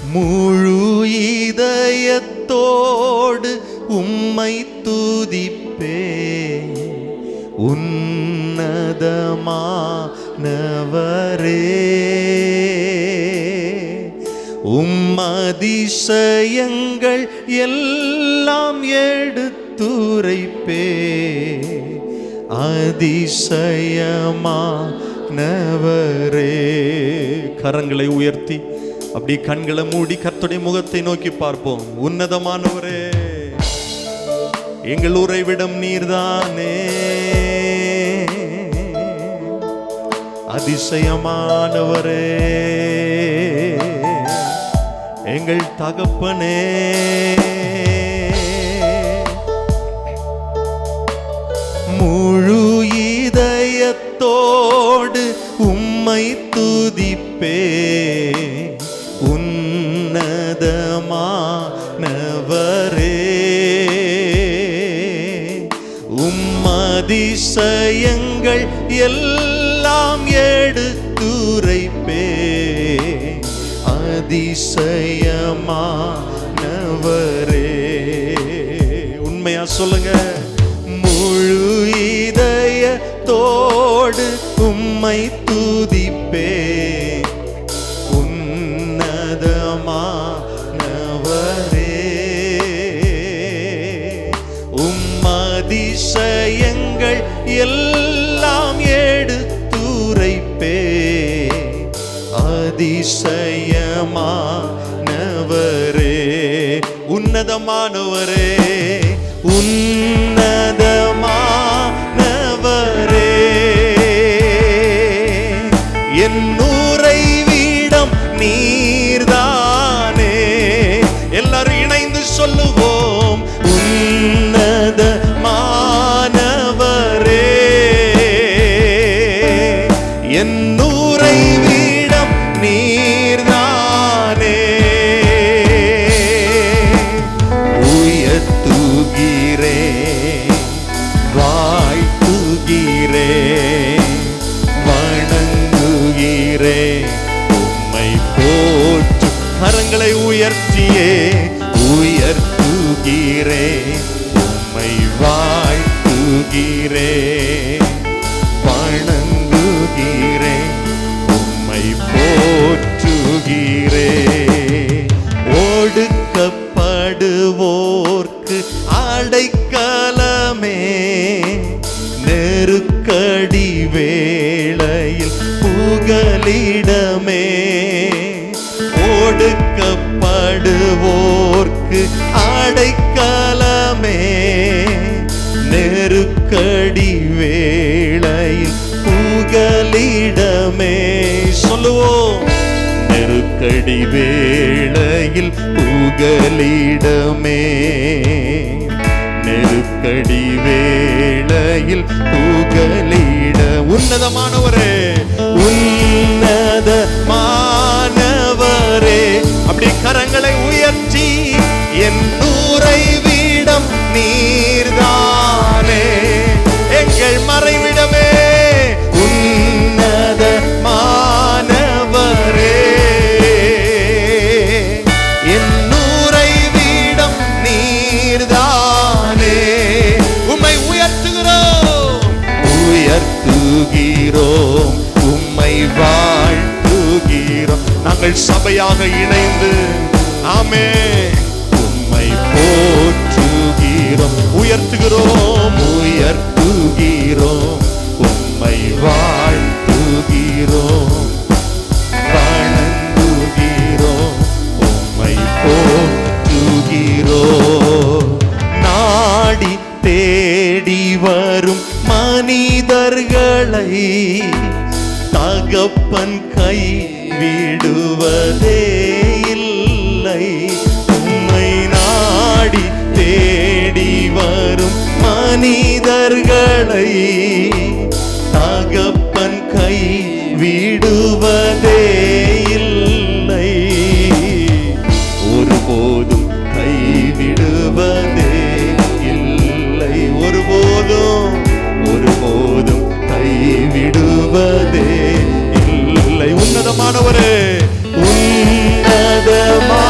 முழு இதயத்தோடு உம்மை துதிப்பே உன்னதமானவரே உம்மதிசயங்கள் எல்லாம் எடுத்துரைப்பே அதிசயமானவரே கரங்களை உயர்த்தி அப்படி கண்களை மூடி கர்த்தருடைய முகத்தை நோக்கி பார்ப்போம் உன்னதமானவரே எங்கள் உறைவிடம் நீர்தானே அதிசயமானவரே எங்கள் தகப்பனே முழு இதயத்தோடு உம்மை துதிப்பே உன்னதமானவரே உம்மதிசயங்கள் எல்லாம் எடுத்துரைப்பே அதிசயமானவரே உண்மையா சொல்லுங்க முழு இதயத்தோடு உம்மை துதிப்பே உன்னதமானவரே உம்மதிசயங்கள் எல்லாம் எடுத்துரைப்பே அதிசயமானவரே உன்னதமானவரே உன்னதமானவரே என் உறைவிடம் நீர்தானே எல்லாரும் இணைந்து சொல்லுவோம் உன்னதமானவரே என் உறைவிடம் நீர்தானே உயர்த்துகிறேன் வாழ்த்துகிறேன் வணங்குகிறேன் உம்மை போற்று கரங்களை உயர்த்தியே உயர்த்துகிறேன் உம்மை வாழ்த்துகிறேன் வணங்குகிறேன் உம்மை போற்றுகிறேன் ஒடுக்கப்படுவோர்க்கு அடைக்கலமே நெருக்கடி வேளையில் புகலிடமே ஒடுக்கப்படுவோர்க்கு அடைக்கலமே நெருக்கடி வேளையில் புகலிடமே சொல்லுவோம் நெருக்கடி வேளையில் புகலிடமே நெருக்கடி வேளையில் புகலிட உன்னதமானவரே உன்னதமானவரே அப்படி கரங்களை உயர்த்தி என் உறைவிடம் நீர்தானே எங்கள் மறைவிடமே உன்னதமானவரே என் உறைவிடம் நீர்தானே உம்மை உயர்த்துகிறோம் உயர்த்துகிறோம் உம்மை வாழ்த்துகிறோம் நாங்கள் சபையாக இணைந்து ஆமே உம்மை போற்றுகிறோம் உயர்த்துகிறோம் உயர்த்துகிறோம் உம்மை வாழ்த்துகிறோம் வணங்குகிறோம் உம்மை போற்றுகிறோம் நாடி தேடி வரும் மனிதர்களை தகப்பன் கை விடுவதே இல்லை உம்மை நாடி தேடி வரும் மனிதர்களை தகப்பன் கை விடுவதே இல்லை ஒருபோதும் கைவிடுவதே இல்லை ஒருபோதும் ஒருபோதும் கைவிடுவதே இல்லை உன்னதமானவரே உன்னதமா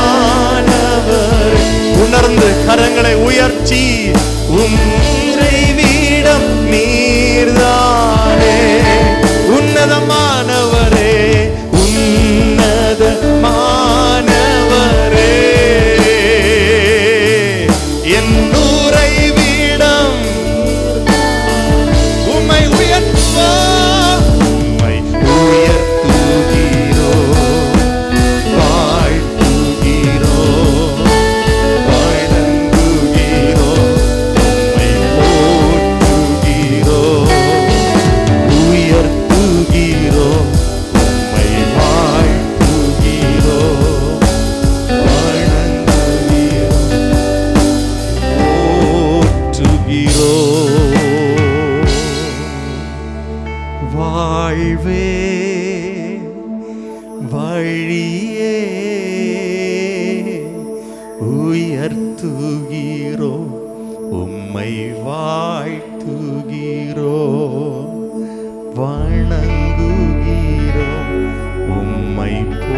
வாழ்த்துகிறோம் உம்மை வாழ்த்துகிறோம் வணங்குகிறோம் உம்மை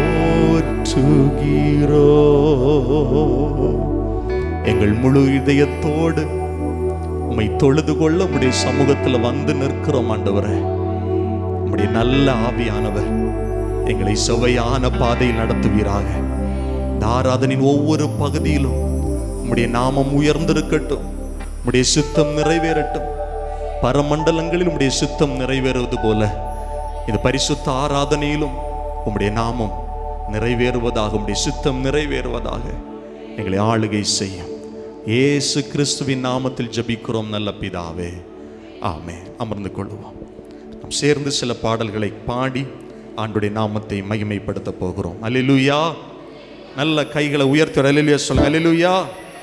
போற்றுகிறோம் எங்கள் முழு இதயத்தோடு உம்மை தொழுது கொள்ள உம்முடைய சமூகத்தில் வந்து நிற்கிறோம் ஆண்டவரே உம்முடைய நல்ல ஆவியானவர் எங்களை சுவையான பாதையில் நடத்துவீராக இந்த ஆராதனின் ஒவ்வொரு பகுதியிலும் உம்முடைய நாமம் உயர்ந்திருக்கட்டும் உம்முடைய சித்தம் நிறைவேறட்டும் பரமண்டலங்களில் உம்முடைய சித்தம் நிறைவேறுவது போல இந்த பரிசுத்த ஆராதனையிலும் உம்முடைய நாமம் நிறைவேறுவதாக உம்முடைய சித்தம் நிறைவேறுவதாக எங்களை ஆளுகை செய்யும் இயேசு கிறிஸ்துவின் நாமத்தில் ஜெபிக்கிறோம் நல்ல பிதாவே ஆமே அமர்ந்து கொள்வோம் நாம் சேர்ந்து சில பாடல்களை பாடி ஆண்டுடைய நாமத்தை மகிமைப்படுத்த போகிறோம் அல்லேலூயா நல்ல கைகளை உயர்த்தி அல்லேலூயா சொல்லுங்க அல்லேலூயா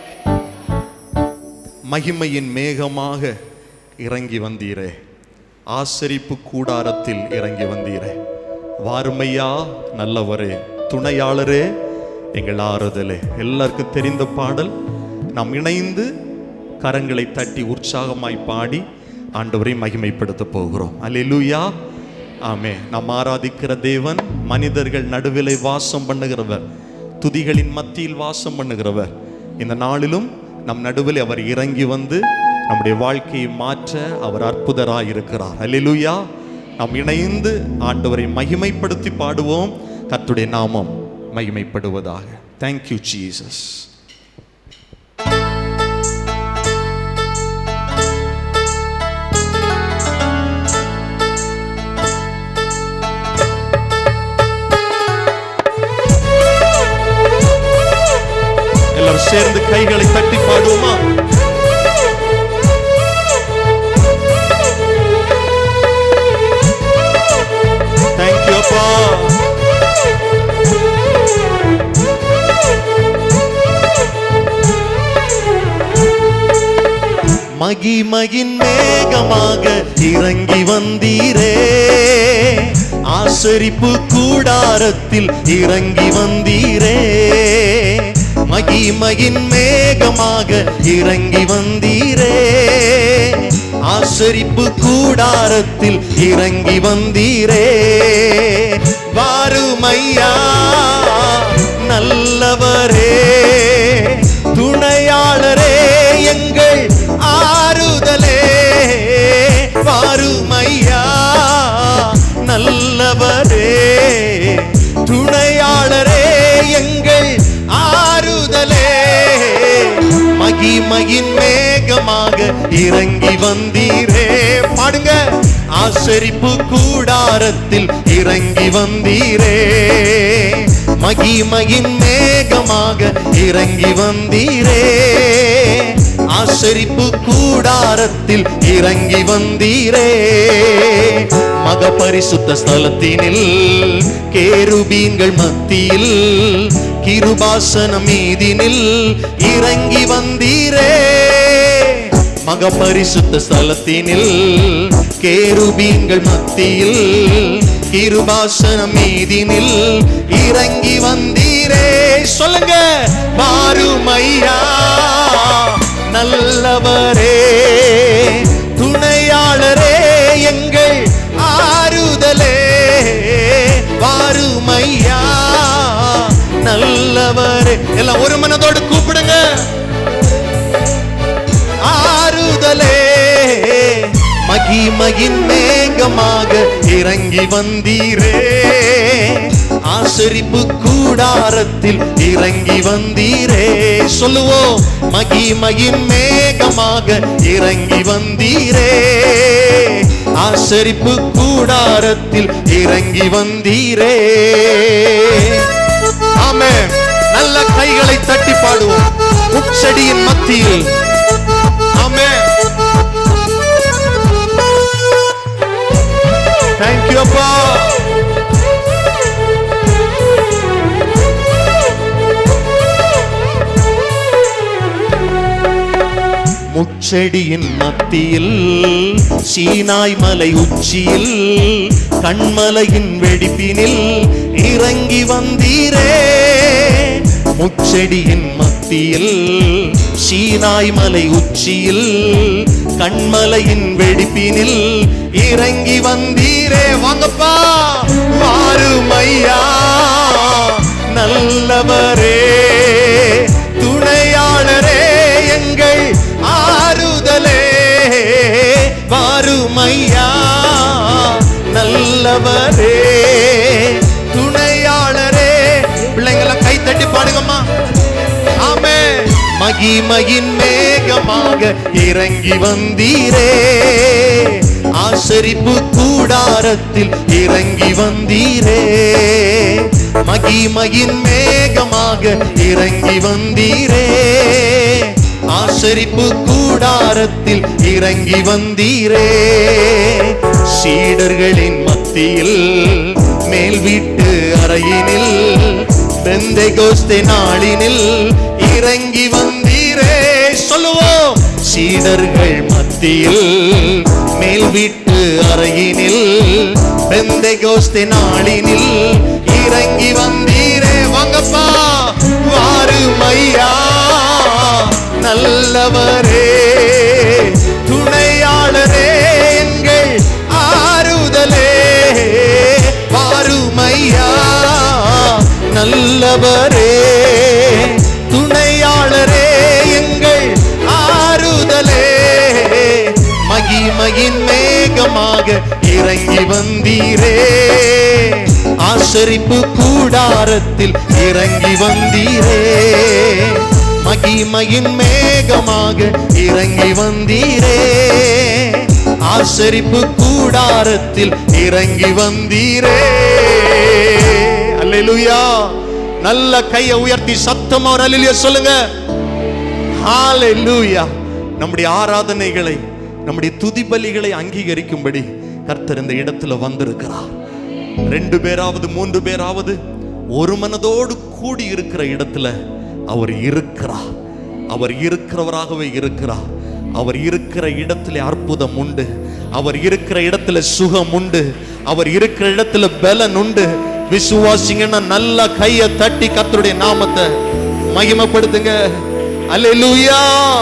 மகிமையின் மேகமாக இறங்கி வந்தீரே ஆசரிப்பு கூடாரத்தில் இறங்கி வந்தீரே வாருமையா நல்லவரே துணையாளரே எங்கள் ஆறுதலே எல்லாருக்கும் தெரிந்த பாடல் நாம் இணைந்து கரங்களை தட்டி உற்சாகமாய் பாடி ஆண்டவரை மகிமைப்படுத்த போகிறோம் அல்லேலூயா ஆமே நாம் ஆராதிக்கிற தேவன் மனிதர்கள் நடுவிலை வாசம் பண்ணுகிறவர் துதிகளின் மத்தியில் வாசம் பண்ணுகிறவர் இந்த நாளிலும் நம் நடுவில் அவர் இறங்கி வந்து நம்முடைய வாழ்க்கையை மாற்ற அவர் அற்புதராய் இருக்கிறார் அல்லேலூயா நாம் இணைந்து ஆண்டவரை மகிமைப்படுத்தி பாடுவோம் கர்த்தருடைய நாமம் மகிமைப்படுவதாக தேங்க்யூ ஜீசஸ் எல்லாரும் சேர்ந்து கைகளை தட்டி பாடுவோமா தேங்க்யூ அப்பா மகிமையின் மேகமாக இறங்கி வந்தீரே ஆசரிப்பு கூடாரத்தில் இறங்கி வந்தீரே மகிமையின் மேகமாக இறங்கி வந்தீரே ஆசரிப்பு கூடாரத்தில் இறங்கி வந்தீரே வாருமையா நல்லவரே துணையாளரே எங்கள் ஆறுதலே வாருமையா நல்லவரே துணையாளரே எங்கள் ஆறுதலே மகிமையின் மேகமாக இறங்கி வந்தீரே பாடுங்க ஆசரிப்பு கூடாரத்தில் இறங்கி வந்தீரே மகிமையின் மேகமாக இறங்கி வந்தீரே ஆசரிப்பு கூடாரத்தில் இறங்கி வந்தீரே மக பரிசுத்த ஸ்தலத்தினில் கேருபீன்கள் மத்தியில் கிருபாசன மீதினில் இறங்கி வந்தீரே மக பரிசுத்த ஸ்தலத்தினில் கேருபீன்கள் மத்தியில் கிருபாசன மீதினில் இறங்கி வந்தீரே சொல்லுங்க மாறுமையா நல்லவரே துணையாளரே எங்கள் ஆறுதலே வாருமையா நல்லவரே எல்லாம் ஒரு மனதோடு கூப்பிடுங்க ஆறுதலே மகிமையின் மேகமாக இறங்கி வந்தீரே ஆசரிப்பு கூடாரத்தில் இறங்கி வந்தீரே சொல்லுவோம் மகிமையின் மேகமாக இறங்கி வந்தீரே ஆசரிப்பு கூடாரத்தில் இறங்கி வந்தீரே ஆமே நல்ல கைகளை தட்டி பாடுவோம் முச்செடியின் மத்தியில் ஆமே தேங்க்யூ அப்பா முச்செடியின் மத்தியில் சீனாய் மலை உச்சியில் கண்மலையின் வெடிப்பினில் இறங்கி வந்தீரே முச்செடியின் மத்தியில் மத்தியில் சீனாய் மலை உச்சியில் கண்மலையின் வெடிப்பினில் இறங்கி வந்தீரே வாங்கப்பா வாருமையா நல்லவரே துணையாளரே எங்கள் ஆறுதலே வாருமையா நல்லவரே துணையாளரே பிள்ளைங்களை கை தட்டி பாடுங்கம்மா ஆமே மகிமையின் மேகமாக இறங்கி வந்தீரே ஆசரிப்பு கூடாரத்தில் இறங்கி வந்தீரே மகிமையின் மேகமாக இறங்கி வந்தீரே ஆசரிப்பு கூடாரத்தில் இறங்கி வந்தீரே சீடர்களின் மத்தியில் மேல் வீட்டு அறையினில் பெந்தை கோஸ்தே நாளினில் இறங்கி வந்தீரே சொல்லுவோம் சீடர்கள் மத்தியில் மேல் வீட்டு அறையினில் பெந்தை கோஸ்தே நாளினில் இறங்கி வந்தீரே வாங்கப்பா வாருமையா நல்லவரே துணையாளரே எங்கள் ஆறுதலே வாருமையா நல்லவரே துணையாளரே எங்கள் ஆறுதலே மகிமையின் மேகமாக இறங்கி வந்தீரே ஆசரிப்பு கூடாரத்தில் இறங்கி வந்தீரே மகிமையின் மேகமாக இறங்கி வந்தீரே ஆசரிப்பு கூடாரத்தில் இறங்கி வந்தீரே அல்லேலூயா நல்ல கையை உயர்த்தி சத்தமா ஒரு அல்லேலூயா சொல்லுங்க ஹalleluya நம்முடைய ஆராதனைகளை நம்முடைய துதி பலிகளை அங்கீகரிக்கும்படி கர்த்தர் இந்த இடத்துல வந்திருக்கிறார் ரெண்டு பேராவது மூன்று பேராவது ஒரு மனதோடு கூடி இருக்கிற இடத்துல அவர் இருக்கிறார் அவர் இருக்கிறவராகவே இருக்கிறார் அவர் இருக்கிற இடத்துல அற்புதம் உண்டு அவர் இருக்கிற இடத்துல சுகம் உண்டு அவர் இருக்கிற இடத்துல பலன் உண்டு விசுவாசிங்கன்னா நல்ல கையை தட்டி கர்த்தருடைய நாமத்தை மகிமைப்படுத்துங்க அல்லேலூயா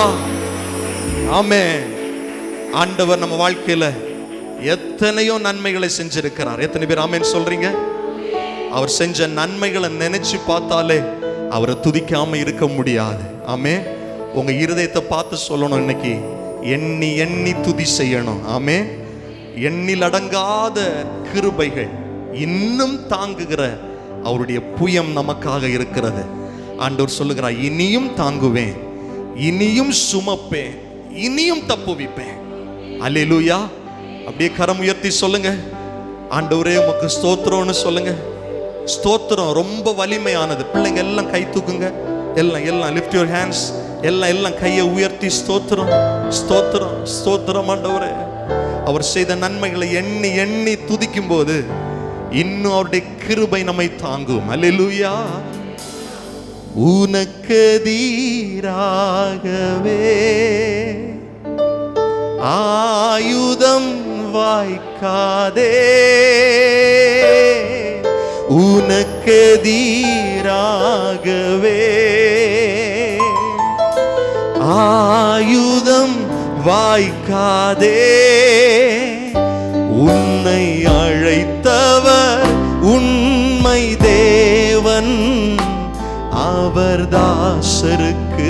ஆமே ஆண்டவர் நம்ம வாழ்க்கையில எத்தனையோ நன்மைகளை செஞ்சிருக்கிறார் எத்தனை பேர் ஆமேன்னு சொல்றீங்க அவர் செஞ்ச நன்மைகளை நினைச்சு பார்த்தாலே அவரை துதிக்காம இருக்க முடியாது ஆமே உங்க இருதயத்தை பார்த்து சொல்லணும் இன்னைக்கு எண்ணி எண்ணி துதி செய்யணும் ஆமே எண்ணில் அடங்காத கிருபைகள் இன்னும் தாங்குகிற அவருடைய புயம் நமக்காக இருக்கிறது ஆண்டவர் சொல்லுகிறார் இனியும் தாங்குவேன் இனியும் சுமப்பேன் இனியும் தப்புவிப்பேன் அல்லேலூயா அப்படியே கரம் உயர்த்தி சொல்லுங்க ஆண்டவரே உமக்கு ஸ்தோத்திரம்னு சொல்லுங்க ஸ்தோத்திரம் ரொம்ப வலிமையானது பிள்ளைங்க எல்லாம் கை தூக்குங்க எல்லாம் எல்லாம் லிஃப்ட் யுவர் ஹேண்ட்ஸ் எல்லாம் எல்லாம் கையை உயர்த்தி ஸ்தோத்திரம் ஸ்தோத்திரம் ஸ்தோத்திரம் ஆண்டவரே அவர் செய்த நன்மைகளை எண்ணி எண்ணி துதிக்கும் போது இன்னும் அவருடைய கிருபை நம்மை தாங்கும் அல்லேலூயா உனக்கதீராகவே ஆயுதம் வாய்க்காதே உனக்கதீராகவே ஆயுதம் வாய்க்காதே உன்னை அழைத்தவர் உண்மை தேவன் அவர் தாசருக்கு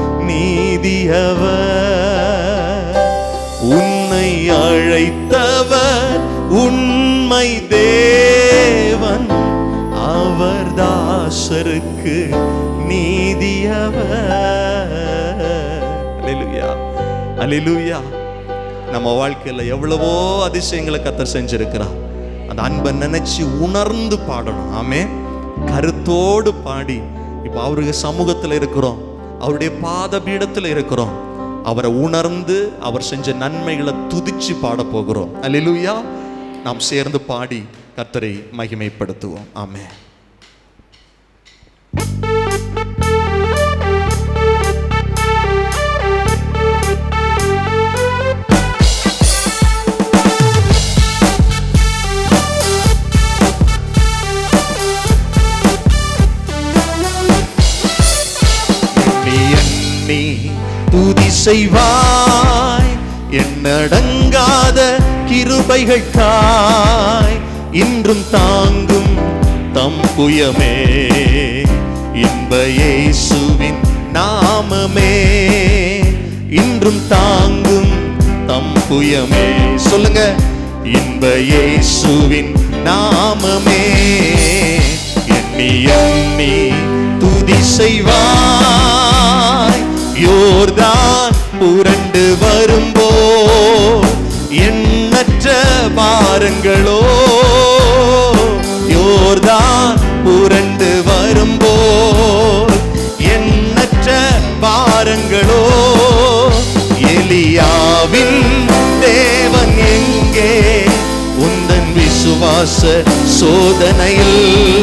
நீதியவர் உன்னை அழைத்தவர் உண்மை தேவன் அவர் தாசருக்கு நீதியவர் அல்லேலூயா அல்லேலூயா நம்ம வாழ்க்கையில எவ்வளவோ அதிசயங்களை கத்தர் செஞ்சிருக்கிறார் அந்த அன்பை நினைச்சு உணர்ந்து பாடணும் ஆமே கருத்தோடு பாடி இப்போ அவருக்கு சமூகத்தில் இருக்கிறோம் அவருடைய பாத பீடத்தில் இருக்கிறோம் அவரை உணர்ந்து அவர் செஞ்ச நன்மைகளை துதிச்சு பாட போகிறோம் அல்லேலூயா நாம் சேர்ந்து பாடி கர்த்தரை மகிமைப்படுத்துவோம் ஆமே செய்வாய் எண்ணடங்காத கிருபைகள்காய் இன்றும் தாங்கும் தம் புயமே இன்ப இயேசுவின் நாமமே இன்றும் தாங்கும் தம் புயமே சொல்லுங்க இன்ப இயேசுவின் நாமமே எண்ணி எண்ணி துதி செய்வாய் யோர்தான் புரண்டு வரும்போ எண்ணற்ற பாரங்களோ யோர்தான் புரண்டு வரும்போ எண்ணற்ற பாரங்களோ எலியாவின் தேவன் எங்கே உந்தன் விசுவாச சோதனையில்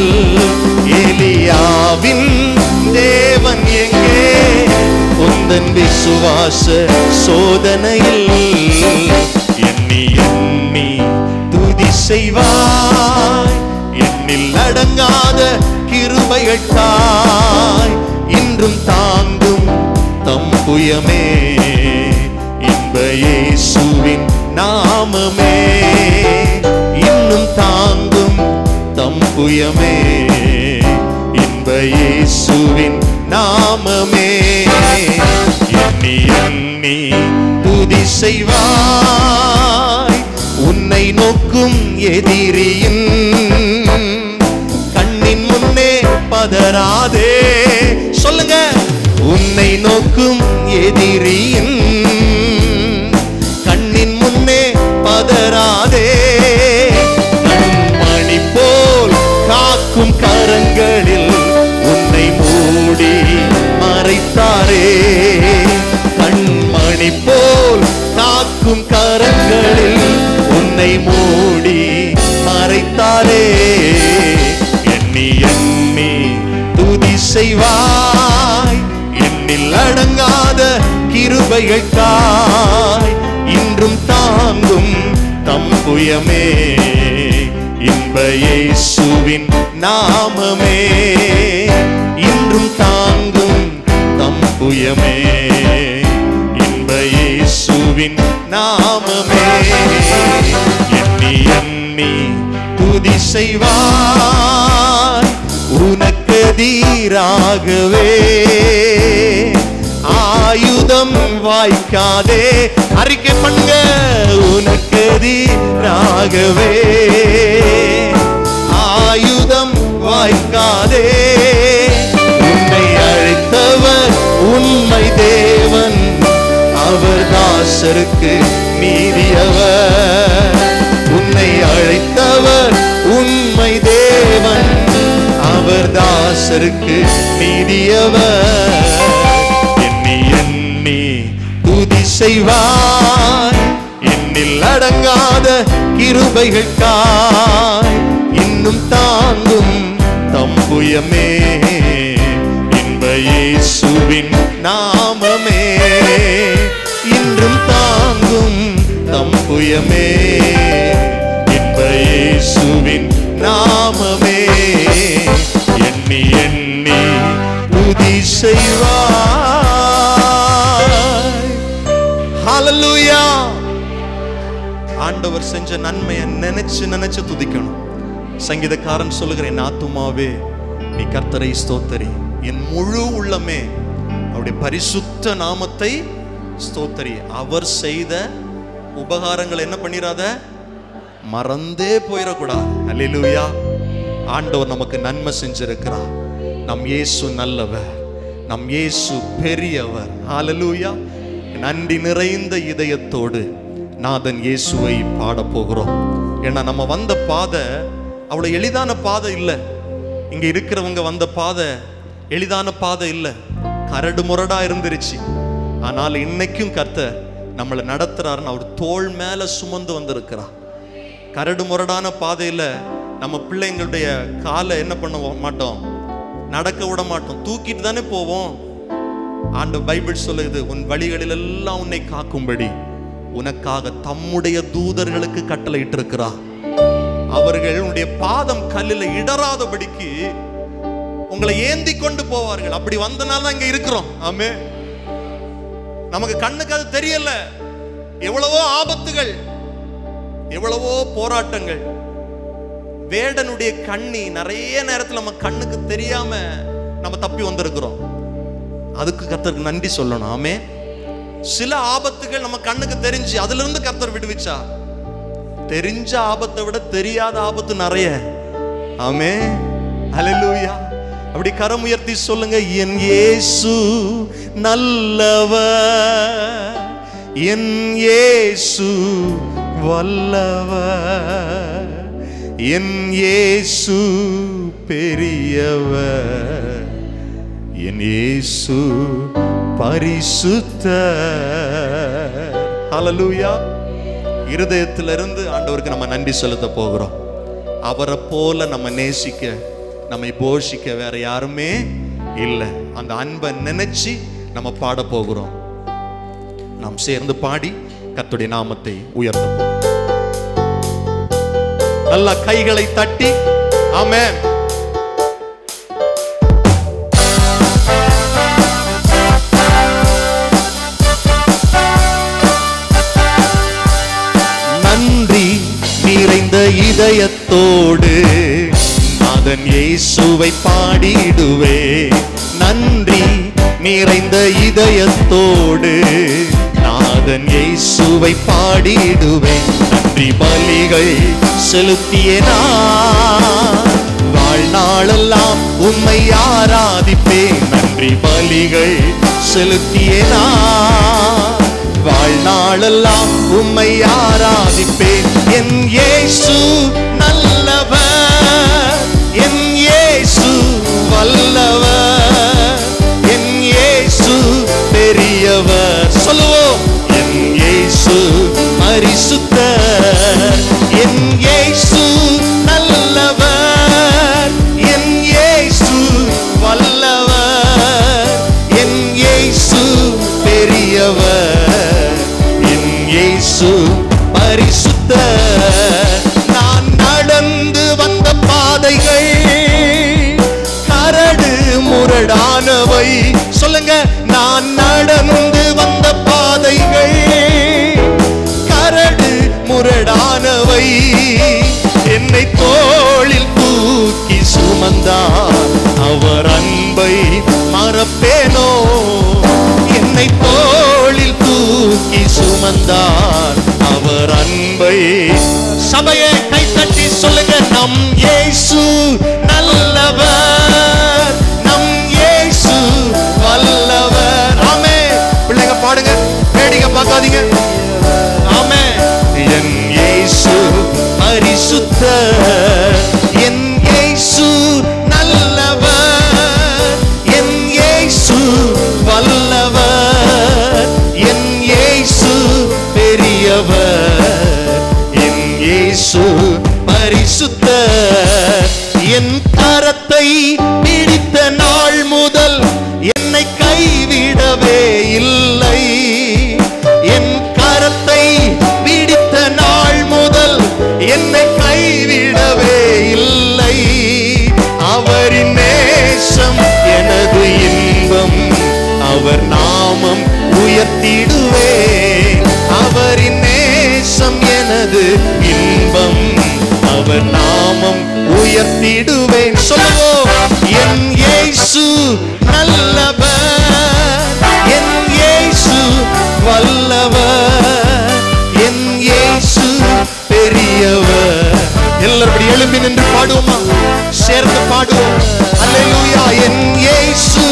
எலியாவின் தேவன் எங்கே உந்தன் விசுவாச சோதனையில் எண்ணி எண்ணி துதி செய்வாய் எண்ணில் அடங்காத கிருபைகட்டாய் இன்றும் தாங்கும் தம் புயமே இன்ப இயேசுவின் நாமமே இன்னும் தாங்கும் தம் புயமே இன்ப இயேசுவின் நாமமே எண்ணி எண்ணி துதி செய்வாய் உன்னை நோக்கும் எதிரியின் கண்ணின் முன்னே பதறாதே சொல்லுங்க உன்னை நோக்கும் எதிரியின் கண்ணின் முன்னே பதறாதே கண்மணி போல் காக்கும் கரங்களில் உன்னை மூடி மறைத்தாரே கண்மணி போல் காக்கும் கரங்களில் உன்னை மூடி மறைத்தாரே எண்ணி எண்ணி துதி செய்வாய் எண்ணில் அடங்காத கிருபைகள்காய் இன்றும் தாங்கும் தம் புயமே இன்ப இயேசுவின் நாமமே இன்றும் தாங்கும் தம் புயமே இன்ப இயேசுவின் நாமமே எண்ணி எண்ணி துதி செய்வாய் உனக்கு தீராகவே ஆயுதம் வாய்க்காதே அறிக்கை பண்ணுங்க உனக்கு தீராகவே ஆயுதம் வாய்க்காதே உன்னை அழைத்தவர் உண்மை தேவன் அவர் தாசருக்கு நீதியவர் உன்னை அழைத்தவர் உண்மை தேவன் அவர் தாசருக்கு நீதியவர் எண்ணி எண்ணி துதி செய்வாய் என்னில் அடங்காத கிருபைகள்காய் இன்னும் தாங்கும் தம்புயமே இன்ப இயேசுவின் நாமமே இன்றும் தாங்கும் தம்புயமே இன்ப இயேசுவின் நாமமே எண்ணி எண்ணி துதி செய்வாய் ஹalleluya ஆண்டவர் செஞ்ச நன்மையை நினைச்சு நினைச்சு துதிக்கணும் சங்கீதக்காரன் சொல்லுகிற என் ஆத்துமாவே நீ கர்த்தரை ஸ்தோத்தரி என் முழு உள்ளமே அவருடைய பரிசுத்த நாமத்தை ஸ்தோத்தரி அவர் செய்த உபகாரங்கள் என்ன பண்ணிராத மறந்தே போயிடக்கூடாது அல்லேலூயா ஆண்டவர் நமக்கு நன்மை செஞ்சிருக்கிறார் நம் இயேசு நல்லவர் நம் இயேசு பெரியவர் ஹalleluya நன்றி நிறைந்த இதயத்தோடு நாதன் இயேசுவை பாடப் போகிறோம் ஏன்னா நம்ம வந்த பாதை அவ்வளவு எளிதான பாதை இல்லை இங்க இருக்கிறவங்க வந்த பாதை எளிதான பாதை இல்லை கரடு முரடா இருந்துருச்சு ஆனால் இன்னைக்கும் கர்த்தர் நம்மளை நடத்துறாருன்னு அவர் தோள் மேல சுமந்து வந்திருக்கிறார் கரடு முரடான பாதையில நம்ம பிள்ளைங்களுடைய காலை என்ன பண்ண மாட்டோம் நடக்க விட மாட்டோம் தூக்கிட்டு தானே போவோம் ஆண்டு பைபிள் சொல்லுது உன் வழிகளில் எல்லாம் உன்னை காக்கும்படி உனக்காக தம்முடைய தூதர்களுக்கு கட்டளையிட்டு இருக்கிறார் அவர்கள் உன்னுடைய பாதம் கல்லில் இடராதபடிக்கு உங்களை ஏந்தி கொண்டு போவார்கள் அப்படி வந்தனால தான் இங்க இருக்கிறோம் ஆமே நமக்கு கண்ணுக்கு அது தெரியல எவ்வளவோ ஆபத்துகள் எவ்வளவோ போராட்டங்கள் வேடனுடைய கண்ணி நிறைய நேரத்துல நம்ம கண்ணுக்கு தெரியாம நம்ம தப்பி வந்திருக்கிறோம் அதுக்கு கர்த்தருக்கு நன்றி சொல்லணும் ஆமே சில ஆபத்துகள் நம்ம கண்ணுக்கு தெரிஞ்சு அதுல இருந்து கர்த்தர் விடுவிச்சா தெரிஞ்ச ஆபத்தை விட தெரியாத ஆபத்து நிறைய ஆமே ஹalleluya அப்படி கரம் உயர்த்தி சொல்லுங்க என் இயேசு நல்லவர் என் இயேசு வல்லவர் என் இயேசு பெரியவர் என் இயேசு பரிசுத்த ஹalleluya இருதயத்திலிருந்து ஆண்டவருக்கு நம்ம நன்றி செலுத்த போகிறோம் அவரை போல நம்ம நேசிக்க நம்மை போஷிக்க வேற யாருமே இல்லை அந்த அன்பை நினைச்சு நம்ம பாட போகிறோம் நாம் சேர்ந்து பாடி கர்த்தருடைய நாமத்தை உயர்த்த போகிறோம் நல்லா கைகளை தட்டி ஆமென் நன்றி நிறைந்த இதயத்தோடு நாதன் இயேசுவை பாடிடுவே நன்றி நிறைந்த இதயத்தோடு நாதன் இயேசுவை பாடிடுவே நன்றி பலிகள் செலுத்திய நான் வாழ்நாளெல்லாம் உம்மை ஆராதிப்பேன் நன்றி பலிகள் செலுத்திய நான் வாழ்நாளெல்லாம் உம்மை ஆராதிப்பேன் என் இயேசு நல்லவர் என் இயேசு வல்லவர் என் இயேசு பெரியவர் சொல்லுவோம் என் இயேசு பரிசுத்தர் என் இயேசு நல்லவர் என் இயேசு வல்லவர் என் இயேசு பெரியவர் என் இயேசு பரிசுத்தர் நான் நடந்து வந்த பாதைகள் கரடு முரடானவை சொல்லுங்க நான் நடந்து வந்த பாதைகள் கரடு முரடானவை என்னை தோளில் தூக்கி சுமந்தார் அவர் அன்பை மறப்பேனோ என்னை தோளில் தூக்கி சுமந்தார் அவர் அன்பை சபையை கைத்தட்டி சொல்லுங்க நம் இயேசு நல்லவர் நம் இயேசு வல்லவர் ஆமே பிள்ளைங்க பாடுங்க வேடிக்கை பார்க்காதீங்க ஆமே என் இயேசு பரிசுத்த என் இயேசு நல்லவர் என் இயேசு வல்லவர் என் இயேசு பெரியவர் என் இயேசு பரிசுத்த என் கரத்தை பிடித்த நாள் முதல் என்னை கைவிடவே இல்லை என் கரத்தை பிடித்த நாள் முதல் என்னை கைவிடவே இல்லை அவரின் நேசம் எனது இன்பம் அவர் நாமம் உயர்த்திடுவே அவரின் நேசம் எனது இன்பம் அவர் நாமம் உயர்த்திடுவேன் சொல்லுவோம் என் இயேசு நல்லவர் என் இயேசு வல்லவர் என் இயேசு பெரியவர் எல்லாரும் எழும்பி நின்று பாடுவோமா சேர்ந்து பாடுவோம் அல்லேலூயா என் இயேசு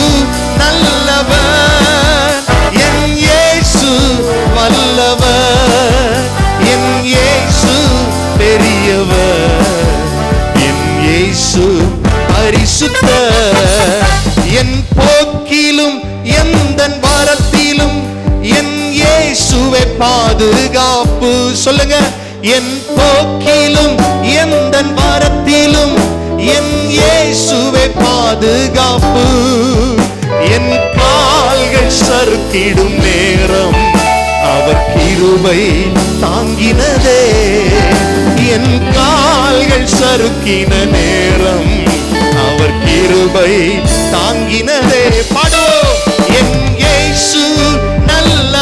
நல்லவர் என் இயேசு வல்லவர் என் இயேசு பெரியவர் என் இயேசு பரிசுத்தர் என் போக்கிலும் எந்த வாரத்திலும் என் இயேசுவை பாதுகாப்பு சொல்லுங்க என் போக்கிலும் எந்த வாரத்திலும் என் இயேசுவை பாதுகாப்பு என் கால்கள் சறுக்கிடும் நேரம் அவர் கிருபை தாங்கினதே என் கால்கள் சறுக்கின நேரம் அவர் கிருபை தாங்கினதே பாடுவோம் என் இயேசு நல்ல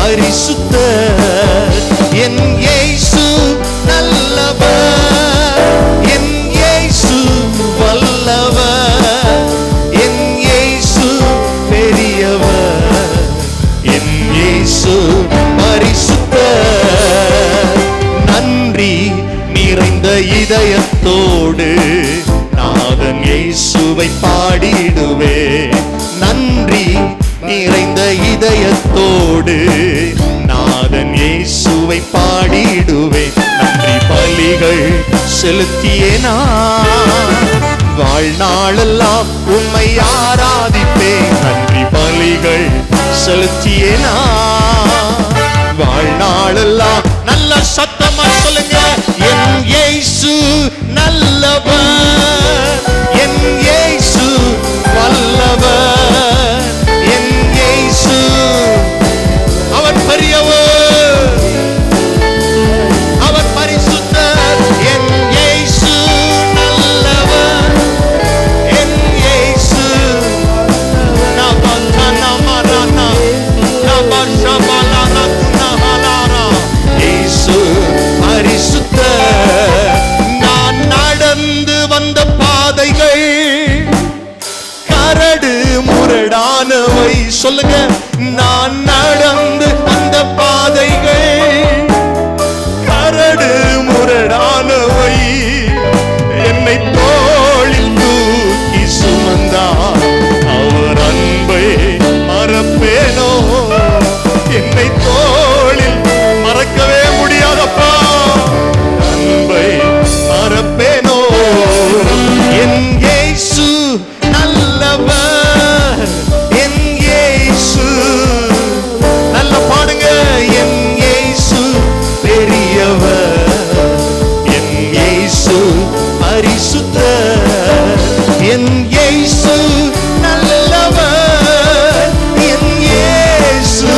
பரிசுத்த என் இயேசு நல்லவர் என் இயேசு வல்லவர் என் இயேசு பெரியவர் என் இயேசு பரிசுத்தர் நன்றி நிறைந்த இதயத்தோடு நாதன் இயேசுவை பாடிடுவே நன்றி நிறைந்த இதயத்தோடு நாதன் இயேசுவை பாடிடுவே நன்றி பலிகள் செலுத்தியே நான் வாழ்நாளெல்லாம் உம்மை ஆராதிப்பேன் நன்றி பலிகள் செலுத்தியே நான் வாழ்நாளெல்லாம் நல்ல சத்தமா சொல்லுங்க என் இயேசு நல்லவர் என் இயேசு வல்லவர் என் இயேசு அவர் பெரியவர் அவர் பரிசுத்தர் என் இயேசு நல்லவர் என் இயேசு நபத்தனமரன நபஷபலரத்னஹலாரா இயேசு பரிசுத்தர் நான் நடந்து வந்த பாதைகள் கரடு முரடானவை சொல்லுங்க நான் நடந்து வந்த பாதைகள் கரடு முரடானவை என்னை தோளில் தூக்கி சுமந்தார் அவர் அன்பை மறப்பேனோ என்னை தோளில் மறக்கவே முடியாதப்பா அன்பை மறப்பேனோ என் இயேசு நல்லவர் என் இயேசு நல்ல பாடுங்க என் இயேசு பெரியவர் என் இயேசு பரிசுத்தர் என் இயேசு நல்லவர் என் இயேசு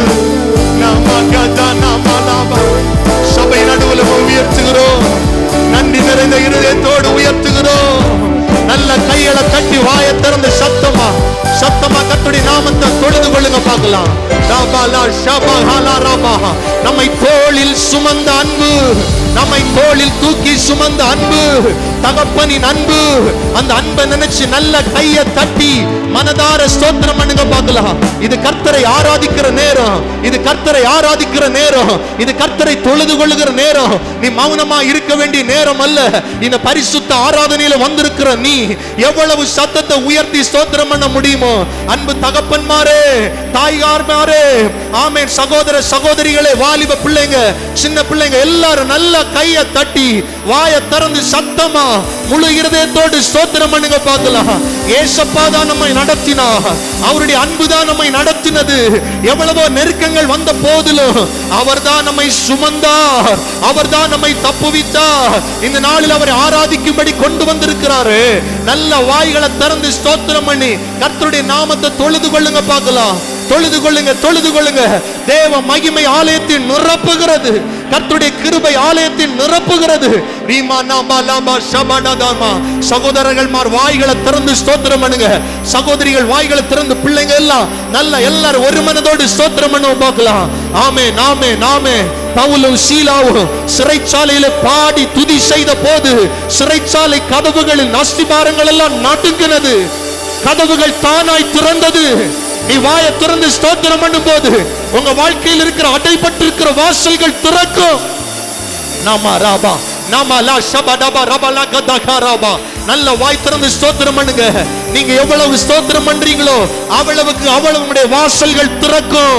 நமகதா நமலப சபை நடுவில் உயர்த்துகிறோம் நன்றி நிறைந்த இருதயத்தோடு உயர்த்துகிறோம் நல்ல கைகளை தட்டி வாயை திறந்து சத்தமா சத்தமா கத்துடி நாமத்தை தொழுது கொள்ளுங்க பார்க்கலாம் ராபாலா ஷபஹாலா ராபாஹா. நம்மை தோளில் சுமந்த அன்பு நம்மை தோளில் தூக்கி சுமந்த அன்பு தகப்பனின் அன்பு அந்த அன்பை நினைச்சு நல்ல கையை தட்டி மனதார ஸ்தோத்திரம் பண்ணுங்க பார்க்கலாம் இது கர்த்தரை ஆராதிக்கிற நேரம் இது கர்த்தரை ஆராதிக்கிற நேரம் இது கர்த்தரை தொழுது கொள்ளுகிற நேரம் நீ மௌனமா இருக்க வேண்டிய நேரம் அல்ல இந்த பரிசுத்த ஆராதனையில வந்திருக்கிற நீ எவ்வளவு சத்தத்தை உயர்த்தி ஸ்தோத்திரம் பண்ண முடியுமோ அன்பு தகப்பன்மாரே தாய்கார்மாரே ஆமென் சகோதர சகோதரிகளே வாலிப பிள்ளைங்க சின்ன பிள்ளைங்க எல்லாரும் நல்ல கையை தட்டி வாயை திறந்து சத்தமா முழு இருதயத்தோடு ஸ்தோத்திரம் பண்ணுங்க பார்க்கலாம் ஏசப்பா தான் நம்மை நடத்தினா அவருடைய அன்பு தான் நம்மை நடத்தினது எவ்வளவோ நெருக்கங்கள் வந்த போதிலும் அவர்தான் நம்மை சுமந்தார் அவர்தான் நம்மை தப்புவித்தார் இந்த நாளில் அவரை ஆராதிக்கும்படி கொண்டு வந்திருக்கிறாரு நல்ல வாய்களை திறந்து ஸ்தோத்திரம் பண்ணி கர்த்தருடைய நாமத்தை தொழுது கொள்ளுங்க பார்க்கலாம் தொழுது கொள்ளுங்க தொழுது கொள்ளுங்க தேவ மகிமை ஆலயத்தில் நிரப்புகிறது கர்த்தருடைய கிருபை ஆலயத்தில் நிரப்புகிறது ரீமா நாமா லாமா ஷபடதாமா சகோதரர்கள் மார் வாய்களை திறந்து ஸ்தோத்திரம் பண்ணுங்க சகோதரிகள் வாய்களை திறந்து பிள்ளைங்க எல்லாம் நல்ல எல்லாரும் ஒரு மனதோடு ஸ்தோத்திரம் பண்ணுவோம் பார்க்கலாம் ஆமே நாமே நாமே பவுலும் சீலாவும் சிறைச்சாலையில பாடி துதி செய்த போது சிறைச்சாலை கதவுகளில் அஸ்திபாரங்கள் எல்லாம் நடுங்கினது கதவுகள் தானாய் திறந்தது நீ வாயை திறந்து ஸ்தோத்திரம் பண்ணும் போது உங்க வாழ்க்கையில் இருக்கிற அடைபட்டு இருக்கிற வாசல்கள் திறக்கும் நாமா ராபா நாமா லா ஷபடபா ரபலா கதகா ராபா நல்ல வாய் திறந்து ஸ்தோத்திரம் பண்ணுங்க நீங்க எவ்வளவு ஸ்தோத்திரம் பண்றீங்களோ அவ்வளவுக்கு அவ்வளவு உங்களுடைய வாசல்கள் திறக்கும்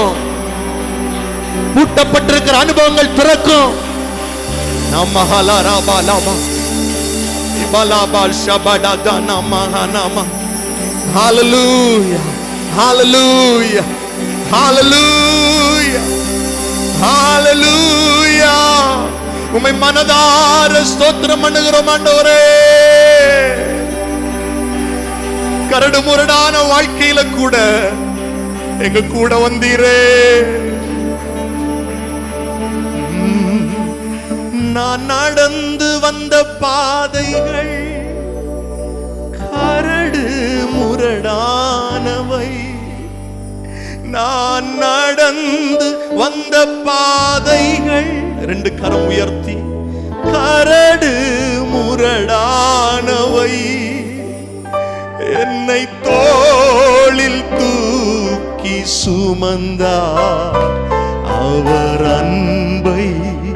பூட்டப்பட்டிருக்கிற அனுபவங்கள் திறக்கும் நாம ஹலா ராபா லாபா இபலாபால் ஷபடா நாமா நாமா Hallelujah. Hallelujah. Hallelujah. Hallelujah. உம்மை மனதார ஸ்தோத்திரம் பண்ணுகிறோம் ஆண்டவரே கரடு முரடான வாழ்க்கையில கூட எங்க கூட வந்தீரே உம், நான் நடந்து வந்த பாதைகள் கரடு முரடானவை நான் நடந்து வந்த பாதைகள் ரெண்டு கரம் உயர்த்தி கரடு முரடானவை என்னை தோளில் தூக்கி சுமந்தா அவர் அன்பை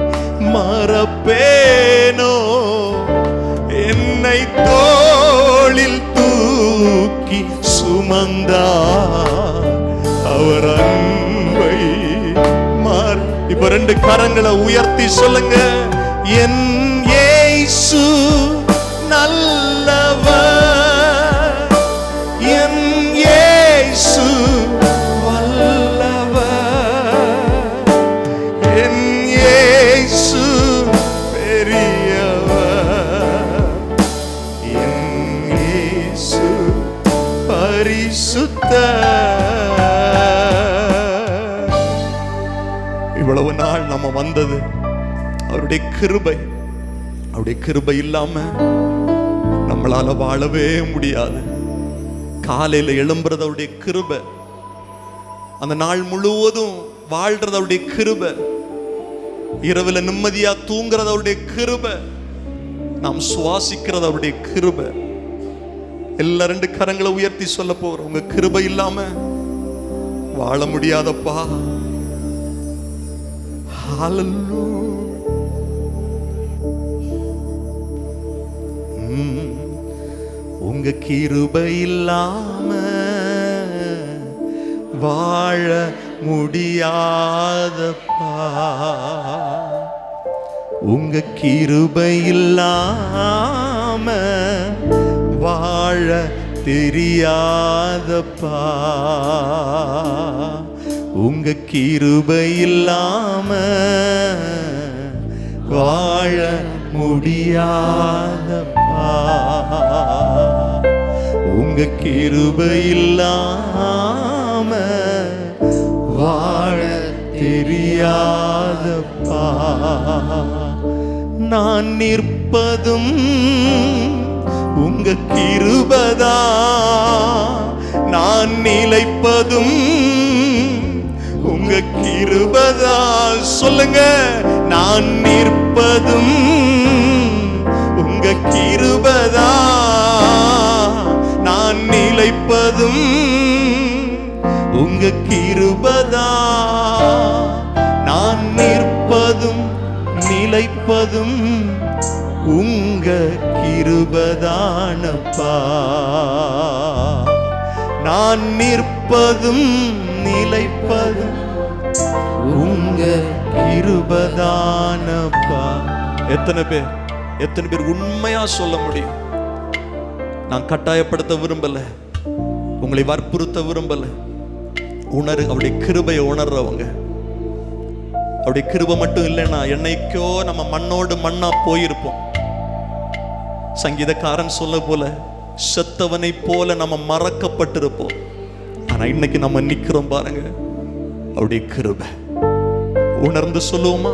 மறப்பேனோ என்னை தோளில் தூக்கி சுமந்தா அவர் அன்பை மார் இப்ப ரெண்டு கரங்களை உயர்த்தி சொல்லுங்க என் இயேசு நல்லவர் என் இயேசு வல்லவர் என் இயேசு பெரியவர் என் இயேசு பரிசுத்த இவ்வளவு நாள் நம்ம வந்தது அவருடைய கிருபை அவருடைய கிருபை இல்லாம நம்மளால வாழவே முடியாது காலையில எழும்புறது அவருடைய கிருபை அந்த நாள் முழுவதும் வாழ்றது அவருடைய கிருபை இரவுல நிம்மதியா தூங்குறது அவருடைய கிருபை நாம் சுவாசிக்கிறது அவருடைய கிருபை எல்லா ரெண்டு கரங்களை உயர்த்தி சொல்ல போறோம் உங்க கிருபை இல்லாம வாழ முடியாதப்பா Hallelujah. ம், உங்க கிருபை இல்லாம வாழ முடியாதப்பா உங்க கிருபை இல்லாம வாழ தெரியாதப்பா உங்க கிருபை இல்லாம வாழ முடியாதப்பா உங்க கிருபை இல்லாம வாழ தெரியாதப்பா நான் நிற்பதும் உங்க கிருபதா நான் நிலைப்பதும் உங்க கிருபதா சொல்லுங்க நான் நிற்பதும் உங்க கிருபதா நான் நிலைப்பதும் உங்க கிருபதா நான் நிற்பதும் நிலைப்பதும் உங்க கிருபதானப்பா நான் நிற்பதும் நிலைப்பதும் உங்க கிருபதானப்பா எத்தனை பேர் எத்தனை பேர் உண்மையா சொல்ல முடியும் நான் கட்டாயப்படுத்த விரும்பல உங்களை வற்புறுத்த விரும்பல உணரு அவருடைய கிருபையை உணர்றவங்க அவருடைய கிருபை மட்டும் இல்லைன்னா என்னைக்கோ நம்ம மண்ணோடு மண்ணா போயிருப்போம் சங்கீதக்காரன் சொல்ல போல செத்தவனை போல நம்ம மறக்கப்பட்டிருப்போம் ஆனா இன்னைக்கு நம்ம நிக்கிறோம் பாருங்க அவருடைய கிருபை உணர்ந்து சொல்லுவோமா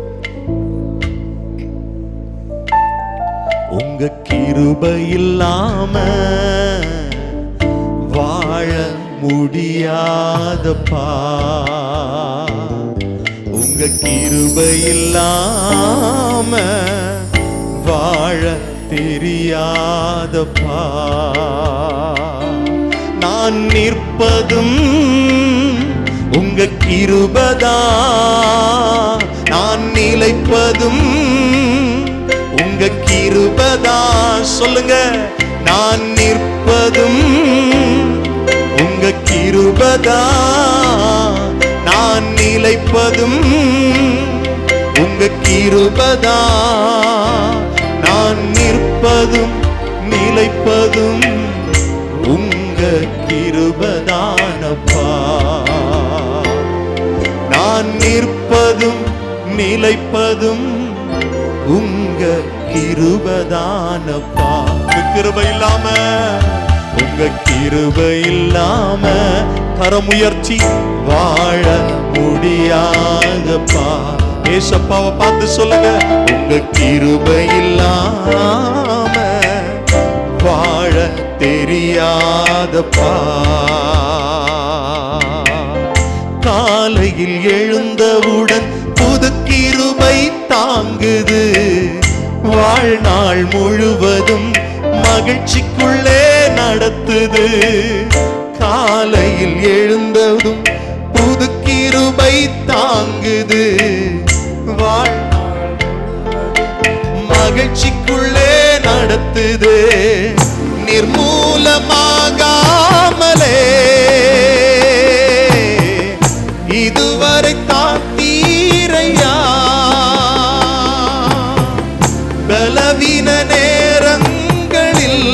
உங்க கிருபை இல்லாம வாழ முடியாதப்பா உங்க கிருபை இல்லாம வாழ தெரியாதப்பா நான் நிற்பதும் உங்க கிருபதா நான் நிலைப்பதும் உங்க கிருபதா சொல்லுங்க நான் நிற்பதும் உங்க கிருபதா நான் நிலைப்பதும் உங்க கிருபதா நான் நிற்பதும் நிலைப்பதும் உங்க கிருபதானப்பா நான் நிற்பதும் நிலைப்பதும் உங்க கிருபதானப்பா உங்க கிருபை இல்லாம உங்க கிருபை இல்லாம கரமுயர்ச்சி வாழ முடியாதப்பா ஏசப்பாவை பார்த்து சொல்லுங்க உங்க கிருபை இல்லாம வாழ தெரியாதப்பா காலையில் எழுந்தவுடன் புது கிருபை தாங்குது வாழ்நாள் முழுவதும் மகிழ்ச்சிக்குள்ளே நடத்துது காலையில் எழுந்ததும் புது கிருபை தாங்குது வாழ்நாள் மகிழ்ச்சிக்குள்ளே நடத்துது நிர்மூலமாகாமலே இதுவரை காத்தீரையா பலவீன நேரங்களில்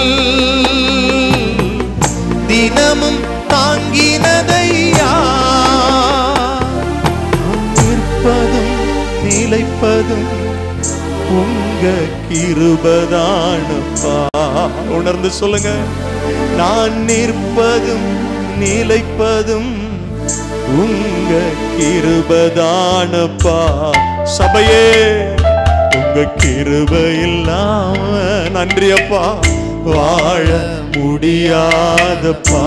தினமும் தாங்கினதையா நிற்பதும் நிலைப்பதும் உங்க கிருபதானப்பா உணர்ந்து சொல்லுங்க நான் நிற்பதும் நிலைப்பதும் உங்க கிருபதானப்பா சபையே உங்க கிருப இல்லாம நன்றி அப்பா வாழ முடியாதப்பா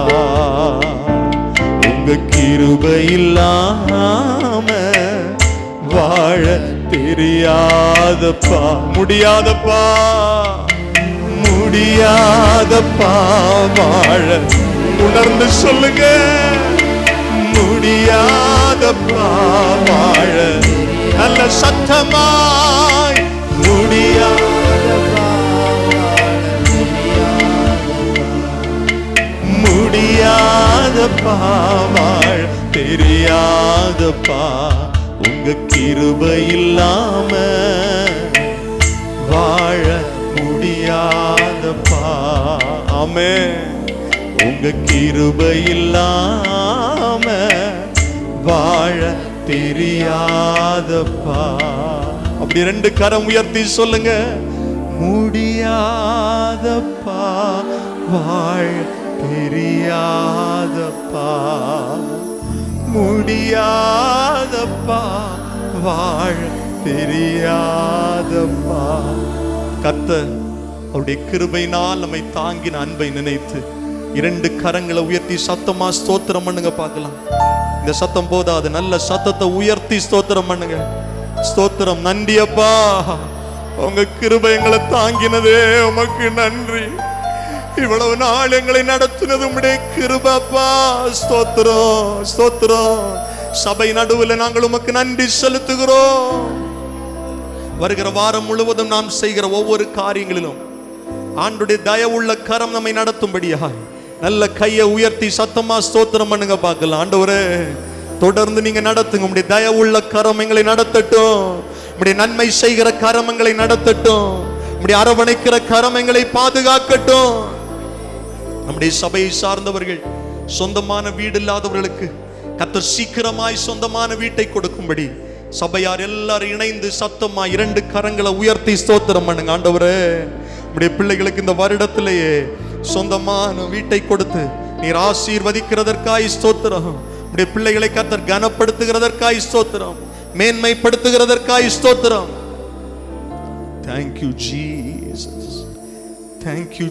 உங்க கிருப இல்லாம வாழ தெரியாதப்பா முடியாதப்பா முடியாதப்பா வாழ உணர்ந்து சொல்லுங்க முடியாதப்பா வாழ நல்ல சத்தமாய் முடியாதப்பா முடியாதப்பா வாழ தெரியாதப்பா உங்க கிருப இல்லாம வாழ முடியாதப்பா ஆமே உங்க கிருப இல்லாம வாழ தெரியாதப்பா அப்படி ரெண்டு கரம் உயர்த்தி சொல்லுங்க முடியாதப்பா வாழ தெரியாதப்பா முடியாதப்பா வாழ தெரியாதப்பா கத்த அவருடைய கிருபையினால் நம்மை தாங்கின அன்பை நினைத்து இரண்டு கரங்களை உயர்த்தி சத்தமா ஸ்தோத்திரம் பண்ணுங்க பார்க்கலாம் இந்த சத்தம் போதாது நல்ல சத்தத்தை உயர்த்தி ஸ்தோத்திரம் பண்ணுங்க ஸ்தோத்திரம் நன்றி அப்பா உங்க கிருபை எங்களை தாங்கினதே உமக்கு நன்றி இவ்வளவு நாள் எங்களை நடத்தினது உம்முடைய கிருபப்பா ஸ்தோத்திரம் ஸ்தோத்திரம் சபை நடுவில் நாங்கள் உமக்கு நன்றி செலுத்துகிறோம் வருகிற வாரம் முழுவதும் நாம் செய்கிற ஒவ்வொரு காரியங்களிலும் ஆண்டுடைய தயவுள்ள கரம் நம்மை நடத்தும்படியாய் நல்ல கையை உயர்த்தி சத்தமா ஸ்தோத்திரம் பண்ணுங்க பார்க்கலாம் ஆண்டவரே தொடர்ந்து நீங்க நடத்துங்க உங்களுடைய தயவுள்ள கரம் எங்களை நடத்தட்டும் உங்களுடைய நன்மை செய்கிற கரம் எங்களை நடத்தட்டும் உங்களுடைய அரவணைக்கிற கரம் எங்களை பாதுகாக்கட்டும் நம்முடைய சபையை சார்ந்தவர்கள் சொந்தமான வீடு இல்லாதவர்களுக்கு கத்தர் சீக்கிரமாய் சொந்தமான வீட்டை கொடுக்கும்படி சபையார் எல்லாரும் இணைந்து சத்தமா இரண்டு கரங்களை உயர்த்தி ஸ்தோத்திரம் பண்ணுங்க ஆண்டவரே உடைய பிள்ளைகளுக்கு இந்த வருடத்திலேயே சொந்தமான வீட்டை கொடுத்து நீர் ஆசீர்வதிக்கிறதற்காய் ஸ்தோத்திரம் உடைய பிள்ளைகளை கத்தர் கனப்படுத்துகிறதற்காய் ஸ்தோத்திரம் மேன்மைப்படுத்துகிறதற்காய் ஸ்தோத்திரம் தேங்க்யூ ஜீசஸ் தேங்க்யூ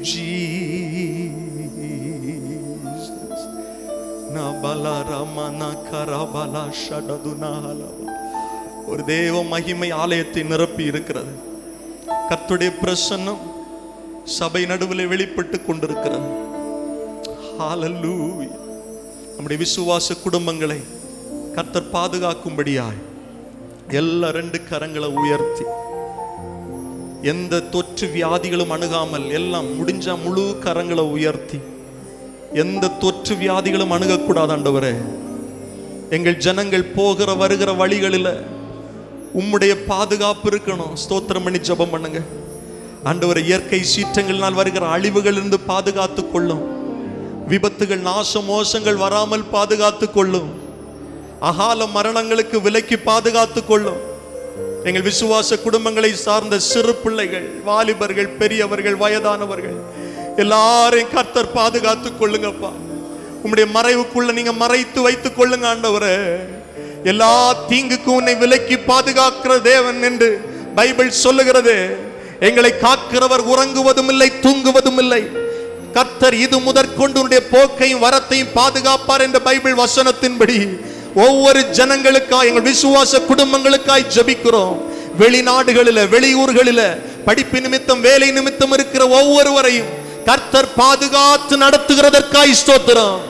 ஜீசஸ் நபலா ரமணா கரபலா ஷடதுனாலவா ஒரு தேவ மகிமை ஆலயத்தை நிரப்பி இருக்கிறது கர்த்தருடைய பிரசன்னம் சபை நடுவில் வெளிப்பட்டு கொண்டிருக்கிறது ஹalleluya நம்முடைய விசுவாச குடும்பங்களை கர்த்தர் பாதுகாக்கும்படியாய் எல்லா ரெண்டு கரங்களை உயர்த்தி எந்த தொற்று வியாதிகளும் அணுகாமல் எல்லாம் முடிஞ்சா முழு கரங்களை உயர்த்தி எந்த தொற்று வியாதிகளும் அணுகக்கூடாது ஆண்டவரே எங்கள் ஜனங்கள் போகிற வருகிற வழிகளில் உம்முடைய பாதுகாப்பு இருக்கணும் ஸ்தோத்திரம் பண்ணி ஜெபம் பண்ணுங்க ஆண்டவர் இயற்கை சீற்றங்களினால் வருகிற அழிவுகளிலிருந்து பாதுகாத்து கொள்ளும் விபத்துகள் நாச மோசங்கள் வராமல் பாதுகாத்து கொள்ளும் அகால மரணங்களுக்கு விலக்கி பாதுகாத்து கொள்ளும் எங்கள் விசுவாச குடும்பங்களை சார்ந்த சிறு பிள்ளைகள் வாலிபர்கள் பெரியவர்கள் வயதானவர்கள் எல்லாரையும் கர்த்தர் பாதுகாத்து கொள்ளுங்கப்பா உம்முடைய மறைவுக்குள்ள நீங்க மறைத்து வைத்துக் கொள்ளுங்க ஆண்டவரே எல்லா தீங்குக்கும் உன்னை விலக்கி பாதுகாக்கிற தேவன் என்று பைபிள் சொல்லுகிறது எங்களை காக்கிறவர் உறங்குவதும் இல்லை தூங்குவதும் இல்லை கர்த்தர் இது முதற்கொண்டு உன்னுடைய போக்கையும் வரத்தையும் பாதுகாப்பார் என்ற பைபிள் வசனத்தின்படி ஒவ்வொரு ஜனங்களுக்காய் எங்கள் விசுவாச குடும்பங்களுக்காய் ஜெபிக்கிறோம் வெளிநாடுகளில வெளியூர்களில படிப்பு நிமித்தம் வேலை நிமித்தம் இருக்கிற ஒவ்வொருவரையும் கர்த்தர் பாதுகாத்து நடத்துகிறதற்காய் ஸ்தோத்திரம்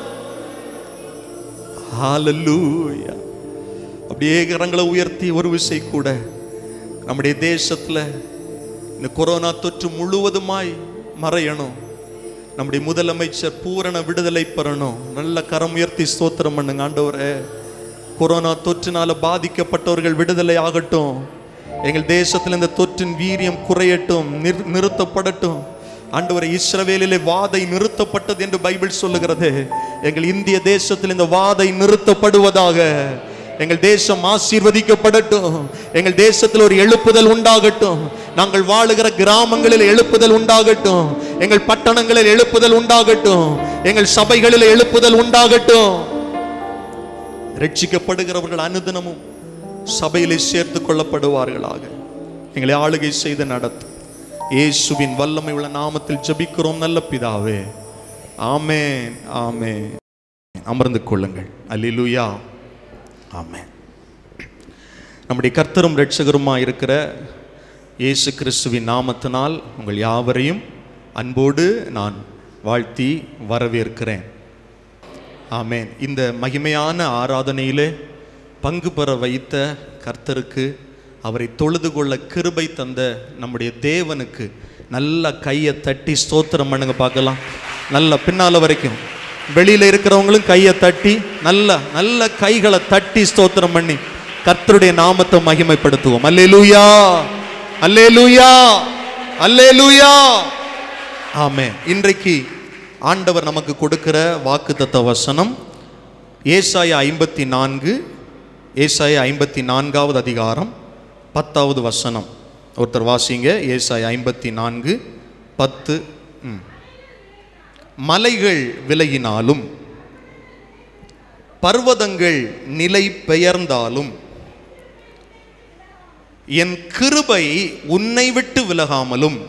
ஹalleluya அப்படியே கரங்களை உயர்த்தி ஒரு விசை கூட நம்முடைய தேசத்துல இந்த கொரோனா தொற்று முழுவதுமாய் மறையணும் நம்முடைய முதலமைச்சர் பூரண விடுதலை பெறணும் நல்ல கரம் உயர்த்தி ஸ்தோத்திரம் பண்ணுங்க ஆண்டவரே கொரோனா தொற்றினால பாதிக்கப்பட்டவர்கள் விடுதலை ஆகட்டும் எங்கள் தேசத்தில் இந்த தொற்றின் வீரியம் குறையட்டும் நிறு- நிறுத்தப்படட்டும் ஆண்டவரை இஸ்ரவேலிலே வாதை நிறுத்தப்பட்டது என்று பைபிள் சொல்லுகிறது எங்கள் இந்திய தேசத்தில் இந்த வாதை நிறுத்தப்படுவதாக எங்கள் தேசம் ஆசீர்வதிக்கப்படட்டும் எங்கள் தேசத்தில் ஒரு எழுப்புதல் உண்டாகட்டும் நாங்கள் வாழுகிற கிராமங்களில் எழுப்புதல் உண்டாகட்டும் எங்கள் பட்டணங்களில் எழுப்புதல் உண்டாகட்டும் எங்கள் சபைகளில் எழுப்புதல் உண்டாகட்டும் ரட்சிக்கப்படுகிறவர்கள் அனுதினமும் சபையிலே சேர்த்து கொள்ளப்படுவார்களாக எங்களை ஆளுகை செய்து நடத்தும் இயேசுவின் வல்லமை உள்ள நாமத்தில் ஜெபிக்கிறோம் நல்ல பிதாவே ஆமென் ஆமென் அமர்ந்து கொள்ளுங்கள் அல்லேலூயா ஆமென் நம்முடைய கர்த்தரும் இரட்சகருமாய் இருக்கிற இயேசு கிறிஸ்துவின் நாமத்தினால் உங்கள் யாவரையும் அன்போடு நான் வாழ்த்தி வரவேற்கிறேன் ஆமென் இந்த மகிமையான ஆராதனையிலே பங்கு பெற வைத்த கர்த்தருக்கு அவரை தொழுது கொள்ள கிருபை தந்த நம்முடைய தேவனுக்கு நல்ல கையை தட்டி ஸ்தோத்திரம் பண்ணுங்க பார்க்கலாம் நல்ல பின்னால வரைக்கும் வெளியில இருக்கிறவங்களும் கையை தட்டி நல்ல நல்ல கைகளை தட்டி ஸ்தோத்திரம் பண்ணி கர்த்தருடைய நாமத்தை மகிமைப்படுத்துவோம் அல்லேலூயா அல்லேலூயா அல்லேலூயா ஆமே இன்றைக்கு ஆண்டவர் நமக்கு கொடுக்கிற வாக்குத்தத்த வசனம் ஏசாய ஐம்பத்தி நான்கு ஏசாய ஐம்பத்தி நான்காவது அதிகாரம் பத்தாவது வசனம் ஒருத்தர் வாசிங்க ஏசாய ஐம்பத்தி நான்கு பத்து ம். மலைகள் விலகினாலும் பர்வதங்கள் நிலை பெயர்ந்தாலும் என் கிருபை உன்னை விட்டு விலகாமலும்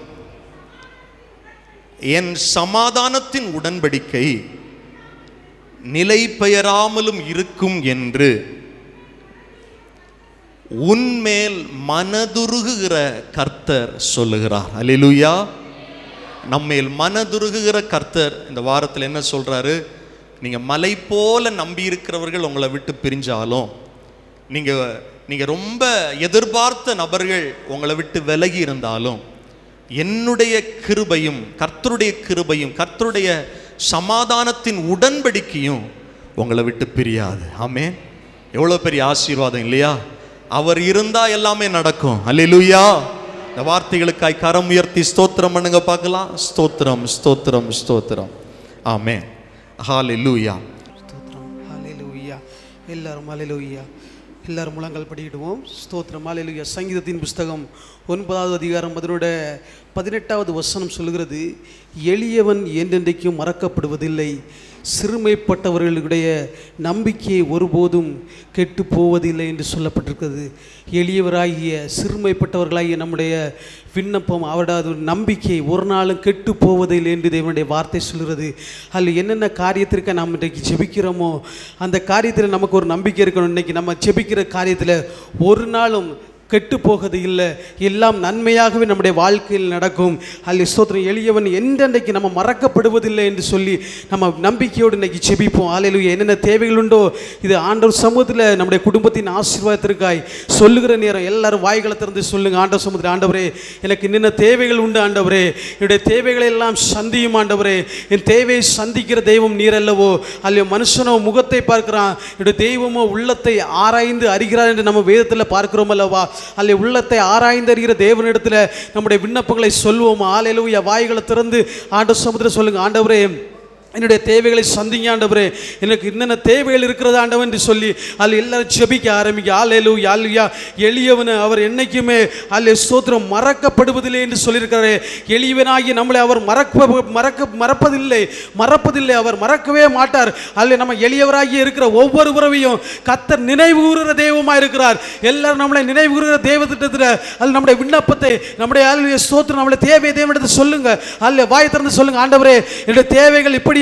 என் சமாதானத்தின் உடன்படிக்கை நிலை பெயராமலும் இருக்கும் என்று உன்மேல் மனதுருகுகிற கர்த்தர் சொல்லுகிறார் அல்லேலூயா நம்மேல் மனதுருகுகிற கர்த்தர் இந்த வாரத்தில் என்ன சொல்றாரு நீங்க மலை போல நம்பி இருக்கிறவர்கள் உங்களை விட்டு பிரிஞ்சாலும் நீங்க நீங்க ரொம்ப எதிர்பார்த்த நபர்கள் உங்களை விட்டு விலகி இருந்தாலும் என்னுடைய கிருபையும் கர்த்தருடைய கிருபையும் கர்த்தருடைய சமாதானத்தின் உடன்படிக்கையும் உங்களை விட்டு பிரியாது ஆமென் எவ்வளோ பெரிய ஆசீர்வாதம் இல்லையா அவர் இருந்தா எல்லாமே நடக்கும் அல்லேலூயா இந்த வார்த்தைகளுக்காய் கரம் உயர்த்தி ஸ்தோத்திரம் பண்ணுங்க பார்க்கலாம் ஸ்தோத்திரம் ஸ்தோத்திரம் ஸ்தோத்திரம் ஆமென் ஹalleluya ஸ்தோத்திரம் ஹalleluya எல்லாரும் ஹalleluya எல்லாரும் முழங்கால் படியிடுவோம் ஸ்தோத்திரம் ஹalleluya சங்கீதத்தின் புஸ்தகம் ஒன்பதாவது அதிகாரம் அதனுடைய பதினெட்டாவது வசனம் சொல்கிறது எளியவன் என்றென்றைக்கும் மறக்கப்படுவதில்லை சிறுமைப்பட்டவர்களுடைய நம்பிக்கை ஒருபோதும் கெட்டு போவதில்லை என்று சொல்லப்பட்டிருக்கிறது எளியவராகிய சிறுமைப்பட்டவர்களாகிய நம்முடைய விண்ணப்பம் அவரது நம்பிக்கை ஒரு நாளும் கெட்டு போவதில்லை என்று தேவனுடைய வார்த்தை சொல்கிறது அதில் என்னென்ன காரியத்திற்கு நாம் இன்றைக்கு ஜெபிக்கிறோமோ அந்த காரியத்தில் நமக்கு ஒரு நம்பிக்கை இருக்கணும் இன்னைக்கு நம்ம ஜெபிக்கிற காரியத்தில் ஒரு நாளும் கெட்டு போகிறது இல்லை எல்லாம் நன்மையாகவே நம்முடைய வாழ்க்கையில் நடக்கும் அல்ல ஸ்தோத்திரம் எளியவன் என்றென்றைக்கு நம்ம மறக்கப்படுவதில்லை என்று சொல்லி நம்ம நம்பிக்கையோடு இன்னைக்கு செபிப்போம் ஆலையில் என்னென்ன தேவைகள் உண்டோ இது ஆண்டவர் சமூகத்தில் நம்முடைய குடும்பத்தின் ஆசீர்வாதத்திற்காய் சொல்லுகிற நேரம் எல்லாரும் வாய்களை திறந்து சொல்லுங்க ஆண்டவர் சமூகத்தில் ஆண்டவரே எனக்கு என்னென்ன தேவைகள் உண்டு ஆண்டவரே என்னுடைய தேவைகளை எல்லாம் சந்தியும் ஆண்டவரே என் தேவையை சந்திக்கிற தெய்வம் நீர் அல்லவோ அல்ல மனுஷனோ முகத்தை பார்க்கிறான் என்னுடைய தெய்வமோ உள்ளத்தை ஆராய்ந்து அறிகிறார் என்று நம்ம வேதத்தில் பார்க்கிறோம் அல்லவா அல்ல உள்ளத்தை ஆராய்ந்து அறிகிற தேவனிடத்தில் நம்முடைய விண்ணப்பங்களை சொல்வோம் ஆலையிலூயா வாய்களை திறந்து ஆண்டவர் சமுத்திரம் சொல்லுங்க ஆண்டவரே என்னுடைய தேவைகளை சந்திங்க ஆண்டவரே எனக்கு என்னென்ன தேவைகள் இருக்கிறது ஆண்டவன் என்று சொல்லி அதில் எல்லாரும் ஜெபிக்க ஆரம்பிக்க ஆலேலு யாலுயா எளியவனு அவர் என்னைக்குமே அல்ல ஸ்தோத்திரம் மறக்கப்படுவதில்லை என்று சொல்லியிருக்கிறாரே எளியவனாகி நம்மளை அவர் மறக்க மறக்க மறப்பதில்லை மறப்பதில்லை அவர் மறக்கவே மாட்டார் அல்ல நம்ம எளியவராகி இருக்கிற ஒவ்வொரு உறவையும் கத்தர் நினைவு கூறுகிற தெய்வமாக இருக்கிறார் எல்லாரும் நம்மளை நினைவு கூறுகிற தெய்வ திட்டத்தில் அது நம்முடைய விண்ணப்பத்தை நம்முடைய ஆளுடைய ஸ்தோத்திரம் நம்மளுடைய தேவையை தேவனிடத்தை சொல்லுங்க அல்ல வாய் திறந்து சொல்லுங்க ஆண்டவரே என்னுடைய தேவைகள் இப்படியே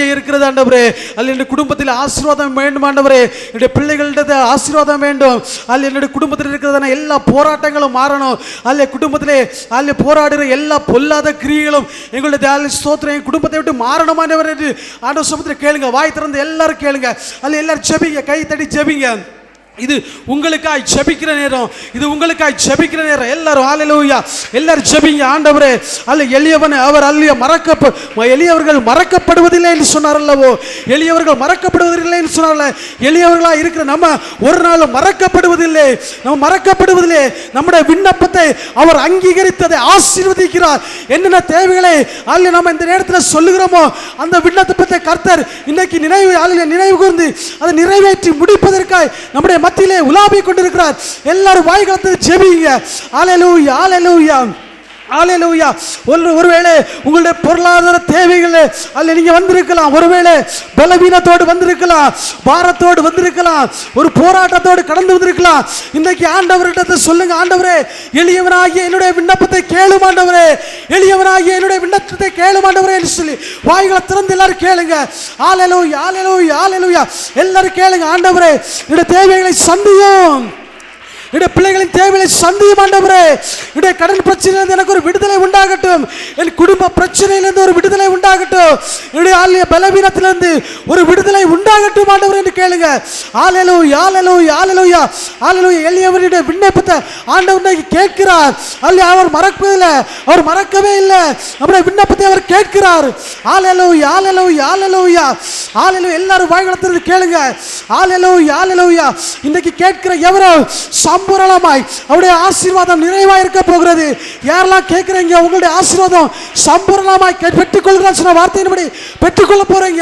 இருக்கிறது ஆண்டவரே அல்ல என்னுடைய குடும்பத்தில் ஆசீர்வாதம் வேண்டும் ஆண்டவரே என்னுடைய பிள்ளைகளிட ஆசீர்வாதம் வேண்டும் அல்ல என்னுடைய குடும்பத்தில் இருக்கிறதான எல்லா போராட்டங்களும் மாறணும் அல்ல குடும்பத்திலே அல்ல போராடுகிற எல்லா பொல்லாத கிரியைகளும் எங்களுடைய தேவ ஸ்தோத்திரம் என் குடும்பத்தை விட்டு மாறணும் ஆண்டவர் என்று ஆண்டவர் சமுத்திரம் கேளுங்க வாய் திறந்து எல்லாரும் கேளுங்க அல்ல எல்லாரும் ஜெபிங்க கை தட்டி ஜெபிங்க இது உங்களுக்காய் ஜெபிக்கிற நேரம் இது உங்களுக்காய் ஜெபிக்கிற நேரம் எல்லாரும் ஹalleluya எல்லாரும் ஜெபிங்க ஆண்டவரே அல்ல எளியவன் அவர் அல்ல மறக்க எளியவர்கள் மறக்கப்படுவதில்லை என்று சொன்னார் அல்லவோ எளியவர்கள் மறக்கப்படுவதில்லை என்று சொன்னார்ல எளியவர்களா இருக்கிற நம்ம ஒரு நாள் மறக்கப்படுவதில்லை நம்ம மறக்கப்படுவதில்லை நம்முடைய விண்ணப்பத்தை அவர் அங்கீகரித்ததை ஆசீர்வதிக்கிறார் என்னென்ன தேவைகளை அல்ல நம்ம இந்த நேரத்தில் சொல்லுகிறோமோ அந்த விண்ணப்பத்தை கர்த்தர் இன்னைக்கு நினைவு அல்ல நினைவு கூர்ந்து அதை நிறைவேற்றி முடிப்பதற்காய் நம்முடைய மத்தியிலே உலாவிக் கொண்டிருக்கிறார் எல்லாரும் வாய்களத்தை ஜெபிங்க ஆலையலூயா ஆலையலூயா ஆலையலூயா ஒரு ஒருவேளை உங்களுடைய பொருளாதார தேவைகள் அல்ல நீங்க வந்திருக்கலாம் ஒருவேளை பலவீனத்தோடு வந்திருக்கலாம் பாரத்தோடு வந்திருக்கலாம் ஒரு போராட்டத்தோடு கடந்து வந்திருக்கலாம் இன்றைக்கு ஆண்டவர்கிட்ட சொல்லுங்க ஆண்டவரே எளியவனாகிய என்னுடைய விண்ணப்பத்தை கேளும் ஆண்டவரே எளியவனாகிய என்னுடைய விண்ணப்பத்தை கேளும் ஆண்டவரே என்று சொல்லி வாய்களை திறந்து எல்லாரும் கேளுங்க ஆலையலூயா ஆலையலூயா ஆலையலூயா எல்லாரும் கேளுங்க ஆண்டவரே என்னுடைய தேவைகளை சந்தியும் என்னுடைய பிள்ளைகளின் தேவையை சந்தியும் ஆண்டவரே என்னுடைய கடன் பிரச்சனையிலிருந்து எனக்கு ஒரு விடுதலை உண்டாகட்டும் என் குடும்ப பிரச்சனையிலிருந்து ஒரு விடுதலை உண்டாகட்டும் என்னுடைய ஆலய பலவீனத்திலிருந்து ஒரு விடுதலை உண்டாகட்டும் ஆண்டவர் என்று கேளுங்க ஆலலோ யாலலோ யாலலோயா ஆலலோ எளியவருடைய விண்ணப்பத்தை ஆண்டவர் இன்னைக்கு கேட்கிறார் அல்ல அவர் மறப்பதில்லை அவர் மறக்கவே இல்லை நம்முடைய விண்ணப்பத்தை அவர் கேட்கிறார் ஆலலோ யாலலோ யாலலோயா ஆலலோ எல்லாரும் வாய்களத்திலிருந்து கேளுங்க ஆலலோ யாலலோயா இன்னைக்கு கேட்கிற எவரோ சம்பூரணமாய் அவருடைய ஆசீர்வாதம் நிறைவாக இருக்க போகிறது யாரெல்லாம் கேட்குறீங்க உங்களுடைய ஆசீர்வாதம் சம்பூரணமாய் கே- பெற்றுக்கொள்கிறேன் சொன்ன வார்த்தையின்படி பெற்றுக்கொள்ள போறீங்க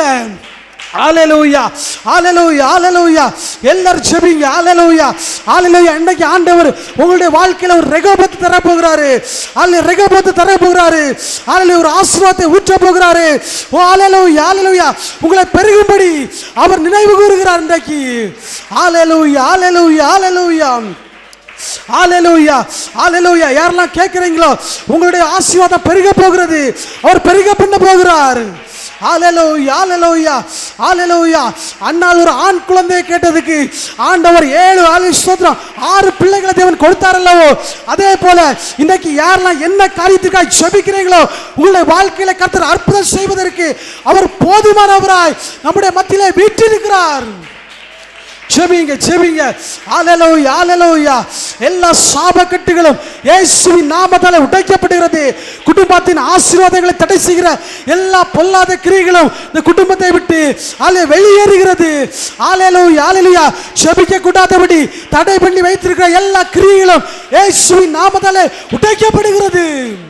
ஆலலூயா ஆலலூயா ஆலலூயா எல்லாரும் ஜெபிங்க ஆலலூயா ஆலலூயா இன்னைக்கு ஆண்டவர் உங்களுடைய வாழ்க்கையில ஒரு ரெகோபத்து தர போகிறாரு ஆல ரெகோபத்து தர போகிறாரு ஆலலூயா ஒரு ஆசீர்வாதத்தை ஊற்ற போகிறாரு ஓ ஆலலூயா ஆலலூயா உங்களை பெருகும்படி அவர் நினைவு கூறுகிறார் இன்றைக்கு ஆலலூயா ஆலலூயா ஆலலூயா ஆலலூயா ஆலலூயா யாரெல்லாம் கேட்குறீங்களோ உங்களுடைய ஆசீர்வாதம் பெருக போகிறது அவர் பெருக பண்ண போகிறார் ஆலலூயா ஆலலூயா ஆலலூயா அண்ணால் ஒரு ஆண் குழந்தையை கேட்டதுக்கு ஆண்டவர் ஏழு ஆளு ஸ்தோத்திரம் ஆறு பிள்ளைகளை தேவன் கொடுத்தாரல்லவோ அதே போல இன்னைக்கு யாரெல்லாம் என்ன காரியத்துக்காக ஜெபிக்கிறீங்களோ உங்களுடைய வாழ்க்கையில கர்த்தர் அற்புதம் செய்வதற்கு அவர் போதுமானவராய் நம்முடைய மத்தியிலே வீற்றிருக்கிறார் ஜெபிங்க ஜெபிங்க ஆலலோயா ஆலலோயா எல்லா சாபக்கட்டுகளும் இயேசுவின் நாமத்தால உடைக்கப்படுகிறது குடும்பத்தின் ஆசீர்வாதங்களை தடை செய்கிற எல்லா பொல்லாத கிரியைகளும் இந்த குடும்பத்தை விட்டு ஆலே வெளியேறுகிறது ஆலலோயா ஆலலோயா ஜெபிக்க கூடாதபடி தடை பண்ணி வைத்திருக்கிற எல்லா கிரியைகளும் இயேசுவின் நாமத்தால உடைக்கப்படுகிறது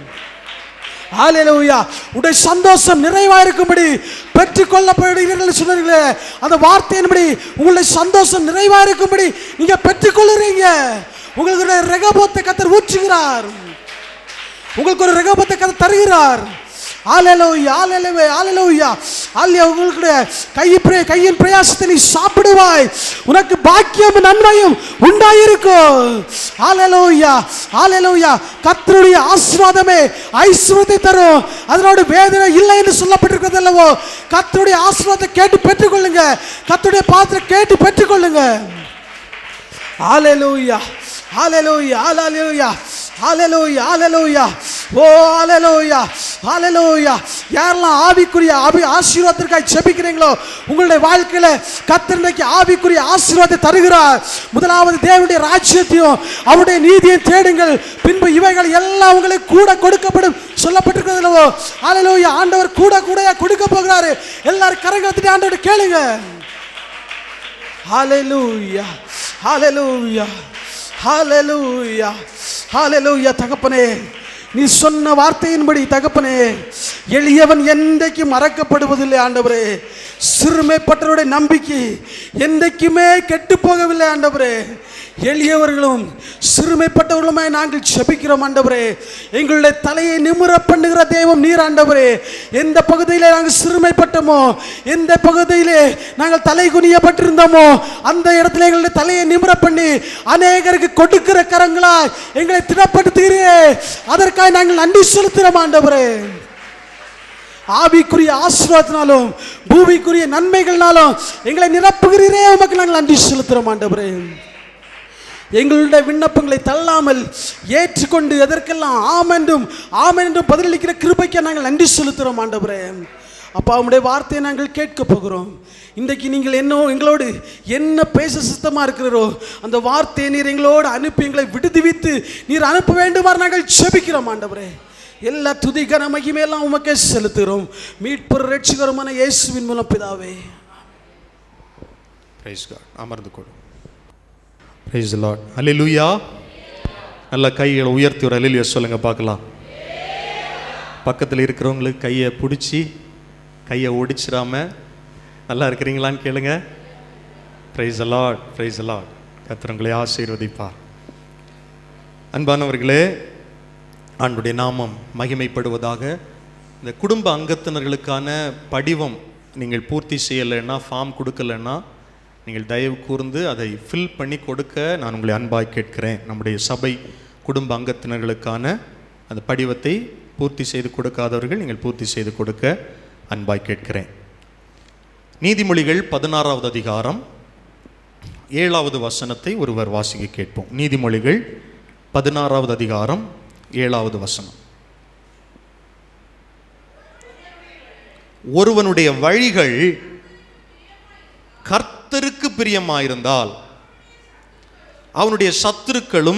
ஹalleluya உடைய சந்தோஷம் நிறைவா இருக்கும்படி பெற்றுக்கொள்ளப்படுகிறீர்கள் சொன்னீங்களே அந்த வார்த்தையின்படி உங்களுடைய சந்தோஷம் நிறைவா இருக்கும்படி நீங்க பெற்றுக்கொள்ளுறீங்க உங்களுக்கு ஒரு ரெகபோத்தை கத்தர் ஊற்றுகிறார் உங்களுக்கு ஒரு ரெகபத்தை கத்தர் தருகிறார் ஆலலோயா ஆலலவே ஆலலோயா ஆலியா உங்களுடைய கை பிரே கையின் பிரயாசத்தை நீ சாப்பிடுவாய் உனக்கு பாக்கியம் நன்மையும் உண்டாயிருக்கும் ஆலலோயா ஆலலோயா கர்த்தருடைய ஆசீர்வாதமே ஐஸ்வர்யத்தை தரும் அதனோட வேதனை இல்லை என்று சொல்லப்பட்டிருக்கிறது அல்லவோ கர்த்தருடைய ஆசீர்வாதத்தை கேட்டு பெற்றுக்கொள்ளுங்க கர்த்தருடைய பாத்திரம் கேட்டு பெற்றுக்கொள்ளுங்க ஹalleluya ஹalleluya ஹalleluya ஹalleluya ஹalleluya ஓ ஹalleluya ஹalleluya யாரெல்லாம் ஆவிக்குரிய ஆவி ஆசீர்வாதத்திற்காக ஜெபிக்கிறீங்களோ உங்களுடைய வாழ்க்கையில கர்த்தர் இன்றைக்கு ஆவிக்குரிய ஆசீர்வாதத்தை தருகிறார் முதலாவது தேவனுடைய ராஜ்யத்தையும் அவருடைய நீதியையும் தேடுங்கள் பின்பு இவைகள் எல்லாம் உங்களுக்கு கூட கொடுக்கப்படும் சொல்லப்பட்டிருக்கிறது அல்லவோ ஹalleluya ஆண்டவர் கூட கூடயா கொடுக்க போகிறாரு எல்லாரும் கரங்களை ஆண்டவர் கேளுங்க ஹalleluya ஹalleluya ஹalleluya ஹalleluya தகப்பனே நீ சொன்ன வார்த்தையின்படி தகப்பனே எளியவன் என்றைக்கும் மறக்கப்படுவதில்லை ஆண்டவரே சிறுமைப்பட்டவருடைய நம்பிக்கை என்றைக்குமே கெட்டு போகவில்லை ஆண்டவரே எளியவர்களும் சிறுமைப்பட்டவர்களுமே நாங்கள் ஜெபிக்கிறோம் ஆண்டவரே எங்களுடைய தலையை நிமிர பண்ணுகிற தெய்வம் நீர் ஆண்டவரே எந்த பகுதியிலே நாங்கள் சிறுமைப்பட்டோமோ எந்த பகுதியிலே நாங்கள் தலை குனியப்பட்டிருந்தோமோ அந்த இடத்துல எங்களுடைய தலையை நிமிர பண்ணி அநேகருக்கு கொடுக்கிற கரங்களா எங்களை திடப்படுத்துகிறே அதற்காக நாங்கள் நன்றி செலுத்துகிறோம் ஆண்டவரே ஆவிக்குரிய ஆசீர்வாதத்தினாலும் பூமிக்குரிய நன்மைகள்னாலும் எங்களை நிரப்புகிறீரே உமக்கு நாங்கள் நன்றி செலுத்துகிறோம் ஆண்டவரே எங்களுடைய விண்ணப்பங்களை தள்ளாமல் ஏற்றுக்கொண்டு எதற்கெல்லாம் ஆமென்றும் ஆமென் என்றும் பதிலளிக்கிற கிருபைக்கு நாங்கள் நன்றி செலுத்துகிறோம் ஆண்டவரே அப்பா உம்முடைய வார்த்தையை நாங்கள் கேட்க போகிறோம் இன்றைக்கு நீங்கள் என்ன எங்களோடு என்ன பேச சித்தமாக இருக்கிறோ அந்த வார்த்தையை நீர் எங்களோடு அனுப்பி எங்களை விடுவித்து நீர் அனுப்ப வேண்டுமாறு நாங்கள் செபிக்கிறோம் ஆண்டவரே எல்லா துதிகர மகிமையெல்லாம் உமக்கே செலுத்துகிறோம் மீட்பர் ரட்சிகரமான இயேசுவின் மூலம் பிதாவே பிரைஸ் காட் அமர்ந்து கொடு பிரைஸ் லார்ட் அல்லேலூயா நல்ல கைகளை உயர்த்தி ஒரு அல்லேலூயா சொல்லுங்க பார்க்கலாம் பக்கத்தில் இருக்கிறவங்களுக்கு கையை பிடிச்சி கையை ஒடிச்சிடாம நல்லா இருக்கிறீங்களான்னு கேளுங்க பிரைஸ் லார்ட் பிரைஸ் லார்ட் கத்திரங்களை ஆசீர்வதிப்பார் அன்பானவர்களே ஆண்டுடைய நாமம் மகிமைப்படுவதாக இந்த குடும்ப அங்கத்தினர்களுக்கான படிவம் நீங்கள் பூர்த்தி செய்யலைன்னா ஃபார்ம் கொடுக்கலைன்னா நீங்கள் தயவு கூர்ந்து அதை ஃபில் பண்ணி கொடுக்க நான் உங்களை அன்பாய் கேட்கிறேன் நம்முடைய சபை குடும்ப அங்கத்தினர்களுக்கான அந்த படிவத்தை பூர்த்தி செய்து கொடுக்காதவர்கள் நீங்கள் பூர்த்தி செய்து கொடுக்க அன்பாய் கேட்கிறேன் நீதிமொழிகள் பதினாறாவது அதிகாரம் ஏழாவது வசனத்தை ஒருவர் வாசிக்க கேட்போம் நீதிமொழிகள் பதினாறாவது அதிகாரம் ஏழாவது வசனம் ஒருவனுடைய வழிகள் கர்த்தருக்கு பிரியமாயிருந்தால் அவனுடைய சத்துருக்களும்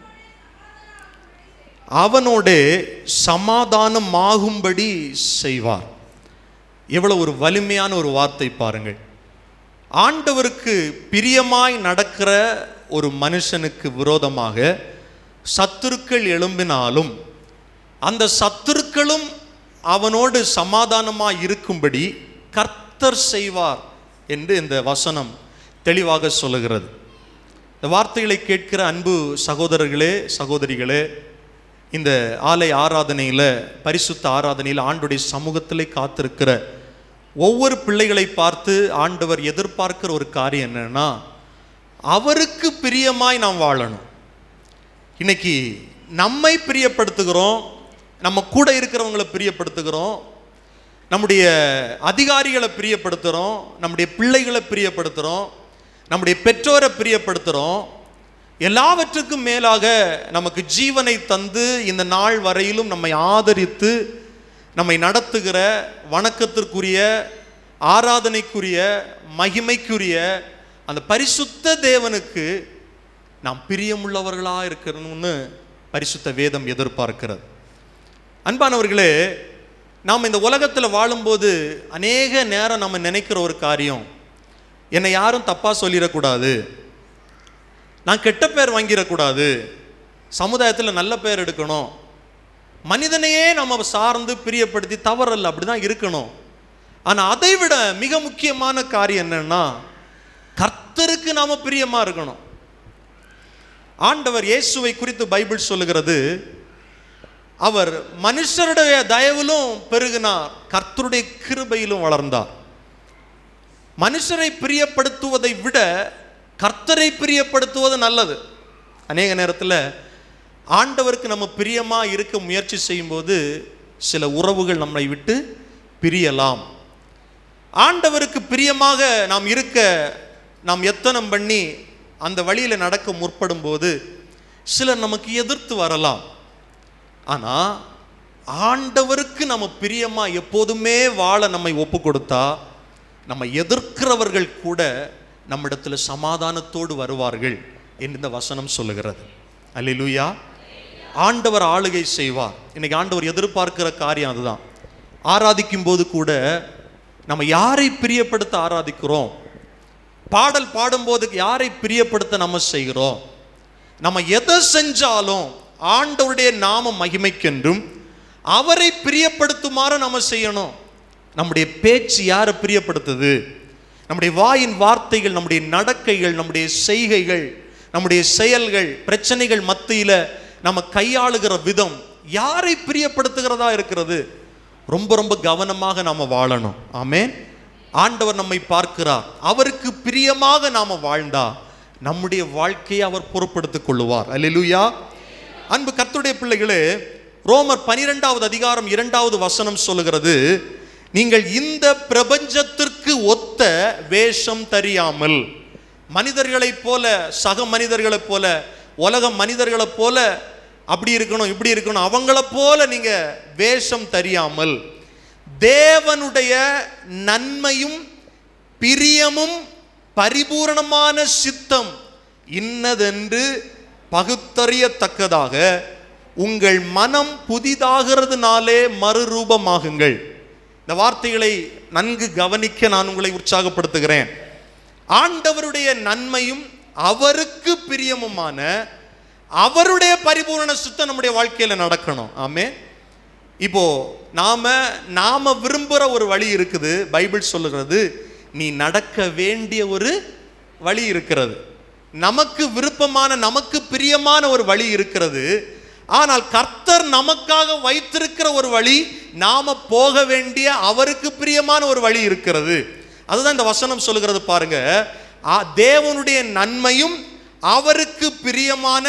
அவனோடு சமாதானமாகும்படி செய்வார் எவ்வளவு ஒரு வலிமையான ஒரு வார்த்தை பாருங்கள் ஆண்டவருக்கு பிரியமாய் நடக்கிற ஒரு மனுஷனுக்கு விரோதமாக சத்துருக்கள் எழும்பினாலும் அந்த சத்துருக்களும் அவனோடு சமாதானமாய் இருக்கும்படி கர்த்தர் செய்வார் என்று இந்த வசனம் தெளிவாக சொல்லுகிறது இந்த வார்த்தைகளை கேட்கிற அன்பு சகோதரர்களே சகோதரிகளே இந்த ஆலய ஆராதனையில் பரிசுத்த ஆராதனையில் ஆண்டுடைய சமூகத்திலே காத்திருக்கிற ஒவ்வொரு பிள்ளைகளை பார்த்து ஆண்டவர் எதிர்பார்க்கிற ஒரு காரியம் என்னன்னா அவருக்கு பிரியமாய் நாம் வாழணும் இன்னைக்கு நம்மை பிரியப்படுத்துகிறோம் நம்ம கூட இருக்கிறவங்களை பிரியப்படுத்துகிறோம் நம்முடைய அதிகாரிகளை பிரியப்படுத்துகிறோம் நம்முடைய பிள்ளைகளை பிரியப்படுத்துகிறோம் நம்முடைய பெற்றோரை பிரியப்படுத்துகிறோம் எல்லாவற்றுக்கும் மேலாக நமக்கு ஜீவனை தந்து இந்த நாள் வரையிலும் நம்மை ஆதரித்து நம்மை நடத்துகிற வணக்கத்திற்குரிய ஆராதனைக்குரிய மகிமைக்குரிய அந்த பரிசுத்த தேவனுக்கு நாம் பிரியமுள்ளவர்களாக இருக்கணும்னு பரிசுத்த வேதம் எதிர்பார்க்கிறது அன்பானவர்களே நாம் இந்த உலகத்தில் வாழும்போது அநேக நேரம் நம்ம நினைக்கிற ஒரு காரியம் என்னை யாரும் தப்பாக சொல்லிடக்கூடாது நான் கெட்ட பேர் வாங்கிடக்கூடாது சமுதாயத்தில் நல்ல பேர் எடுக்கணும் மனிதனையே நம்ம சார்ந்து பிரியப்படுத்தி தவறல்ல அப்படிதான் இருக்கணும் ஆனால் அதை விட மிக முக்கியமான காரியம் என்னன்னா கர்த்தருக்கு நாம பிரியமா இருக்கணும் ஆண்டவர் இயேசுவை குறித்து பைபிள் சொல்லுகிறது அவர் மனுஷருடைய தயவிலும் பெருகினார் கர்த்தருடைய கிருபையிலும் வளர்ந்தார் மனுஷரை பிரியப்படுத்துவதை விட கர்த்தரை பிரியப்படுத்துவது நல்லது அநேக நேரத்தில் ஆண்டவருக்கு நம்ம பிரியமா இருக்க முயற்சி செய்யும்போது சில உறவுகள் நம்மை விட்டு பிரியலாம் ஆண்டவருக்கு பிரியமாக நாம் இருக்க நாம் எத்தனம் பண்ணி அந்த வழியில் நடக்க முற்படும் போது சிலர் நமக்கு எதிர்த்து வரலாம் ஆனால் ஆண்டவருக்கு நம்ம பிரியமா எப்போதுமே வாழ நம்மை ஒப்பு கொடுத்தா நம்ம எதிர்க்கிறவர்கள் கூட நம்மிடத்தில் சமாதானத்தோடு வருவார்கள் என்று இந்த வசனம் சொல்லுகிறது அல்லேலூயா ஆண்டவர் ஆளுகை செய்வார் இன்னைக்கு ஆண்டவர் எதிர்பார்க்கிற காரியம் அதுதான் ஆராதிக்கும் போது கூட நம்ம யாரை பிரியப்படுத்த ஆராதிக்கிறோம் பாடல் பாடும்போது யாரை பிரியப்படுத்த நம்ம செய்கிறோம் நம்ம எதை செஞ்சாலும் ஆண்டவருடைய நாம மகிமைக்கென்றும் அவரை பிரியப்படுத்துமாறு நம்ம செய்யணும் நம்முடைய பேச்சு யாரை பிரியப்படுத்துது நம்முடைய வாயின் வார்த்தைகள் நம்முடைய நடக்கைகள் நம்முடைய செய்கைகள் நம்முடைய செயல்கள் பிரச்சனைகள் மத்தியில் நம்ம கையாளுகிற விதம் யாரை பிரியப்படுத்துகிறதா இருக்கிறது ரொம்ப ரொம்ப கவனமாக நாம வாழணும் ஆமென் ஆண்டவர் நம்மை பார்க்கிறார் அவருக்கு பிரியமாக நாம வாழ்ந்தா நம்முடைய வாழ்க்கையை அவர் பொறுப்படுத்திக் கொள்ளுவார் அல்லேலூயா அன்பு கர்த்தருடைய பிள்ளைகளே ரோமர் பனிரெண்டாவது அதிகாரம் இரண்டாவது வசனம் சொல்லுகிறது நீங்கள் இந்த பிரபஞ்சத்திற்கு ஒத்த வேஷம் தெரியாமல் மனிதர்களைப் போல சக மனிதர்களைப் போல உலக மனிதர்களைப் போல அப்படி இருக்கணும் இப்படி இருக்கணும் அவங்கள போல நீங்க வேஷம் தெரியாமல் தேவனுடைய நன்மையும் பிரியமும் பரிபூரணமான சித்தம் இன்னதென்று பகுத்தறியத்தக்கதாக உங்கள் மனம் புதிதாகிறதுனாலே மறுரூபமாகுங்கள் இந்த வார்த்தைகளை நன்கு கவனிக்க நான் உங்களை உற்சாகப்படுத்துகிறேன் ஆண்டவருடைய நன்மையும் அவருக்கு பிரியமுமான அவருடைய பரிபூரண சுத்தம் நம்முடைய வாழ்க்கையில நடக்கணும் ஆமே இப்போ நாம நாம விரும்புற ஒரு வழி இருக்குது பைபிள் சொல்லுகிறது நீ நடக்க வேண்டிய ஒரு வழி இருக்கிறது நமக்கு விருப்பமான நமக்கு பிரியமான ஒரு வழி இருக்கிறது ஆனால் கர்த்தர் நமக்காக வைத்திருக்கிற ஒரு வழி நாம போக வேண்டிய அவருக்கு பிரியமான ஒரு வழி இருக்கிறது அதுதான் இந்த வசனம் சொல்லுகிறது பாருங்க ஆ, தேவனுடைய நன்மையும் அவருக்கு பிரியமான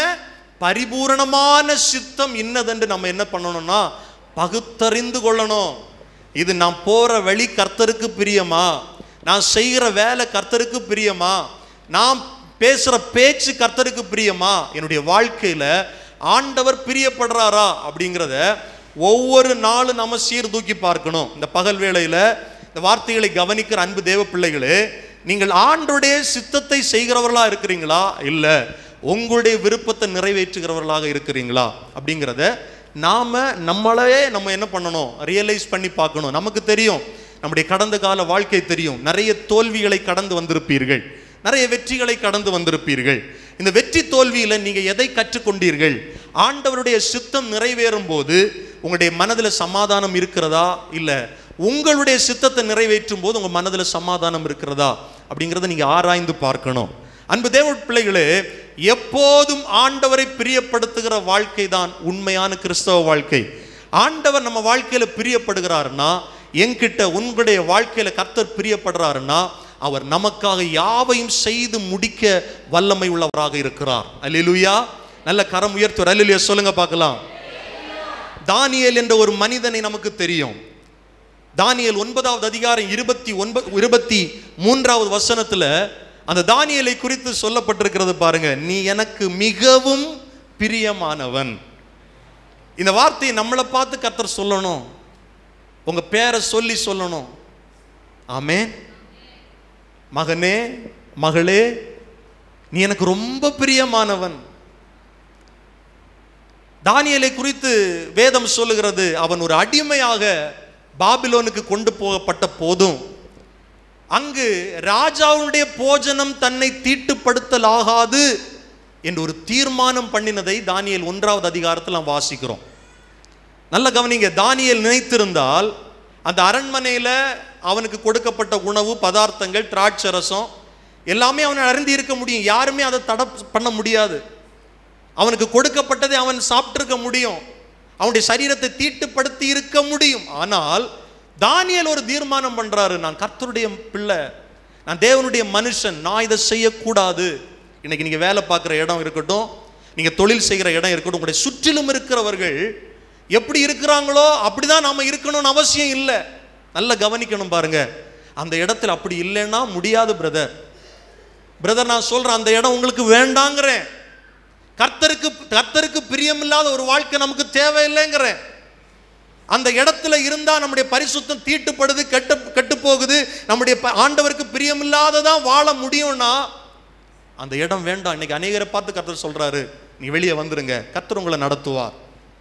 பரிபூரணமான சித்தம் இன்னதென்று நம்ம என்ன பண்ணணும்னா பகுத்தறிந்து கொள்ளணும் இது நான் போற வழி கர்த்தருக்கு பிரியமா நான் செய்கிற வேலை கர்த்தருக்கு பிரியமா நான் பேசுற பேச்சு கர்த்தருக்கு பிரியமா என்னுடைய வாழ்க்கையில ஆண்டவர் பிரியப்படுறாரா அப்படிங்கிறத ஒவ்வொரு நாளும் நம்ம சீர்தூக்கி பார்க்கணும் இந்த பகல் வேளையில இந்த வார்த்தைகளை கவனிக்கிற அன்பு தேவ பிள்ளைகளே நீங்கள் ஆண்டுடைய சித்தத்தை செய்கிறவர்களா இருக்கிறீங்களா இல்ல உங்களுடைய விருப்பத்தை நிறைவேற்றுகிறவர்களாக இருக்கிறீங்களா அப்படிங்கிறத நாம நம்மளே நம்ம என்ன பண்ணணும் ரியலைஸ் பண்ணி பார்க்கணும் நமக்கு தெரியும் நம்முடைய கடந்த கால வாழ்க்கை தெரியும் நிறைய தோல்விகளை கடந்து வந்திருப்பீர்கள் நிறைய வெற்றிகளை கடந்து வந்திருப்பீர்கள் இந்த வெற்றி தோல்வியில நீங்க எதை கற்றுக்கொண்டீர்கள் ஆண்டவருடைய சித்தம் நிறைவேறும் போது உங்களுடைய மனதில் சமாதானம் இருக்கிறதா இல்ல உங்களுடைய சித்தத்தை நிறைவேற்றும் போது உங்க மனதில் சமாதானம் இருக்கிறதா அப்படிங்கிறத நீங்க ஆராய்ந்து பார்க்கணும் அன்பு தேவ பிள்ளைகளே எப்போதும் ஆண்டவரை பிரியப்படுத்துகிற வாழ்க்கை தான் உண்மையான கிறிஸ்தவ வாழ்க்கை ஆண்டவர் நம்ம வாழ்க்கையில பிரியப்படுகிறாருன்னா என்கிட்ட உங்களுடைய வாழ்க்கையில கர்த்தர் பிரியப்படுறாருன்னா அவர் நமக்காக யாவையும் செய்து முடிக்க வல்லமை உள்ளவராக இருக்கிறார் அல்லேலூயா நல்ல கரம் உயர்த்துவார் அல்லேலூயா சொல்லுங்க பார்க்கலாம் தானியேல் என்ற ஒரு மனிதனை நமக்கு தெரியும் தானியேல் ஒன்பதாவது அதிகாரம் இருபத்தி ஒன்பது இருபத்தி மூன்றாவது வசனத்துல அந்த தானியேலை குறித்து சொல்லப்பட்டிருக்கிறது பாருங்க நீ எனக்கு மிகவும் பிரியமானவன் இந்த வார்த்தையை நம்மளை பார்த்து கர்த்தர் சொல்லணும் உங்க பேரை சொல்லி சொல்லணும் ஆமென் மகனே மகளே நீ எனக்கு ரொம்ப பிரியமானவன் தானியேலை குறித்து வேதம் சொல்லுகிறது அவன் ஒரு அடிமையாக பாபிலோனுக்கு கொண்டு போகப்பட்ட போதும் அங்கு ராஜாவுடைய போஜனம் தன்னை தீட்டுப்படுத்தலாகாது என்று ஒரு தீர்மானம் பண்ணினதை தானியேல் ஒன்றாவது அதிகாரத்தில் நாம் வாசிக்கிறோம் நல்ல கவனிங்க தானியேல் நினைத்திருந்தால் அந்த அரண்மனையில் அவனுக்கு கொடுக்கப்பட்ட உணவு பதார்த்தங்கள் திராட்சை ரசம் எல்லாமே அவனை அருந்தி இருக்க முடியும் யாருமே அதை தடை பண்ண முடியாது அவனுக்கு கொடுக்கப்பட்டதை அவன் சாப்பிட்டிருக்க முடியும் அவனுடைய சரீரத்தை தீட்டுப்படுத்தி இருக்க முடியும் ஆனால் தானியேல் ஒரு தீர்மானம் பண்றாரு நான் கர்த்தருடைய பிள்ளை நான் தேவனுடைய மனுஷன் நான் இதை செய்யக்கூடாது இன்னைக்கு நீங்க வேலை பார்க்குற இடம் இருக்கட்டும் நீங்க தொழில் செய்கிற இடம் இருக்கட்டும் உங்களுடைய சுற்றிலும் இருக்கிறவர்கள் எப்படி இருக்கிறாங்களோ அப்படிதான் நாம இருக்கணும்னு அவசியம் இல்லை நல்லா கவனிக்கணும் பாருங்க அந்த இடத்துல அப்படி இல்லைன்னா முடியாது பிரதர் பிரதர் நான் சொல்றேன் அந்த இடம் உங்களுக்கு வேண்டாங்கிறேன் கர்த்தருக்கு கர்த்தருக்கு பிரியமில்லாத ஒரு வாழ்க்கை நமக்கு தேவையில்லைங்கிறேன் அந்த இடத்துல இருந்தா நம்முடைய பரிசுத்தம் தீட்டுப்படுது கெட்டு கெட்டு போகுது நம்முடைய ப- ஆண்டவருக்கு பிரியமில்லாததான் வாழ முடியும்னா அந்த இடம் வேண்டாம் இன்னைக்கு அநேகரை பார்த்து கர்த்தர் சொல்றாரு நீ வெளியே வந்துருங்க கர்த்தர் உங்களை நடத்துவார்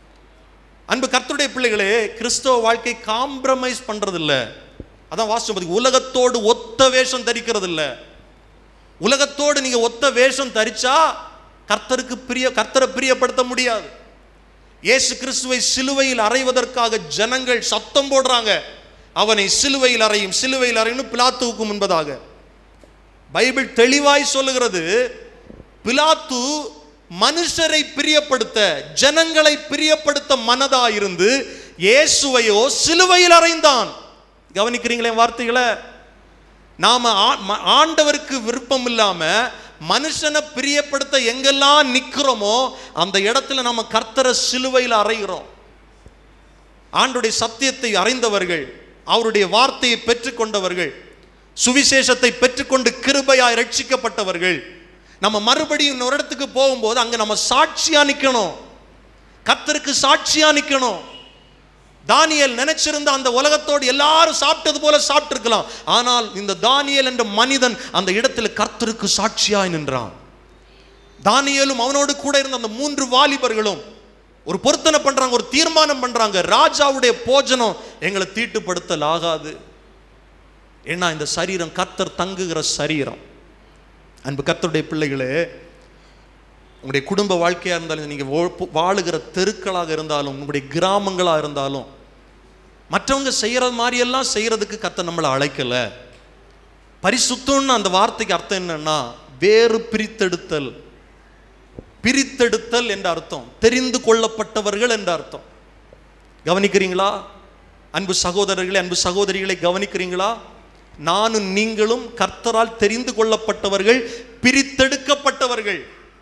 அன்பு கர்த்தருடைய பிள்ளைகளே கிறிஸ்தவ வாழ்க்கை காம்ப்ரமைஸ் பண்றது இல்ல அதான் வாசிச்சோம் பாத்தீங்க, உலகத்தோடு ஒத்த வேஷம் தரிக்கிறது இல்ல உலகத்தோடு நீங்க ஒத்த வேஷம் தரிச்சா கர்த்தருக்கு பிரிய கர்த்தரை பிரியப்படுத்த முடியாது இயேசு கிறிஸ்துவை சிலுவையில் அறைவதற்காக ஜனங்கள் சத்தம் போடுறாங்க அவனை சிலுவையில் அறையும் சிலுவையில் அறையும் பிலாத்துவுக்கு முன்பதாக பைபிள் தெளிவாய் சொல்லுகிறது பிலாத்து மனுஷரை பிரியப்படுத்த ஜனங்களை பிரியப்படுத்த மனதாயிருந்து இயேசுவையோ சிலுவையில் அறைந்தான் கவனிக்கிறீங்களே என் வார்த்தைகளை நாம ஆ- ம- ஆண்டவருக்கு விருப்பம் இல்லாம மனுஷனை பிரியப்படுத்த எங்கெல்லாம் நிக்கிறோமோ அந்த இடத்துல நம்ம கர்த்தரை சிலுவையில் அறைகிறோம் ஆண்டுடைய சத்தியத்தை அறிந்தவர்கள் அவருடைய வார்த்தையை பெற்றுக்கொண்டவர்கள் சுவிசேஷத்தை பெற்றுக்கொண்டு கிருபையாய் ரட்சிக்கப்பட்டவர்கள் நம்ம மறுபடியும் இன்னொரு இடத்துக்கு போகும்போது அங்க நம்ம சாட்சியா நிக்கணும் கர்த்தருக்கு சாட்சியா நிக்கணும் தானியேல் நினைச்சிருந்த அந்த உலகத்தோடு எல்லாரும் சாப்பிட்டது போல சாப்பிட்டிருக்கலாம் ஆனால் இந்த தானியேல் என்ற மனிதன் அந்த இடத்துல கர்த்தருக்கு சாட்சியாய் நின்றான் தானியேலும் அவனோடு கூட இருந்த அந்த மூன்று வாலிபர்களும் ஒரு பொருத்தனை பண்றாங்க ஒரு தீர்மானம் பண்றாங்க ராஜாவுடைய போஜனம் எங்களை தீட்டுப்படுத்தல் ஆகாது ஏன்னா இந்த சரீரம் கர்த்தர் தங்குகிற சரீரம் அன்பு கர்த்தருடைய பிள்ளைகளே உங்களுடைய குடும்ப வாழ்க்கையாக இருந்தாலும் நீங்கள் வாழுகிற தெருக்களாக இருந்தாலும் உங்களுடைய கிராமங்களாக இருந்தாலும் மற்றவங்க செய்கிறது மாதிரியெல்லாம் செய்கிறதுக்கு கத்த நம்மளை அழைக்கல பரிசுத்தம்னு அந்த வார்த்தைக்கு அர்த்தம் என்னன்னா வேறு பிரித்தெடுத்தல் பிரித்தெடுத்தல் என்ற அர்த்தம் தெரிந்து கொள்ளப்பட்டவர்கள் என்ற அர்த்தம் கவனிக்கிறீங்களா அன்பு சகோதரர்களே அன்பு சகோதரிகளை கவனிக்கிறீங்களா நானும் நீங்களும் கர்த்தரால் தெரிந்து கொள்ளப்பட்டவர்கள் பிரித்தெடுக்கப்பட்டவர்கள்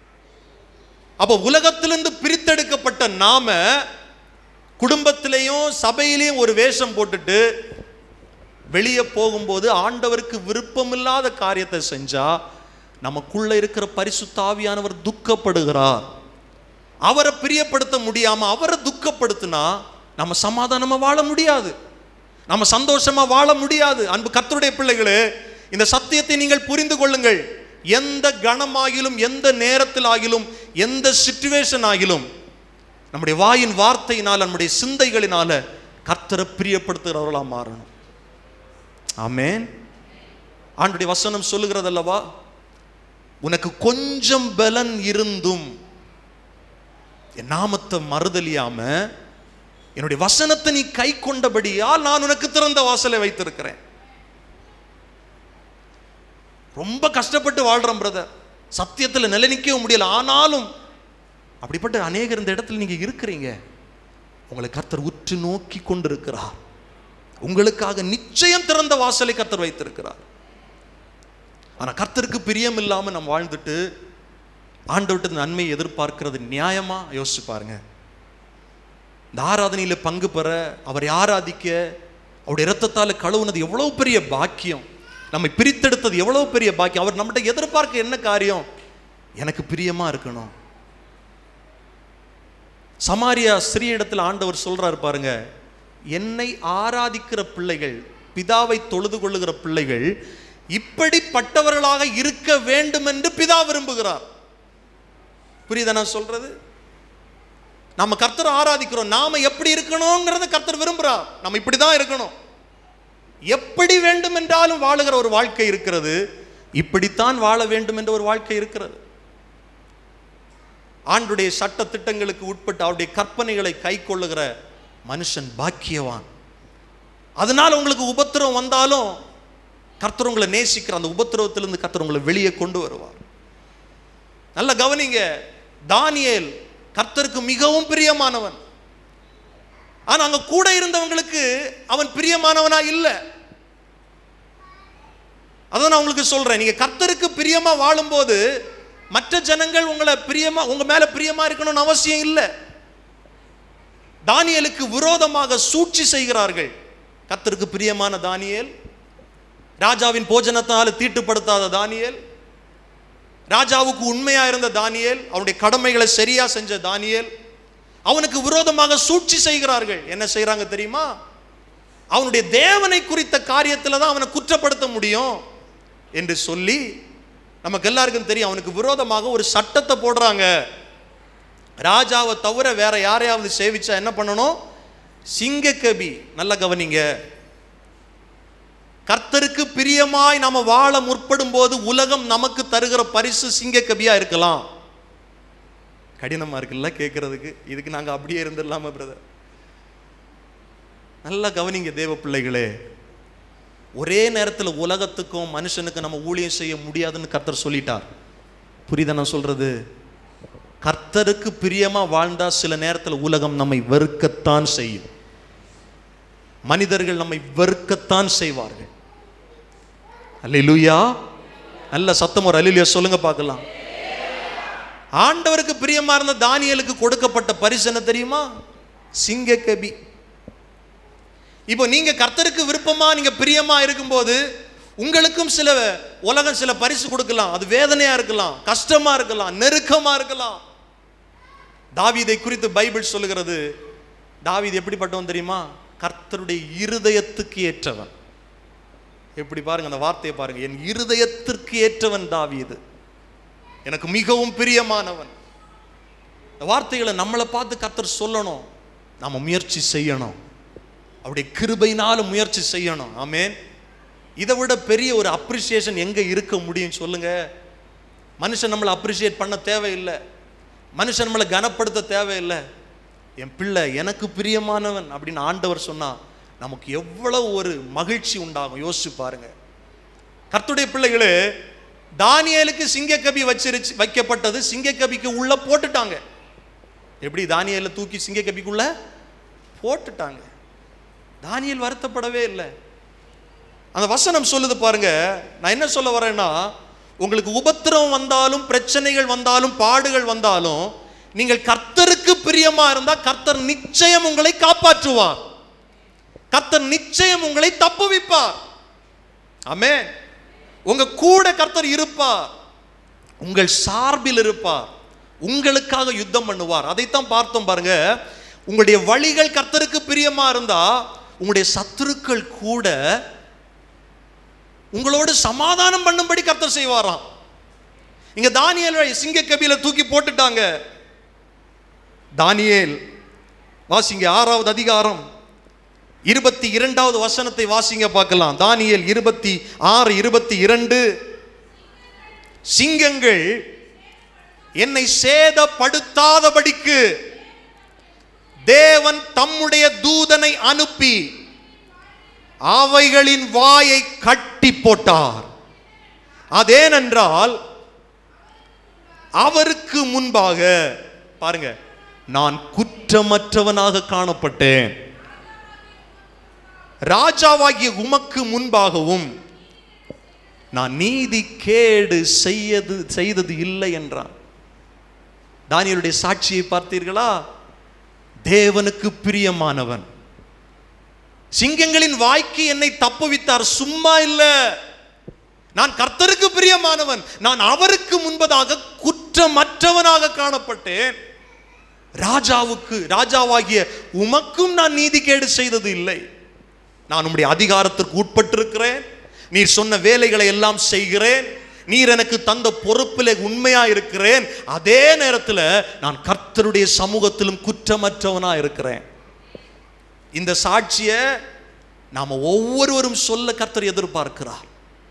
அப்போ உலகத்திலிருந்து பிரித்தெடுக்கப்பட்ட நாம குடும்பத்திலையும் சபையிலையும் ஒரு வேஷம் போட்டுட்டு வெளியே போகும்போது ஆண்டவருக்கு விருப்பமில்லாத காரியத்தை செஞ்சா நமக்குள்ள இருக்கிற பரிசுத்தாவியானவர் துக்கப்படுகிறார் அவரை பிரியப்படுத்த முடியாம அவரை துக்கப்படுத்தினா நம்ம சமாதானமா வாழ முடியாது நம்ம சந்தோஷமா வாழ முடியாது அன்பு கர்த்தருடைய பிள்ளைகளே இந்த சத்தியத்தை நீங்கள் புரிந்து கொள்ளுங்கள் எந்த கணமாகிலும் எந்த நேரத்தில் ஆகிலும் எந்த சிச்சுவேஷன் ஆகிலும் நம்முடைய வாயின் வார்த்தையினால் நம்முடைய சிந்தைகளினால கர்த்தரை பிரியப்படுத்துகிறவர்களா மாறணும் ஆமென் ஆண்டுடைய வசனம் சொல்லுகிறதல்லவா உனக்கு கொஞ்சம் பலன் இருந்தும் என் நாமத்தை மறுதலியாம என்னுடைய வசனத்தை நீ கை கொண்டபடியால் நான் உனக்கு திறந்த வாசலை வைத்திருக்கிறேன் ரொம்ப கஷ்டப்பட்டு வாழ்றோம் பிரதர் சத்தியத்துல நிலை நிற்கவும் முடியல ஆனாலும் அப்படிப்பட்ட அநேகர் இந்த இடத்துல நீங்க இருக்கிறீங்க உங்களை கர்த்தர் உற்று நோக்கி கொண்டிருக்கிறார் உங்களுக்காக நிச்சயம் திறந்த வாசலை கர்த்தர் வைத்திருக்கிறார் ஆனா கர்த்தருக்கு பிரியம் இல்லாம நம்ம வாழ்ந்துட்டு ஆண்டவர்கிட்ட நன்மையை எதிர்பார்க்கிறது நியாயமா யோசிச்சு பாருங்க இந்த ஆராதனையில பங்கு பெற அவரை ஆராதிக்க அவருடைய இரத்தத்தால் கழுவுனது எவ்வளவு பெரிய பாக்கியம் நம்மை பிரித்தெடுத்தது எவ்வளவு பெரிய பாக்கியம் அவர் நம்மகிட்ட எதிர்பார்க்க என்ன காரியம் எனக்கு பிரியமா இருக்கணும் சமாரியா ஸ்ரீ-இடத்தில் ஆண்டவர் சொல்றாரு பாருங்க என்னை ஆராதிக்கிற பிள்ளைகள் பிதாவை தொழுது கொள்ளுகிற பிள்ளைகள் இப்படிப்பட்டவர்களாக இருக்க வேண்டும் என்று பிதா விரும்புகிறார் புரியுதா நான் சொல்றது நம்ம கர்த்தரை ஆராதிக்கிறோம் நாம எப்படி இருக்கணுங்கிறத கர்த்தர் விரும்புறார் நம்ம இப்படிதான் இருக்கணும் எப்படி வேண்டும் என்றாலும் வாழுகிற ஒரு வாழ்க்கை இருக்கிறது இப்படித்தான் வாழ வேண்டும் என்ற ஒரு வாழ்க்கை இருக்கிறது ஆண்டுடைய சட்ட திட்டங்களுக்கு உட்பட்டு அவருடைய கற்பனைகளை கை கொள்ளுகிற மனுஷன் பாக்கியவான் அதனால உங்களுக்கு உபத்திரம் வந்தாலும் கர்த்தர் உங்களை நேசிக்கிற அந்த உபத்திரவத்திலிருந்து கர்த்தர் உங்களை வெளியே கொண்டு வருவார் நல்ல கவனிங்க தானியேல் கர்த்தருக்கு மிகவும் பிரியமானவன் ஆனா அங்க கூட இருந்தவங்களுக்கு அவன் பிரியமானவனா இல்லை அதான் நான் உங்களுக்கு சொல்றேன் நீங்க கர்த்தருக்கு பிரியமா வாழும்போது மற்ற ஜனங்கள் உங்களை பிரியமா உங்க மேல பிரியமா இருக்கணும்னு அவசியம் இல்லை தானியலுக்கு விரோதமாக சூழ்ச்சி செய்கிறார்கள் கர்த்தருக்கு பிரியமான தானியேல் ராஜாவின் போஜனத்தால் தீட்டுப்படுத்தாத தானியேல் ராஜாவுக்கு உண்மையா இருந்த தானியேல் அவனுடைய கடமைகளை சரியா செஞ்ச தானியேல் அவனுக்கு விரோதமாக சூழ்ச்சி செய்கிறார்கள் என்ன செய்றாங்க தெரியுமா அவனுடைய தேவனை குறித்த காரியத்தில் தான் அவனை குற்றப்படுத்த முடியும் என்று சொல்லி நமக்கு எல்லாருக்கும் தெரியும் அவனுக்கு விரோதமாக ஒரு சட்டத்தை போடுறாங்க ராஜாவை தவிர வேற யாரையாவது சேவிச்சா என்ன பண்ணணும் சிங்கக்கபி நல்ல கவனிங்க கர்த்தருக்கு பிரியமாய் நாம வாழ முற்படும் போது உலகம் நமக்கு தருகிற பரிசு சிங்கக்கபியா இருக்கலாம் கடினமா இருக்குல்ல கேட்கறதுக்கு இதுக்கு நாங்க அப்படியே இருந்துடலாமா பிரதர் நல்லா கவனிங்க தேவ பிள்ளைகளே ஒரே நேரத்தில் உலகத்துக்கும் மனுஷனுக்கும் நம்ம ஊழியம் செய்ய முடியாதுன்னு கர்த்தர் சொல்லிட்டார் புரியுதா நான் சொல்றது கர்த்தருக்கு பிரியமா வாழ்ந்தா சில நேரத்தில் உலகம் நம்மை வெறுக்கத்தான் செய்யும் மனிதர்கள் நம்மை வெறுக்கத்தான் செய்வார்கள் அல்லேலூயா நல்ல சத்தம் ஒரு அல்லேலூயா சொல்லுங்க பார்க்கலாம் ஆண்டவருக்கு பிரியமா இருந்த தானியலுக்கு கொடுக்கப்பட்ட பரிசு என்ன தெரியுமா சிங்கக்கபி இப்போ நீங்க கர்த்தருக்கு விருப்பமா நீங்க பிரியமா இருக்கும்போது உங்களுக்கும் சில உலகம் சில பரிசு கொடுக்கலாம் அது வேதனையா இருக்கலாம் கஷ்டமா இருக்கலாம் நெருக்கமா இருக்கலாம் தாவீதை குறித்து பைபிள் சொல்லுகிறது தாவீது எப்படிப்பட்டவன் தெரியுமா கர்த்தருடைய இருதயத்துக்கு ஏற்றவன் எப்படி பாருங்க அந்த வார்த்தையை பாருங்க என் இருதயத்திற்கு ஏற்றவன் தாவீது எனக்கு மிகவும் பிரியமானவன் இந்த வார்த்தைகளை நம்மளை பார்த்து கர்த்தர் சொல்லணும் நாம முயற்சி செய்யணும் அவருடைய கிருபையினால முயற்சி செய்யணும் ஆமென் இதை விட பெரிய ஒரு அப்ரிசியேஷன் எங்க இருக்க முடியும் சொல்லுங்க மனுஷன் நம்மளை அப்ரிசியேட் பண்ண தேவையில்லை மனுஷன் நம்மளை கனப்படுத்த தேவையில்லை என் பிள்ளை எனக்கு பிரியமானவன் அப்படின்னு ஆண்டவர் சொன்னா நமக்கு எவ்வளவு ஒரு மகிழ்ச்சி உண்டாகும் யோசிச்சு பாருங்க கர்த்துடைய பிள்ளைகளே தானியேலுக்கு சிங்கக்கபி வச்சிருச்சு வைக்கப்பட்டது சிங்கக்கபிக்கு உள்ள போட்டுட்டாங்க எப்படி தானியேல தூக்கி சிங்கக்கபிக்குள்ள போட்டுட்டாங்க தானியேல் வருத்தப்படவே இல்லை அந்த வசனம் சொல்லுது பாருங்க நான் என்ன சொல்ல வரேன்னா உங்களுக்கு உபத்திரம் வந்தாலும் பிரச்சனைகள் வந்தாலும் பாடுகள் வந்தாலும் நீங்கள் கர்த்தருக்கு பிரியமா இருந்தா கர்த்தர் நிச்சயம் உங்களை காப்பாற்றுவார் கர்த்தர் நிச்சயம் உங்களை தப்புவிப்பார் ஆமே உங்க கூட கர்த்தர் இருப்பார் உங்கள் சார்பில் இருப்பார் உங்களுக்காக யுத்தம் பண்ணுவார் அதைத்தான் பார்த்தோம் பாருங்க உங்களுடைய வழிகள் கர்த்தருக்கு பிரியமா இருந்தா உங்களுடைய சத்துருக்கள் கூட உங்களோடு சமாதானம் பண்ணும்படி கர்த்தர் செய்வாராம் இங்க தானியேல் சிங்க கபில தூக்கி போட்டுட்டாங்க தானியேல் வாசிங்க ஆறாவது அதிகாரம் இருபத்தி இரண்டாவது வசனத்தை வாசிங்க பார்க்கலாம் தானியேல் இருபத்தி ஆறு இருபத்தி இரண்டு சிங்கங்கள் என்னை சேதப்படுத்தாதபடிக்கு தேவன் தம்முடைய தூதனை அனுப்பி அவைகளின் வாயை கட்டி போட்டார் அதேனென்றால் அவருக்கு முன்பாக பாருங்க நான் குற்றமற்றவனாக காணப்பட்டேன் ராஜாவாகிய உமக்கு முன்பாகவும் நான் நீதி கேடு செய்யது செய்தது இல்லை என்றான் தானியலுடைய சாட்சியை பார்த்தீர்களா தேவனுக்கு பிரியமானவன் சிங்கங்களின் வாய்க்கு என்னை தப்புவித்தார் சும்மா இல்ல நான் கர்த்தருக்கு பிரியமானவன் நான் அவருக்கு முன்பதாக குற்றமற்றவனாக காணப்பட்டேன் ராஜாவுக்கு ராஜாவாகிய உமக்கும் நான் நீதிகேடு செய்தது இல்லை நான் உம்முடைய அதிகாரத்திற்கு உட்பட்டிருக்கிறேன் நீர் சொன்ன வேலைகளை எல்லாம் செய்கிறேன் நீர் எனக்கு தந்த பொறுப்பிலே உண்மையா இருக்கிறேன் அதே நேரத்தில் நான் கர்த்தருடைய சமூகத்திலும் குற்றமற்றவனா இருக்கிறேன் இந்த சாட்சியை நாம ஒவ்வொருவரும் சொல்ல கர்த்தர் எதிர்பார்க்கிறார்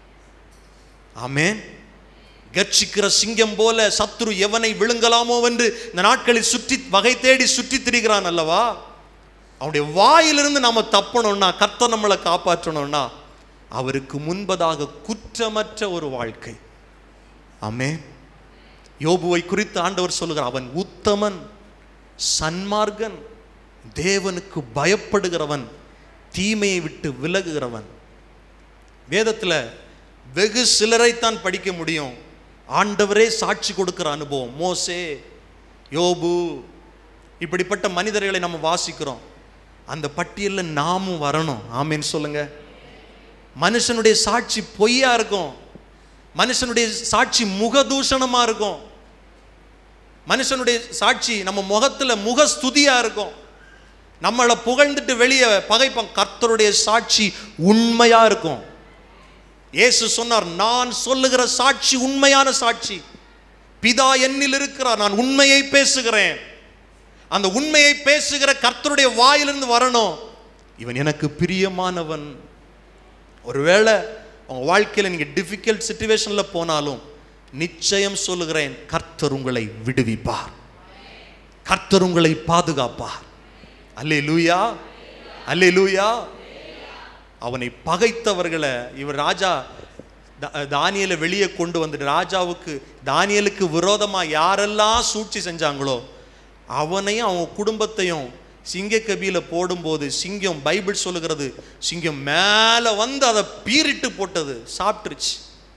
ஆமென் கர்ச்சிக்கிற சிங்கம் போல சத்துரு எவனை விழுங்கலாமோ என்று இந்த நாட்களில் சுற்றி வகை தேடி சுற்றி திரிகிறான் அல்லவா அவனுடைய வாயிலிருந்து நாம தப்பணும்னா கர்த்தர் நம்மளை காப்பாற்றணும்னா அவருக்கு முன்பதாக குற்றமற்ற ஒரு வாழ்க்கை ஆமே யோபுவை குறித்து ஆண்டவர் சொல்லுகிறார் அவன் உத்தமன் சன்மார்கன் தேவனுக்கு பயப்படுகிறவன் தீமையை விட்டு விலகுகிறவன் வேதத்தில் வெகு சிலரைத்தான் படிக்க முடியும் ஆண்டவரே சாட்சி கொடுக்கிற அனுபவம் மோசே யோபு இப்படிப்பட்ட மனிதர்களை நம்ம வாசிக்கிறோம் அந்த பட்டியலில் நாமும் வரணும் ஆமேன்னு சொல்லுங்க மனுஷனுடைய சாட்சி பொய்யா இருக்கும் மனுஷனுடைய சாட்சி முகதூஷணமா இருக்கும் மனுஷனுடைய சாட்சி நம்ம முகத்துல முகஸ்துதியா இருக்கும் நம்மளை புகழ்ந்துட்டு வெளியே பகைப்பான் கர்த்தருடைய சாட்சி உண்மையா இருக்கும் இயேசு சொன்னார் நான் சொல்லுகிற சாட்சி உண்மையான சாட்சி பிதா என்னில் இருக்கிறார் நான் உண்மையை பேசுகிறேன் அந்த உண்மையை பேசுகிற கர்த்தருடைய வாயிலிருந்து வரணும் இவன் எனக்கு பிரியமானவன் ஒருவேளை உங்க வாழ்க்கையில் நீங்க டிஃபிகல்ட் சுச்சுவேஷன்ல போனாலும் நிச்சயம் சொல்லுகிறேன் கர்த்தர் உங்களை விடுவிப்பார் கர்த்தர் உங்களை பாதுகாப்பார் அல்லே லூயா அல்லே லூயா அவனை பகைத்தவர்களை இவர் ராஜா தா- தானியேலை வெளியே கொண்டு வந்துட்டு ராஜாவுக்கு தானியலுக்கு விரோதமா யாரெல்லாம் சூழ்ச்சி செஞ்சாங்களோ அவனையும் அவன் குடும்பத்தையும் சிங்க கபியில போடும்போது சிங்கம் பைபிள் சொல்லுகிறது சிங்கம் மேலே வந்து அதை பீறிட்டு போட்டது சாப்பிட்டுருச்சு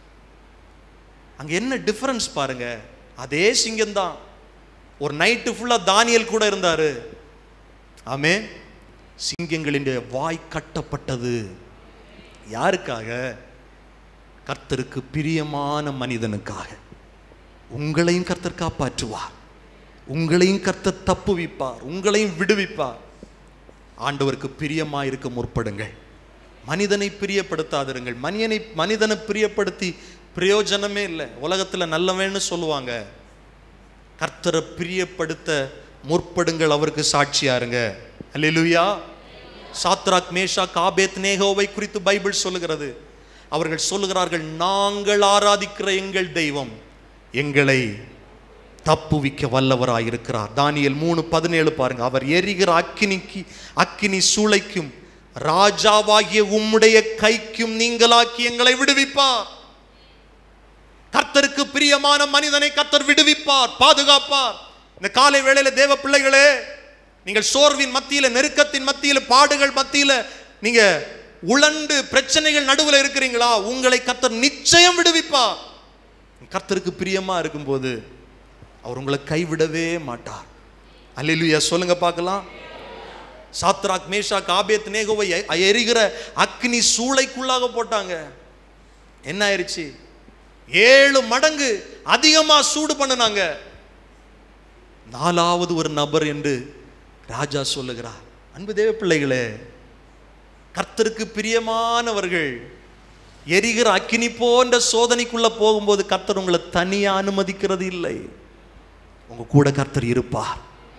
அங்க என்ன டிஃபரன்ஸ் பாருங்க அதே சிங்கம்தான் ஒரு நைட்டு ஃபுல்லா தானியல் கூட இருந்தாரு ஆமே சிங்கங்களின் வாய் கட்டப்பட்டது யாருக்காக கர்த்தருக்கு பிரியமான மனிதனுக்காக உங்களையும் கர்த்தர் காப்பாற்றுவார் உங்களையும் கர்த்தர் தப்புவிப்பார் உங்களையும் விடுவிப்பார் ஆண்டவருக்கு பிரியமாய் இருக்க முற்படுங்கள் மனிதனை பிரியப்படுத்தாதிருங்கள் மனிதனை மனிதனை பிரியப்படுத்தி பிரயோஜனமே இல்லை உலகத்தில் நல்லவன்னு சொல்லுவாங்க கர்த்தரை பிரியப்படுத்த முற்படுங்கள் அவருக்கு சாட்சியா இருங்க அல்லேலூயா சாத்ராக் மேஷா காபேத் நேகோவை குறித்து பைபிள் சொல்லுகிறது அவர்கள் சொல்லுகிறார்கள் நாங்கள் ஆராதிக்கிற எங்கள் தெய்வம் எங்களை தப்புவிக்க வல்லவராயிருக்கிறார் தானியல் மூணு பதினேழு பாருங்க அவர் எரிகிற அக்கினிக்கு அக்கினி சூளைக்கும் ராஜாவாகிய உம்முடைய கைக்கும் நீங்களாக்கி எங்களை விடுவிப்பார் கர்த்தருக்கு பிரியமான மனிதனை கர்த்தர் விடுவிப்பார் பாதுகாப்பார் இந்த காலை வேளையில தேவ பிள்ளைகளே நீங்கள் சோர்வின் மத்தியில நெருக்கத்தின் மத்தியில பாடுகள் மத்தியில நீங்க உழண்டு பிரச்சனைகள் நடுவில் இருக்கிறீங்களா உங்களை கர்த்தர் நிச்சயம் விடுவிப்பார் கர்த்தருக்கு பிரியமா இருக்கும்போது அவர் உங்களை கைவிடவே மாட்டார் அல்லேலூயா சொல்லுங்க பார்க்கலாம் சாத்ராக் மேஷாக் ஆபேத் நேகோவை எ- எரிகிற அக்னி சூளைக்குள்ளாக போட்டாங்க என்ன ஆயிருச்சு ஏழு மடங்கு அதிகமா சூடு பண்ணுனாங்க நாலாவது ஒரு நபர் என்று ராஜா சொல்லுகிறார் அன்பு தேவ பிள்ளைகளே கர்த்தருக்கு பிரியமானவர்கள் எரிகிற அக்கினி போன்ற சோதனைக்குள்ள போகும்போது கர்த்தர் உங்களை தனியா அனுமதிக்கிறது இல்லை உங்க கூட கர்த்தர் இருப்பார்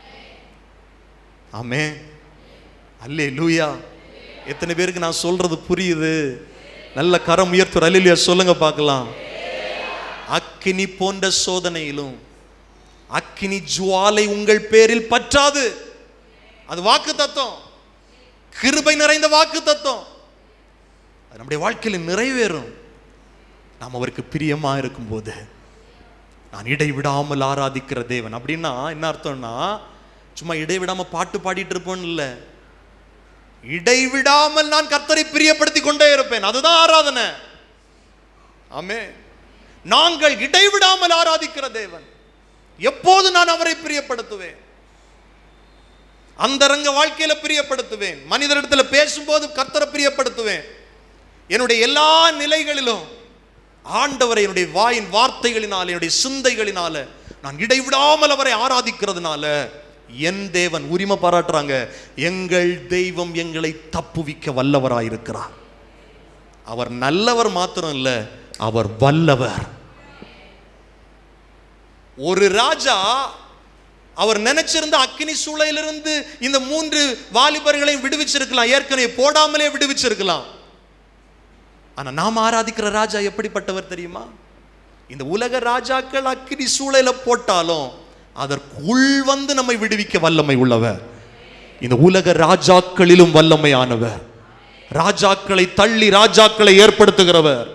ஆமே அல்லே லூயா எத்தனை பேருக்கு நான் சொல்றது புரியுது நல்ல கரம் உயர்த்துற அல்லேலூயா சொல்லுங்க பார்க்கலாம் அக்கினி போன்ற சோதனையிலும் அக்கினி ஜுவாலை உங்கள் பேரில் பற்றாது அது வாக்கு தத்துவம் கிருபை நிறைந்த வாக்கு தத்துவம் அது நம்முடைய வாழ்க்கையில் நிறைவேறும் நாம் அவருக்கு பிரியமா இருக்கும்போது நான் இடைவிடாமல் ஆராதிக்கிற தேவன் அப்படின்னா என்ன அர்த்தம்னா சும்மா இடைவிடாம பாட்டு பாடிட்டு இருப்போம்னு இல்லை இடைவிடாமல் நான் கர்த்தரை பிரியப்படுத்தி கொண்டே இருப்பேன் அதுதான் ஆராதனை ஆமே நாங்கள் இடைவிடாமல் ஆராதிக்கிற தேவன் எப்போது நான் அவரை பிரியப்படுத்துவேன் அந்தரங்க வாழ்க்கையில பிரியப்படுத்துவேன் மனிதரிடத்துல பேசும்போது கர்த்தரை பிரியப்படுத்துவேன் என்னுடைய எல்லா நிலைகளிலும் ஆண்டவரை என்னுடைய வாயின் வார்த்தைகளினால என்னுடைய சிந்தைகளினால நான் இடைவிடாமல் அவரை ஆராதிக்கிறதுனால என் தேவன் உரிமை பாராட்டுறாங்க எங்கள் தெய்வம் எங்களை தப்புவிக்க வல்லவராயிருக்கிறார் அவர் நல்லவர் மாத்திரம் இல்ல அவர் வல்லவர் ஒரு ராஜா அவர் நினைச்சிருந்த அக்கினி சூளையிலிருந்து இந்த மூன்று வாலிபர்களையும் விடுவிச்சிருக்கலாம் ஏற்கனவே போடாமலே விடுவிச்சிருக்கலாம் ஆனா நாம் ஆராதிக்கிற ராஜா எப்படிப்பட்டவர் தெரியுமா இந்த உலக ராஜாக்கள் அக்கினி சூளையில போட்டாலும் அதற்குள் வந்து நம்மை விடுவிக்க வல்லமை உள்ளவர் இந்த உலக ராஜாக்களிலும் வல்லமையானவர் ராஜாக்களை தள்ளி ராஜாக்களை ஏற்படுத்துகிறவர்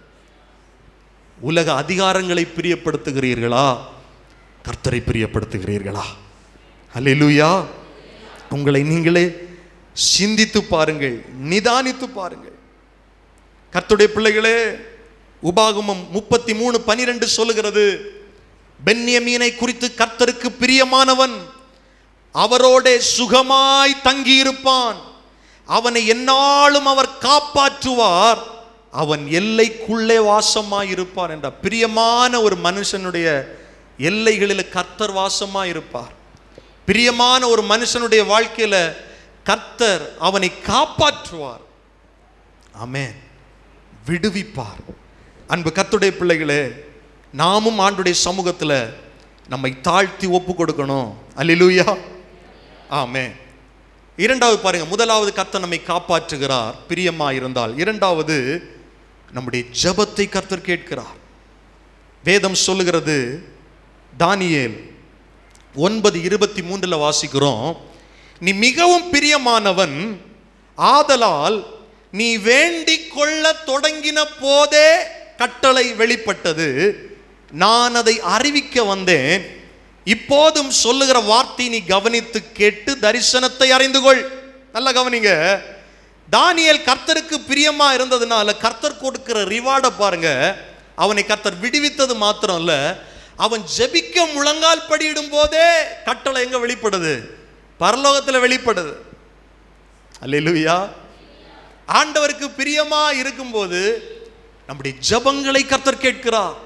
உலக அதிகாரங்களை பிரியப்படுத்துகிறீர்களா கர்த்தரை பிரியப்படுத்துகிறீர்களா அல்லேலூயா உங்களை நீங்களே சிந்தித்து பாருங்கள் நிதானித்து பாருங்கள் கர்த்தருடைய பிள்ளைகளே உபாகமம் முப்பத்தி மூணு பனிரெண்டு சொல்லுகிறது பென்யமீனை குறித்து கர்த்தருக்கு பிரியமானவன் அவரோட சுகமாய் தங்கியிருப்பான் அவனை எந்நாளும் அவர் காப்பாற்றுவார் அவன் எல்லைக்குள்ளே வாசமாய் இருப்பார் என்ற பிரியமான ஒரு மனுஷனுடைய எல்லைகளில் கர்த்தர் வாசமாய் இருப்பார் பிரியமான ஒரு மனுஷனுடைய வாழ்க்கையில கர்த்தர் அவனை காப்பாற்றுவார் ஆமென் விடுவிப்பார் அன்பு கர்த்தருடைய பிள்ளைகளே நாமும் ஆண்டுடைய சமூகத்தில் நம்மை தாழ்த்தி ஒப்பு கொடுக்கணும் அல்லேலூயா ஆமே இரண்டாவது பாருங்க முதலாவது கர்த்தர் நம்மை காப்பாற்றுகிறார் பிரியமா இருந்தால் இரண்டாவது நம்முடைய ஜெபத்தை கர்த்தர் கேட்கிறார் வேதம் சொல்லுகிறது தானியேல் ஒன்பது இருபத்தி மூன்றுல வாசிக்கிறோம் நீ மிகவும் பிரியமானவன் ஆதலால் நீ வேண்டிக் கொள்ள தொடங்கின போதே கட்டளை வெளிப்பட்டது நான் அதை அறிவிக்க வந்தேன் இப்போதும் சொல்லுகிற வார்த்தை நீ கவனித்து கேட்டு தரிசனத்தை அறிந்து கொள் நல்லா கவனிங்க தானியேல் கர்த்தருக்கு பிரியமா இருந்ததுனால கர்த்தர் கொடுக்கிற ரிவார்டை பாருங்க அவனை கர்த்தர் விடுவித்தது மாத்திரம் இல்ல அவன் ஜெபிக்க முழங்கால் படியிடும் போதே கட்டளை எங்க வெளிப்படுது பரலோகத்துல வெளிப்படுது அல்லேலூயா ஆண்டவருக்கு பிரியமா இருக்கும்போது நம்முடைய ஜெபங்களை கர்த்தர் கேட்கிறார்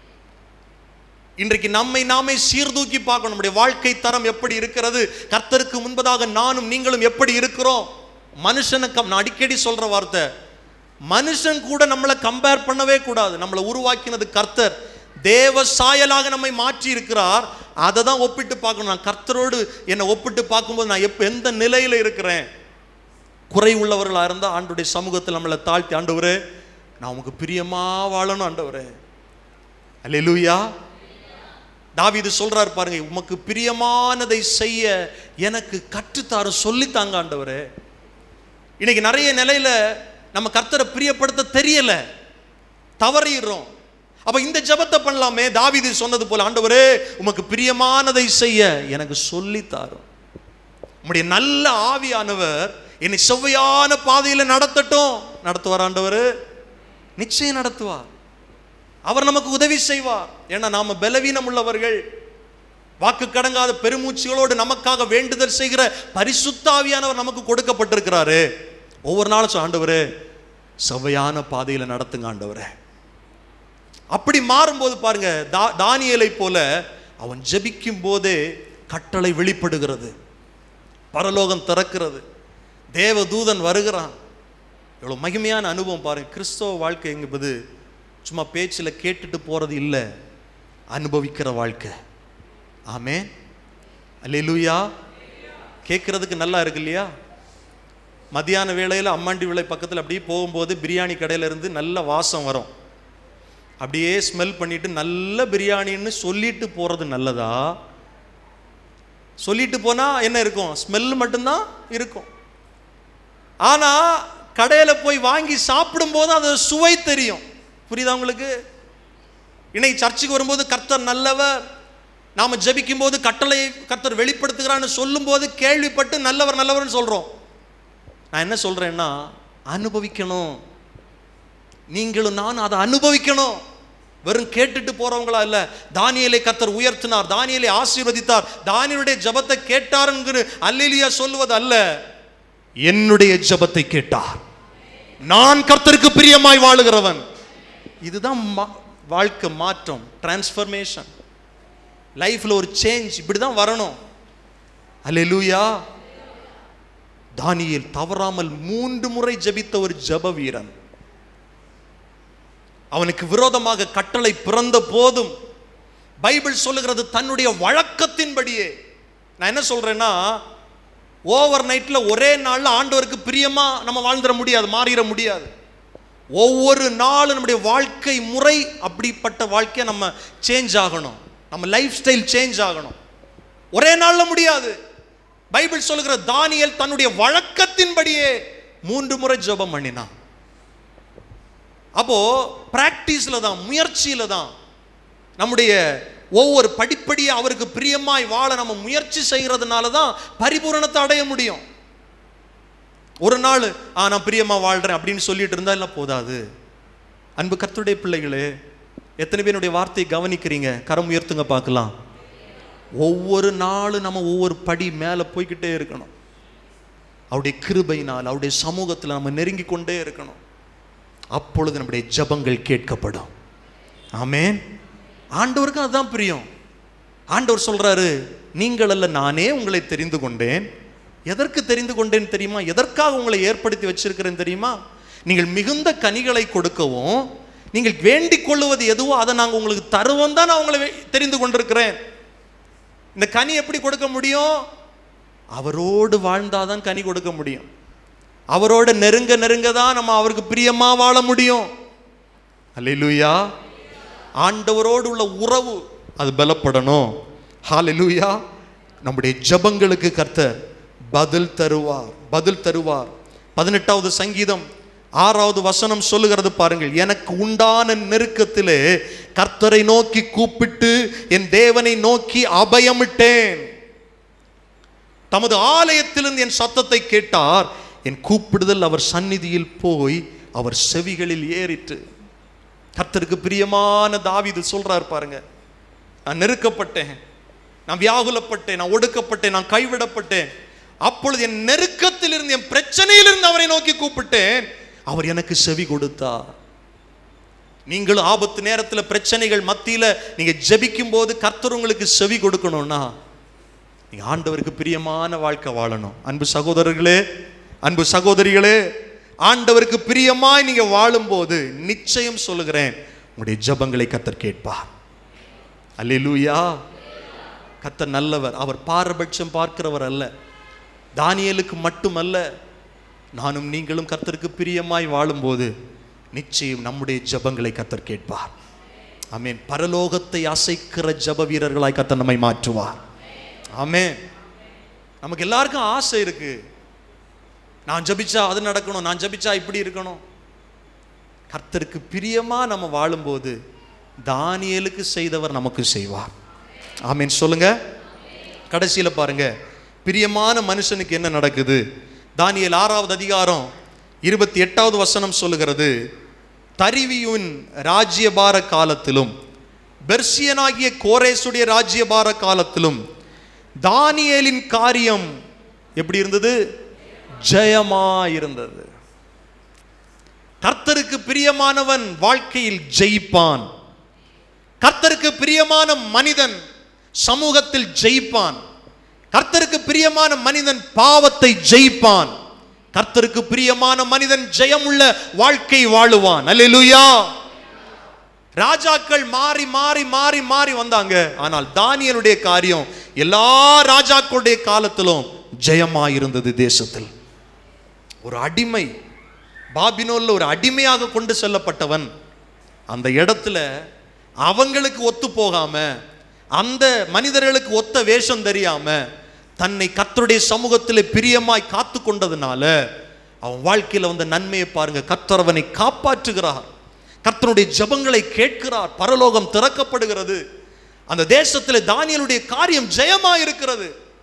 இன்றைக்கு நம்மை நாமே சீர்தூக்கி பார்க்கணும் நம்முடைய வாழ்க்கை தரம் எப்படி இருக்கிறது கர்த்தருக்கு முன்பதாக நானும் நீங்களும் எப்படி இருக்கிறோம் மனுஷனுக்கு நான் அடிக்கடி சொல்ற வார்த்தை மனுஷன் கூட நம்மளை கம்பேர் பண்ணவே கூடாது நம்மளை உருவாக்கினது கர்த்தர் தேவ சாயலாக நம்மை மாற்றி இருக்கிறார் அதை தான் ஒப்பிட்டு பார்க்கணும் நான் கர்த்தரோடு என்னை ஒப்பிட்டு பார்க்கும்போது நான் எப்போ எந்த நிலையில் இருக்கிறேன் குறை உள்ளவர்களாக இருந்தால் ஆண்டுடைய சமூகத்தில் நம்மளை தாழ்த்தி ஆண்டவரே நான் உமக்கு பிரியமா வாழணும் ஆண்டவரே அல்லேலூயா தாவீது சொல்றார் பாருங்க உமக்கு பிரியமானதை செய்ய எனக்கு கற்றுத்தாரு சொல்லித்தாங்க ஆண்டவரே இன்னைக்கு நிறைய நிலையில நம்ம கர்த்தரை பிரியப்படுத்த தெரியல தவறிடுறோம் அப்ப இந்த ஜெபத்தை பண்ணலாமே தாவீது சொன்னது போல ஆண்டவரே உமக்கு பிரியமானதை செய்ய எனக்கு சொல்லித்தாரும் உம்முடைய நல்ல ஆவியானவர் என்னை செவ்வையான பாதையில நடத்தட்டும் நடத்துவார் ஆண்டவர் நிச்சயம் நடத்துவார் அவர் நமக்கு உதவி செய்வார் ஏன்னா நாம பலவீனம் உள்ளவர்கள் வாக்கு கடங்காத பெருமூச்சுகளோடு நமக்காக வேண்டுதல் செய்கிற பரிசுத்த ஆவியானவர் நமக்கு கொடுக்கப்பட்டிருக்கிறாரு ஒவ்வொரு நாளும் சொல்ல, ஆண்டவரே செவ்வையான பாதையில நடத்துங்க ஆண்டவரே அப்படி மாறும்போது பாருங்க தா- தானியேலை போல அவன் ஜெபிக்கும் போதே கட்டளை வெளிப்படுகிறது பரலோகம் திறக்கிறது தேவ தூதன் வருகிறான் எவ்வளோ மகிமையான அனுபவம் பாருங்க கிறிஸ்தவ வாழ்க்கை என்பது சும்மா பேச்சில் கேட்டுட்டு போறது இல்லை அனுபவிக்கிற வாழ்க்கை ஆமே அல்லேலூயா கேட்கறதுக்கு நல்லா இருக்கு இல்லையா மத்தியான வேளையில் அம்மாண்டி விளை பக்கத்தில் அப்படியே போகும்போது பிரியாணி கடையில இருந்து நல்ல வாசம் வரும் அப்படியே ஸ்மெல் பண்ணிட்டு நல்ல பிரியாணின்னு சொல்லிட்டு போறது நல்லதா சொல்லிட்டு போனா என்ன இருக்கும் ஸ்மெல் மட்டும்தான் இருக்கும் ஆனா கடையில போய் வாங்கி சாப்பிடும்போது அது சுவை தெரியும் புரியுதா உங்களுக்கு இன்னைக்கு சர்ச்சுக்கு வரும்போது கர்த்தர் நல்லவர் நாம ஜெபிக்கும் போது கட்டளை கர்த்தர் வெளிப்படுத்துகிறான்னு சொல்லும்போது கேள்விப்பட்டு நல்லவர் நல்லவர்னு சொல்றோம் நான் என்ன சொல்றேன்னா அனுபவிக்கணும் நீங்களும் நான் அதை அனுபவிக்கணும் வெறும் கேட்டுட்டு போறவங்களா இல்ல தானியலை கர்த்தர் உயர்த்தினார் தானியலை ஆசீர்வதித்தார் தானியலுடைய ஜெபத்தை கேட்டாருங்கிற அல்லேலியா சொல்லுவது அல்ல என்னுடைய ஜெபத்தை கேட்டார் நான் கர்த்தருக்கு பிரியமாய் வாழுகிறவன் இதுதான் மா- வாழ்க்கை மாற்றம் டிரான்ஸ்ஃபர்மேஷன் லைஃப்ல ஒரு சேஞ்ச் இப்படி தான் வரணும் அல்லேலூயா தானியேல் தவறாமல் மூன்று முறை ஜெபித்த ஒரு ஜெப வீரன் அவனுக்கு விரோதமாக கட்டளை பிறந்த போதும் பைபிள் சொல்லுகிறது தன்னுடைய வழக்கத்தின்படியே நான் என்ன சொல்றேன்னா ஓவர் நைட்ல ஒரே நாள்ல ஆண்டவருக்கு பிரியமா நம்ம வாழ்ந்துட முடியாது மாறிட முடியாது ஒவ்வொரு நாளும் நம்முடைய வாழ்க்கை முறை அப்படிப்பட்ட வாழ்க்கையை நம்ம சேஞ்ச் ஆகணும் நம்ம லைஃப் ஸ்டைல் சேஞ்ச் ஆகணும் ஒரே நாள்ல முடியாது பைபிள் சொல்லுகிற தானியேல் தன்னுடைய வழக்கத்தின்படியே மூன்று முறை ஜெபம் பண்ணினான் அப்போ பிராக்டிஸ்ல தான் முயற்சியில தான் நம்முடைய ஒவ்வொரு படிப்படியா அவருக்கு பிரியமாய் வாழ நம்ம முயற்சி செய்யறதுனால தான் பரிபூரணத்தை அடைய முடியும் ஒரு நாள் ஆ நான் பிரியமா வாழ்றேன் அப்படின்னு சொல்லிட்டு இருந்தா எல்லாம் போதாது அன்பு கர்த்தருடைய பிள்ளைகளே எத்தனை பேருடைய வார்த்தையை கவனிக்கிறீங்க கரம் உயர்த்துங்க பார்க்கலாம் ஒவ்வொரு நாளும் நம்ம ஒவ்வொரு படி மேலே போய்க்கிட்டே இருக்கணும் அவருடைய கிருபையினால் அவருடைய சமூகத்தில் நம்ம நெருங்கி கொண்டே இருக்கணும் அப்பொழுது நம்முடைய ஜெபங்கள் கேட்கப்படும் ஆமென் ஆண்டவருக்கும் அதுதான் பிரியம் ஆண்டவர் சொல்றாரு நீங்கள் அல்ல நானே உங்களை தெரிந்து கொண்டேன் எதற்கு தெரிந்து கொண்டேன் தெரியுமா எதற்காக உங்களை ஏற்படுத்தி வச்சிருக்கிறேன் தெரியுமா நீங்கள் மிகுந்த கனிகளை கொடுக்கவும் நீங்கள் வேண்டிக் கொள்ளுவது எதுவோ அதை நாங்கள் உங்களுக்கு தருவோம் தான் நான் உங்களை வே- தெரிந்து கொண்டிருக்கிறேன் இந்த கனி எப்படி கொடுக்க முடியும் அவரோடு வாழ்ந்தாதான் கனி கொடுக்க முடியும் அவரோட நெருங்க நெருங்க தான் நம்ம அவருக்கு பிரியமா வாழ முடியும் அல்லேலூயா ஆண்டவரோடு உள்ள உறவு அது பலப்படணும் ஹalleluya நம்முடைய ஜெபங்களுக்கு கர்த்தர் பதில் தருவார் பதில் தருவார் பதினெட்டாவது சங்கீதம் ஆறாவது வசனம் சொல்லுகிறது பாருங்கள் எனக்கு உண்டான நெருக்கத்திலே கர்த்தரை நோக்கி கூப்பிட்டு என் தேவனை நோக்கி அபயமிட்டேன் தமது ஆலயத்திலிருந்து என் சத்தத்தை கேட்டார் என் கூப்பிடுதல் அவர் சந்நிதியில் போய் அவர் செவிகளில் ஏறிற்று கர்த்தருக்கு பிரியமான தாவீது சொல்றார் பாருங்க நான் நெருக்கப்பட்டேன் நான் வியாகுலப்பட்டேன் நான் ஒடுக்கப்பட்டேன் நான் கைவிடப்பட்டேன் அப்பொழுது என் நெருக்கத்தில் இருந்து என் பிரச்சனையிலிருந்து அவரை நோக்கி கூப்பிட்டேன் அவர் எனக்கு செவி கொடுத்தார் நீங்களும் ஆபத்து நேரத்தில் பிரச்சனைகள் மத்தியில நீங்க ஜெபிக்கும் போது கர்த்தர் உங்களுக்கு செவி கொடுக்கணும்னா நீங்க ஆண்டவருக்கு பிரியமான வாழ்க்கை வாழணும் அன்பு சகோதரர்களே அன்பு சகோதரிகளே ஆண்டவருக்கு பிரியமாய் நீங்க வாழும்போது நிச்சயம் சொல்லுகிறேன் உங்களுடைய ஜெபங்களை கத்தர் கேட்பார் அல்லேலூயா கத்தர் நல்லவர் அவர் பாரபட்சம் பார்க்கிறவர் அல்ல தானியேலுக்கு மட்டுமல்ல நானும் நீங்களும் கர்த்தருக்கு பிரியமாய் வாழும்போது நிச்சயம் நம்முடைய ஜெபங்களை கத்தர் கேட்பார் ஆமென் பரலோகத்தை அசைக்கிற ஜெப வீரர்களாய் கத்தர் நம்மை மாற்றுவார் ஆமென் நமக்கு எல்லாருக்கும் ஆசை இருக்கு நான் ஜெபிச்சா அது நடக்கணும் நான் ஜெபிச்சா இப்படி இருக்கணும் கர்த்தருக்கு பிரியமா நம்ம வாழும்போது தானியேலுக்கு செய்தவர் நமக்கு செய்வார் ஆமென் சொல்லுங்க கடைசியில பாருங்க பிரியமான மனுஷனுக்கு என்ன நடக்குது தானியேல் ஆறாவது அதிகாரம் இருபத்தி எட்டாவது வசனம் சொல்லுகிறது தரிவியின் ராஜ்யபார காலத்திலும் பெர்சியனாகிய கோரேசுடைய ராஜ்யபார காலத்திலும் தானியேலின் காரியம் எப்படி இருந்தது ஜெயமா இருந்தது கர்த்தருக்கு பிரியமானவன் வாழ்க்கையில் ஜெயிப்பான் கர்த்தருக்கு பிரியமான மனிதன் சமூகத்தில் ஜெயிப்பான் கர்த்தருக்கு பிரியமான மனிதன் பாவத்தை ஜெயிப்பான் கர்த்தருக்கு பிரியமான மனிதன் ஜெயமுள்ள வாழ்க்கை வாழுவான் அல்லேலூயா ராஜாக்கள் மாறி மாறி மாறி மாறி வந்தாங்க ஆனால் தானியலுடைய காரியம் எல்லா ராஜாக்களுடைய காலத்திலும் ஜெயமா இருந்தது தேசத்தில் ஒரு அடிமை பாபினோல்ல ஒரு அடிமையாக கொண்டு செல்லப்பட்டவன் அந்த இடத்துல அவங்களுக்கு ஒத்து போகாம அந்த மனிதர்களுக்கு ஒத்த வேஷம் தெரியாம தன்னை கர்த்தருடைய சமூகத்தில் பிரியமாய் காத்து கொண்டதுனால அவன் வாழ்க்கையில வந்த நன்மையை பாருங்க கர்த்தர் அவனை காப்பாற்றுகிறார் கர்த்தருடைய ஜெபங்களை கேட்கிறார் பரலோகம் திறக்கப்படுகிறது அந்த தேசத்தில் தானியலுடைய காரியம் ஜெயமா இருக்கிறது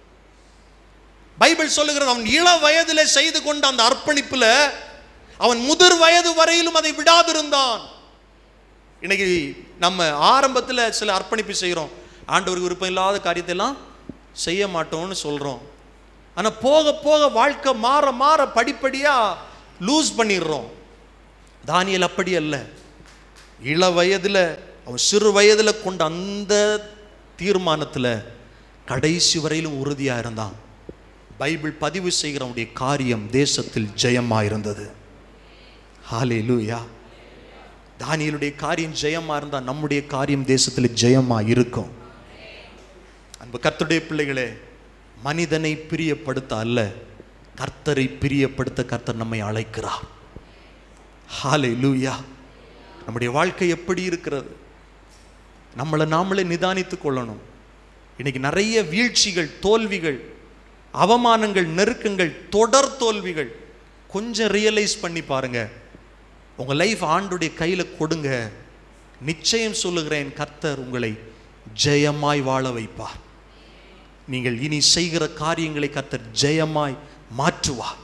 பைபிள் சொல்லுகிறது அவன் இள வயதிலே செய்து கொண்ட அந்த அர்ப்பணிப்புல அவன் முதிர் வயது வரையிலும் அதை விடாதிருந்தான் இன்னைக்கு நம்ம ஆரம்பத்தில் சில அர்ப்பணிப்பு செய்கிறோம் ஆண்டவருக்கு விருப்பம் இல்லாத காரியத்தை எல்லாம் செய்ய மாட்டோம்னு சொல்கிறோம் ஆனால் போக போக வாழ்க்கை மாற மாற படிப்படியாக லூஸ் பண்ணிடுறோம் தானியல் அப்படி அல்ல இள வயதில் அவன் சிறு வயதில் கொண்ட அந்த தீர்மானத்தில் கடைசி வரையிலும் உறுதியாக இருந்தான் பைபிள் பதிவு செய்கிறவனுடைய காரியம் தேசத்தில் ஜெயமா இருந்தது ஹாலே லூயா தானியலுடைய காரியம் ஜெயமா இருந்தா நம்முடைய காரியம் தேசத்தில் ஜெயமா இருக்கும் அன்பு கர்த்தருடைய பிள்ளைகளே மனிதனை பிரியப்படுத்த அல்ல கர்த்தரை பிரியப்படுத்த கர்த்தர் நம்மை அழைக்கிறார் ஹாலே லூயா நம்முடைய வாழ்க்கை எப்படி இருக்கிறது நம்மளை நாமளே நிதானித்துக் கொள்ளணும் இன்னைக்கு நிறைய வீழ்ச்சிகள் தோல்விகள் அவமானங்கள் நெருக்கங்கள் தொடர் தோல்விகள் கொஞ்சம் ரியலைஸ் பண்ணி பாருங்க உங்க லைஃப் ஆண்டுடைய கையில கொடுங்க நிச்சயம் சொல்லுகிறேன் கர்த்தர் உங்களை ஜெயமாய் வாழ வைப்பார் நீங்கள் இனி செய்கிற காரியங்களை கர்த்தர் ஜெயமாய் மாற்றுவார்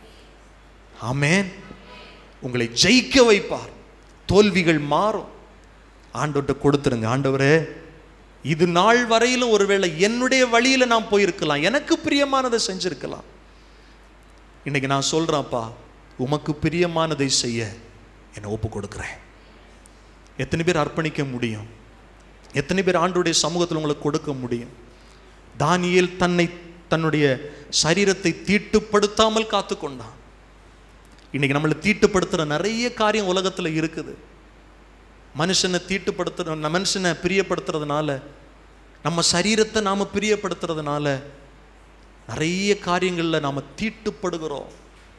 ஆமென் உங்களை ஜெயிக்க வைப்பார் தோல்விகள் மாறும் ஆண்டவர்கிட்ட கொடுத்துருங்க ஆண்டவரே இது நாள் வரையிலும் ஒருவேளை என்னுடைய வழியில நான் போயிருக்கலாம் எனக்கு பிரியமானதை செஞ்சிருக்கலாம் இன்னைக்கு நான் சொல்றேன்ப்பா உமக்கு பிரியமானதை செய்ய என்னை ஒப்பு கொடுக்குறேன் எத்தனை பேர் அர்ப்பணிக்க முடியும் எத்தனை பேர் ஆண்டுடைய சமூகத்தில் உங்களுக்கு கொடுக்க முடியும் தானியேல் தன்னை தன்னுடைய சரீரத்தை தீட்டுப்படுத்தாமல் காத்து கொண்டான் இன்னைக்கு நம்மளை தீட்டுப்படுத்துற நிறைய காரியம் உலகத்துல இருக்குது மனுஷனை தீட்டுப்படுத்துற மனுஷனை பிரியப்படுத்துறதுனால நம்ம சரீரத்தை நாம பிரியப்படுத்துறதுனால நிறைய காரியங்கள்ல நாம தீட்டுப்படுகிறோம்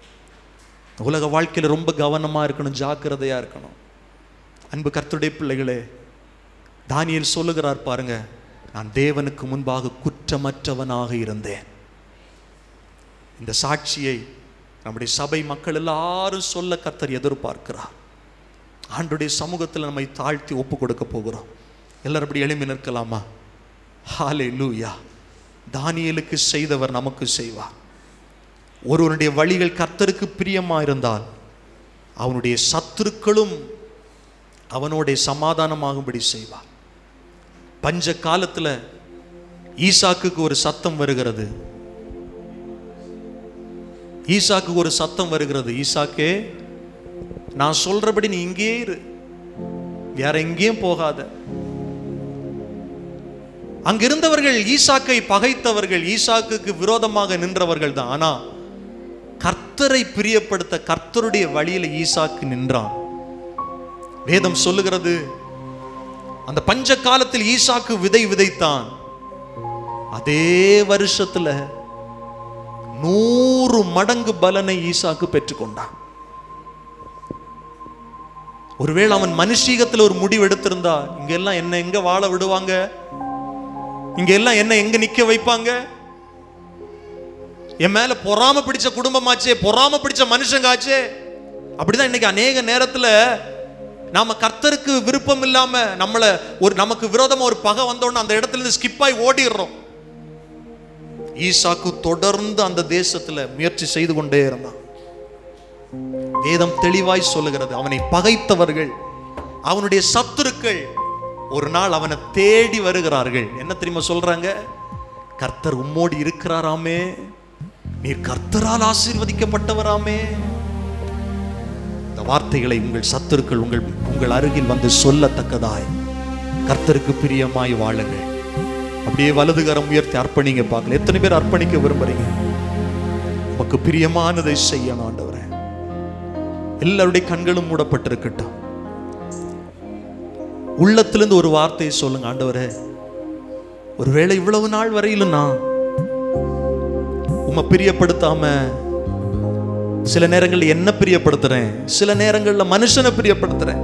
உலக வாழ்க்கையில ரொம்ப கவனமா இருக்கணும் ஜாக்கிரதையா இருக்கணும் அன்பு கர்த்தருடைய பிள்ளைகளே தானியேல் சொல்லுகிறார் பாருங்க நான் தேவனுக்கு முன்பாக குற்றமற்றவனாக இருந்தேன் இந்த சாட்சியை நம்முடைய சபை மக்கள் எல்லாரும் சொல்ல கர்த்தர் எதிர்பார்க்கிறார் ஆண்டுடைய சமூகத்தில் நம்மை தாழ்த்தி ஒப்பு கொடுக்க போகிறோம் எல்லாரும் அப்படி எழுப்பி நிற்கலாமா ஹாலே லூயா தானியலுக்கு செய்தவர் நமக்கு செய்வார் ஒருவனுடைய வழிகள் கர்த்தருக்கு பிரியமா இருந்தால் அவனுடைய சத்துருக்களும் அவனோட சமாதானமாகும்படி செய்வார் பஞ்ச காலத்துல ஈசாக்குக்கு ஒரு சத்தம் வருகிறது ஈசாக்கு ஒரு சத்தம் வருகிறது ஈசாக்கே நான் சொல்றபடி நீ இங்கேயே இரு வேற எங்கேயும் போகாத அங்கிருந்தவர்கள் ஈசாக்கை பகைத்தவர்கள் ஈசாக்குக்கு விரோதமாக நின்றவர்கள் தான் ஆனா கர்த்தரை பிரியப்படுத்த கர்த்தருடைய வழியில ஈசாக்கு நின்றான் வேதம் சொல்லுகிறது அந்த பஞ்ச காலத்தில் ஈசாக்கு விதை விதைத்தான் அதே வருஷத்துல நூறு மடங்கு பலனை ஈசாக்கு பெற்றுக்கொண்டான் ஒருவேளை அவன் மனுஷீகத்துல ஒரு முடிவு எடுத்திருந்தா இங்க எல்லாம் என்ன எங்க வாழ விடுவாங்க இங்க எல்லாம் என்ன எங்க நிக்க வைப்பாங்க என் மேல பொறாம பிடிச்ச குடும்பமாச்சே பொறாம பிடிச்ச மனுஷங்காச்சே அப்படிதான் இன்னைக்கு அநேக நேரத்துல நாம கர்த்தருக்கு விருப்பம் இல்லாம நம்மள ஒரு நமக்கு விரோதமா ஒரு பகை வந்தோன்னு அந்த இடத்துல இருந்து ஸ்கிப் ஆகி ஓடிடுறோம் ஈசாக்கு தொடர்ந்து அந்த தேசத்துல முயற்சி செய்து கொண்டே இருந்தான் வேதம் தெளிவாய் சொல்லுகிறது அவனை பகைத்தவர்கள் அவனுடைய சத்துருக்கள் ஒரு நாள் அவனை தேடி வருகிறார்கள் என்ன தெரியுமா சொல்றாங்க கர்த்தர் உம்மோடு இருக்கிறாராமே நீர் கர்த்தரால் ஆசீர்வதிக்கப்பட்டவராமே இந்த வார்த்தைகளை உங்கள் சத்துருக்கள் உங்கள் உங்கள் அருகில் வந்து சொல்லத்தக்கதாய் கர்த்தருக்கு பிரியமாய் வாழுங்கள் அப்படியே வலதுகரம் உயர்த்தி அர்ப்பணிங்க பார்க்கல எத்தனை பேர் அர்ப்பணிக்க விரும்புறீங்க உமக்கு பிரியமானதை செய்யணும் ஆண்டவரே எல்லாருடைய கண்களும் மூடப்பட்டிருக்கட்டும் உள்ளத்திலிருந்து ஒரு வார்த்தையை சொல்லுங்க ஆண்டவரே ஒருவேளை இவ்வளவு நாள் வரையிலும் நான் உம்மை பிரியப்படுத்தாம சில நேரங்கள்ல என்ன பிரியப்படுத்துறேன் சில நேரங்கள்ல மனுஷனை பிரியப்படுத்துறேன்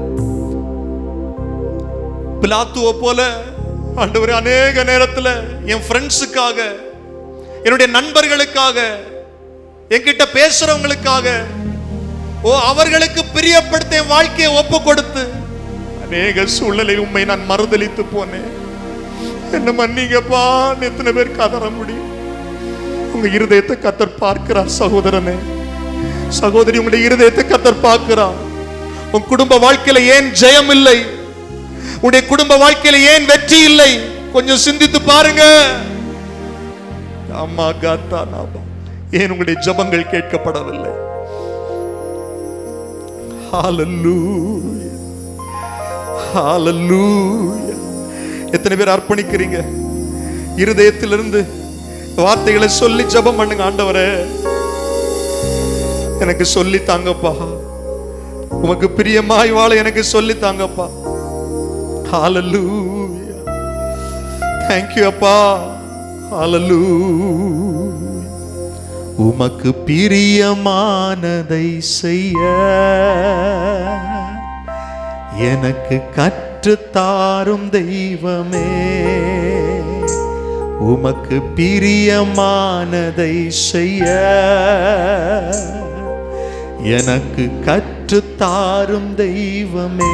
பிலாத்துவ போல ஆண்டவரே அநேக நேரத்துல என் ஃப்ரெண்ட்ஸுக்காக என்னுடைய நண்பர்களுக்காக என்கிட்ட பேசுறவங்களுக்காக ஓ அவர்களுக்கு பிரியப்படுத்த என் வாழ்க்கையை ஒப்பு கொடுத்து அநேக சூழ்நிலை உண்மை நான் மறுதலித்து போனேன் என்ன மன்னிங்கப்பா எத்தனை பேர் கதற முடியும் உங்க இருதயத்தை கத்தர் பார்க்கிறார் சகோதரனே சகோதரி உங்களுடைய இருதயத்தை கத்தர் பார்க்கிறார் உன் குடும்ப வாழ்க்கையில ஏன் ஜெயம் இல்லை உன்னுடைய குடும்ப வாழ்க்கையில ஏன் வெற்றி இல்லை கொஞ்சம் சிந்தித்து பாருங்க அம்மா காத்தா நாபா ஏன் உங்களுடைய ஜெபங்கள் கேட்கப்படவில்லை Hallelujah. Hallelujah. எத்தனை பேர் அர்ப்பணிக்கிறீங்க இருதயத்திலிருந்து வார்த்தைகளை சொல்லி ஜெபம் பண்ணுங்க ஆண்டவரே எனக்கு சொல்லி தாங்கப்பா உமக்கு பிரியமாய் வாழ எனக்கு சொல்லி தாங்கப்பா ஹalleluya thank you அப்பா ஹalleluya உமக்கு பிரியமானதை செய்ய எனக்கு கற்றுத்தாரும் தெய்வமே உமக்கு பிரியமானதை செய்ய எனக்கு கற்றுத்தாரும் தெய்வமே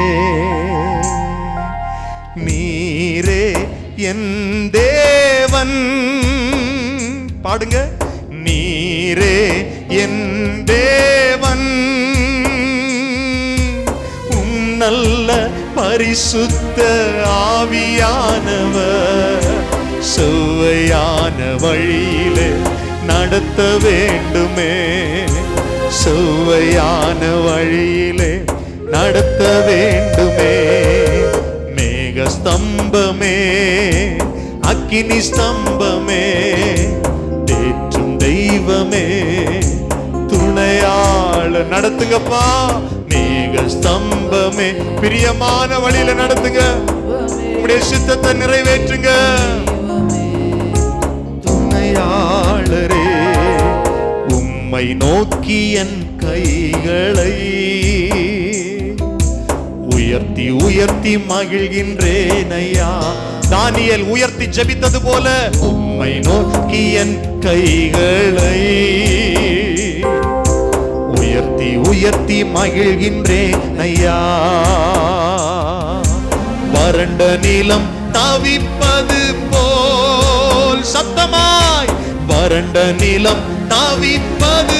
நீரே என் தேவன் பாடுங்க நீரே என் தேவன் உம் நல்ல பரிசுத்த ஆவியானவர் சுவையான வழியிலே நடத்த வேண்டுமே சுவையான வழியிலே நடத்த வேண்டுமே மேக ஸ்தம்பமே அக்கினி ஸ்தம்பமே தேற்றும் தெய்வமே துணையாள நடத்துங்கப்பா மேக ஸ்தம்பமே பிரியமான வழியில நடத்துங்க உடைய சித்தத்தை நிறைவேற்றுங்க துணையாளரே உம்மை நோக்கி என் கைகளை உயர்த்தி உயர்த்தி மகிழ்கின்றேன் ஐயா தானியல் உயர்த்தி ஜெபித்தது போல உம்மை நோக்கி என் கைகளை உயர்த்தி உயர்த்தி மகிழ்கின்றேன் ஐயா வறண்ட நிலம் தவிப்பது போல் சத்தமாய் வறண்ட நிலம் தவிப்பது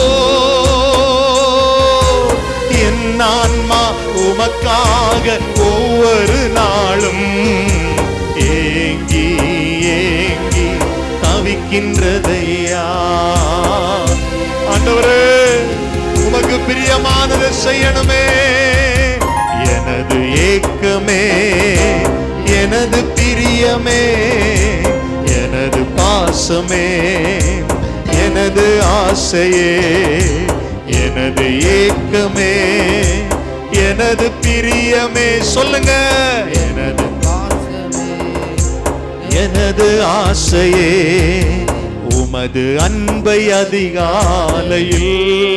போல் என் ஆன்மா உமக்காக ஒவ்வொரு நாளும் ஏங்கி ஏங்கி தவிக்கின்றதையா ஆண்டவரே உமக்கு பிரியமானதை செய்யணுமே எனது ஏக்கமே எனது பிரியமே எனது பாசமே எனது ஆசையே எனது ஏக்கமே எனது பிரியமே சொல்லுங்க எனது எனது ஆசையே உமது அன்பை அதிகாலையில்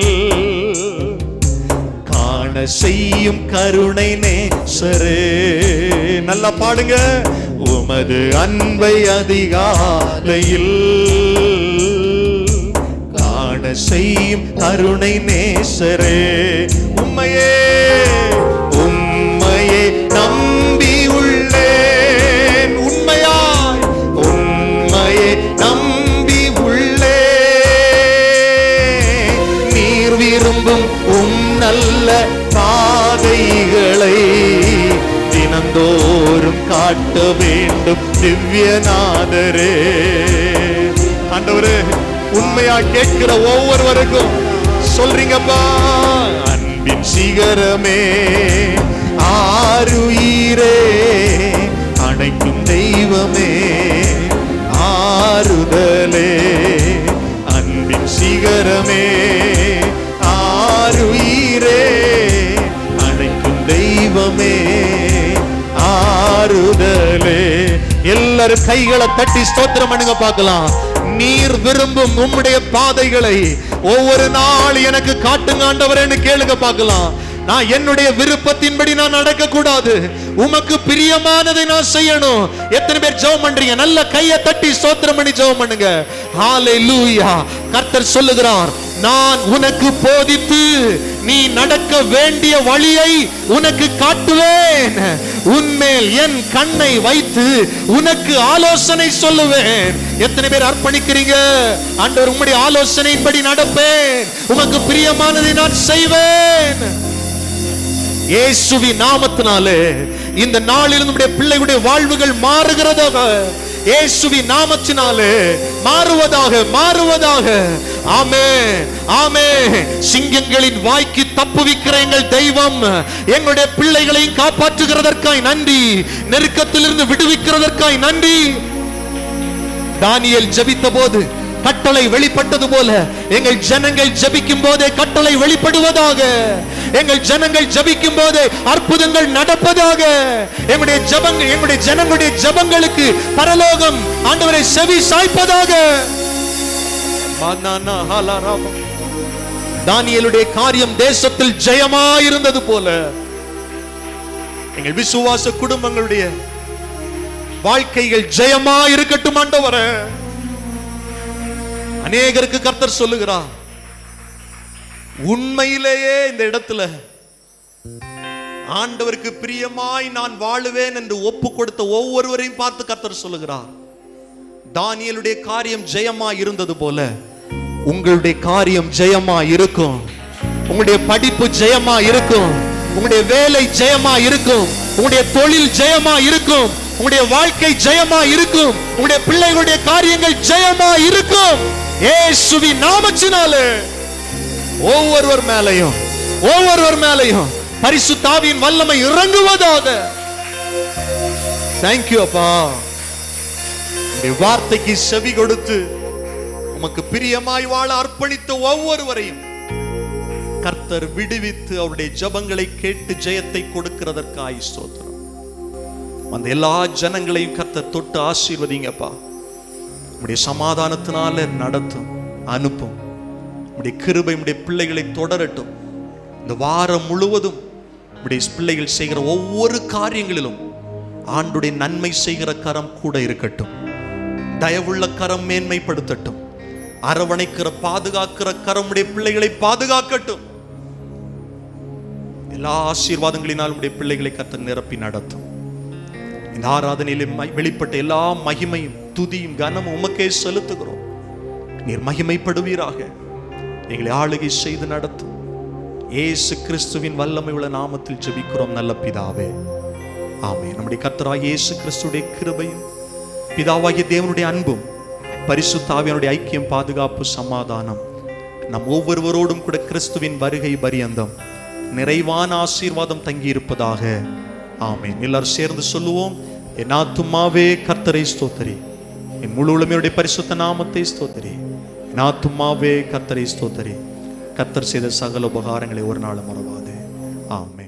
காண செய்யும் கருணை நேசரே நல்லா பாடுங்க உமது அன்பை அதிகாலையில் காண செய்யும் கருணை நேசரே உம்மையே உம்மையே நம்பி உள்ளேன் உண்மையாய் உண்மையே நம்பி உள்ளேன் நீர் விரும்பும் உம் நல்ல பாதைகளை தினந்தோறும் காட்ட வேண்டும் திவ்யநாதரே ஆண்டவரே உண்மையா கேட்கிற ஒவ்வொருவருக்கும் சொல்றீங்கப்பா அன்பின் சிகரமே ஆருயிரே அணைக்கும் தெய்வமே ஆறுதலே அன்பின் சிகரமே ஆருயிரே அணைக்கும் தெய்வமே ஆறுதலே எல்லாரும் கைகளை தட்டி ஸ்தோத்திரம் பண்ணுங்க பார்க்கலாம் நீர் விரும்பும் உம்முடைய பாதைகளை ஒவ்வொரு நாள் எனக்கு காட்டுங்க ஆண்டவரேன்னு கேளுங்க பார்க்கலாம் நான் என்னுடைய விருப்பத்தின்படி நான் நடக்க கூடாது உமக்கு பிரியமானதை நான் செய்யணும் எத்தனை பேர் ஜெபம் பண்றீங்க நல்ல கையை தட்டி ஸ்தோத்திரம் பண்ணி ஜெபம் பண்ணுங்க ஹalleluya கர்த்தர் சொல்லுகிறார் நான் உனக்கு போதித்து நீ நடக்க வேண்டிய வழியை உனக்கு காட்டுவேன் உன்மேல் என் கண்ணை வைத்து உனக்கு ஆலோசனை சொல்லுவேன் எத்தனை பேர் அர்ப்பணிக்கிறீங்க ஆண்டவர் உம்முடைய ஆலோசனையின்படி நடப்பேன் உமக்கு பிரியமானதை நான் செய்வேன் இயேசுவி நாமத்தினாலே இந்த நாளில் நம்முடைய பிள்ளைகளுடைய வாழ்வுகள் மாறுகிறதாக இயேசுவி நாமத்தினாலே மாறுவதாக மாறுவதாக ஆமே ஆமே சிங்கங்களின் வாய்க்கு தப்புவிக்கிற எங்கள் தெய்வம் எங்களுடைய பிள்ளைகளையும் காப்பாற்றுகிறதற்காய் நன்றி நெருக்கத்திலிருந்து விடுவிக்கிறதற்காய் நன்றி தானியேல் ஜெபித்த போது கட்டளை வெளிப்பட்டது போல எங்கள் ஜனங்கள் ஜெபிக்கும் போதே கட்டளை வெளிப்படுவதாக எங்கள் ஜனங்கள் ஜெபிக்கும் போதே அற்புதங்கள் நடப்பதாக எங்களுடைய ஜெபங்கள் எங்களுடைய ஜனங்களுடைய ஜெபங்களுக்கு பரலோகம் ஆண்டவரை செவி சாய்ப்பதாக மனன ஹலரபம். தானியேலுடைய காரியம் தேசத்தில் ஜெயமாயிருந்தது போல எங்கள் விசுவாச குடும்பங்களுடைய வாழ்க்கைகள் ஜெயமா இருக்கட்டும் ஆண்டவரே அநேகருக்கு கர்த்தர் சொல்லுகிறார் உண்மையிலேயே இந்த இடத்துல ஆண்டவருக்கு பிரியமாய் நான் வாழுவேன் என்று ஒப்பு கொடுத்த ஒவ்வொருவரையும் பார்த்து கர்த்தர் சொல்லுகிறார் தானியலுடைய காரியம் ஜெயமா இருந்தது போல உங்களுடைய காரியம் ஜெயமா இருக்கும் உங்களுடைய படிப்பு ஜெயமா இருக்கும் உங்களுடைய வேலை ஜெயமா இருக்கும் உங்களுடைய தொழில் ஜெயமா இருக்கும் உங்களுடைய வாழ்க்கை ஜெயமா இருக்கும் உங்களுடைய பிள்ளைகளுடைய காரியங்கள் ஜெயமா இருக்கும் ஏசுவி நாமச்சினாலே ஒவ்வொருவர் மேலையும் ஒவ்வொருவர் மேலையும் பரிசுத்தாவியின் வல்லமை இறங்குவதாக தேங்க்யூ அப்பா உம்முடைய வார்த்தைக்கு செவி கொடுத்து உமக்கு பிரியமாய் வாழ அர்ப்பணித்த ஒவ்வொருவரையும் கர்த்தர் விடுவித்து அவருடைய ஜெபங்களை கேட்டு ஜெயத்தை கொடுக்கிறதற்காய் ஸ்தோத்திரம் அந்த எல்லா ஜனங்களையும் கர்த்தர் தொட்டு ஆசீர்வதிங்கப்பா உம்முடைய சமாதானத்தினால நடத்தும் அனுப்பும் உம்முடைய கிருபை உம்முடைய பிள்ளைகளை தொடரட்டும் இந்த வாரம் முழுவதும் உம்முடைய பிள்ளைகள் செய்கிற ஒவ்வொரு காரியங்களிலும் ஆண்டுடைய நன்மை செய்கிற கரம் கூட இருக்கட்டும் தயவுள்ள கரம் மேன்மைப்படுத்தட்டும் அரவணைக்கிற பாதுகாக்கிற கரம் உடைய பிள்ளைகளை பாதுகாக்கட்டும் எல்லா ஆசீர்வாதங்களினால் உடைய பிள்ளைகளை கத்த நிரப்பி நடத்தும் இந்த ஆராதனையிலே ம- வெளிப்பட்ட எல்லா மகிமையும் துதியும் கனமும் உமக்கே செலுத்துகிறோம் நீர் மகிமைப்படுவீராக எங்களை ஆளுகை செய்து நடத்தும் இயேசு கிறிஸ்துவின் வல்லமை உள்ள நாமத்தில் ஜெபிக்கிறோம் நல்ல பிதாவே ஆமே நம்முடைய கர்த்தராய் இயேசு கிறிஸ்துடைய கிருபையும் பிதாவாகிய தேவனுடைய அன்பும் பரிசுத்தாவியனுடைய ஐக்கியம் பாதுகாப்பு சமாதானம் நம் ஒவ்வொருவரோடும் கூட கிறிஸ்துவின் வருகை பரியந்தம் நிறைவான ஆசீர்வாதம் தங்கியிருப்பதாக ஆமென் எல்லாரும் சேர்ந்து சொல்லுவோம் என் ஆத்துமாவே கர்த்தரை ஸ்தோத்தரி என் முழு உளமையுடைய பரிசுத்த நாமத்தை ஸ்தோத்தரி என் ஆத்துமாவே கர்த்தரை ஸ்தோத்தரி கர்த்தர் செய்த சகல உபகாரங்களை ஒரு நாள் மறவாது ஆமென்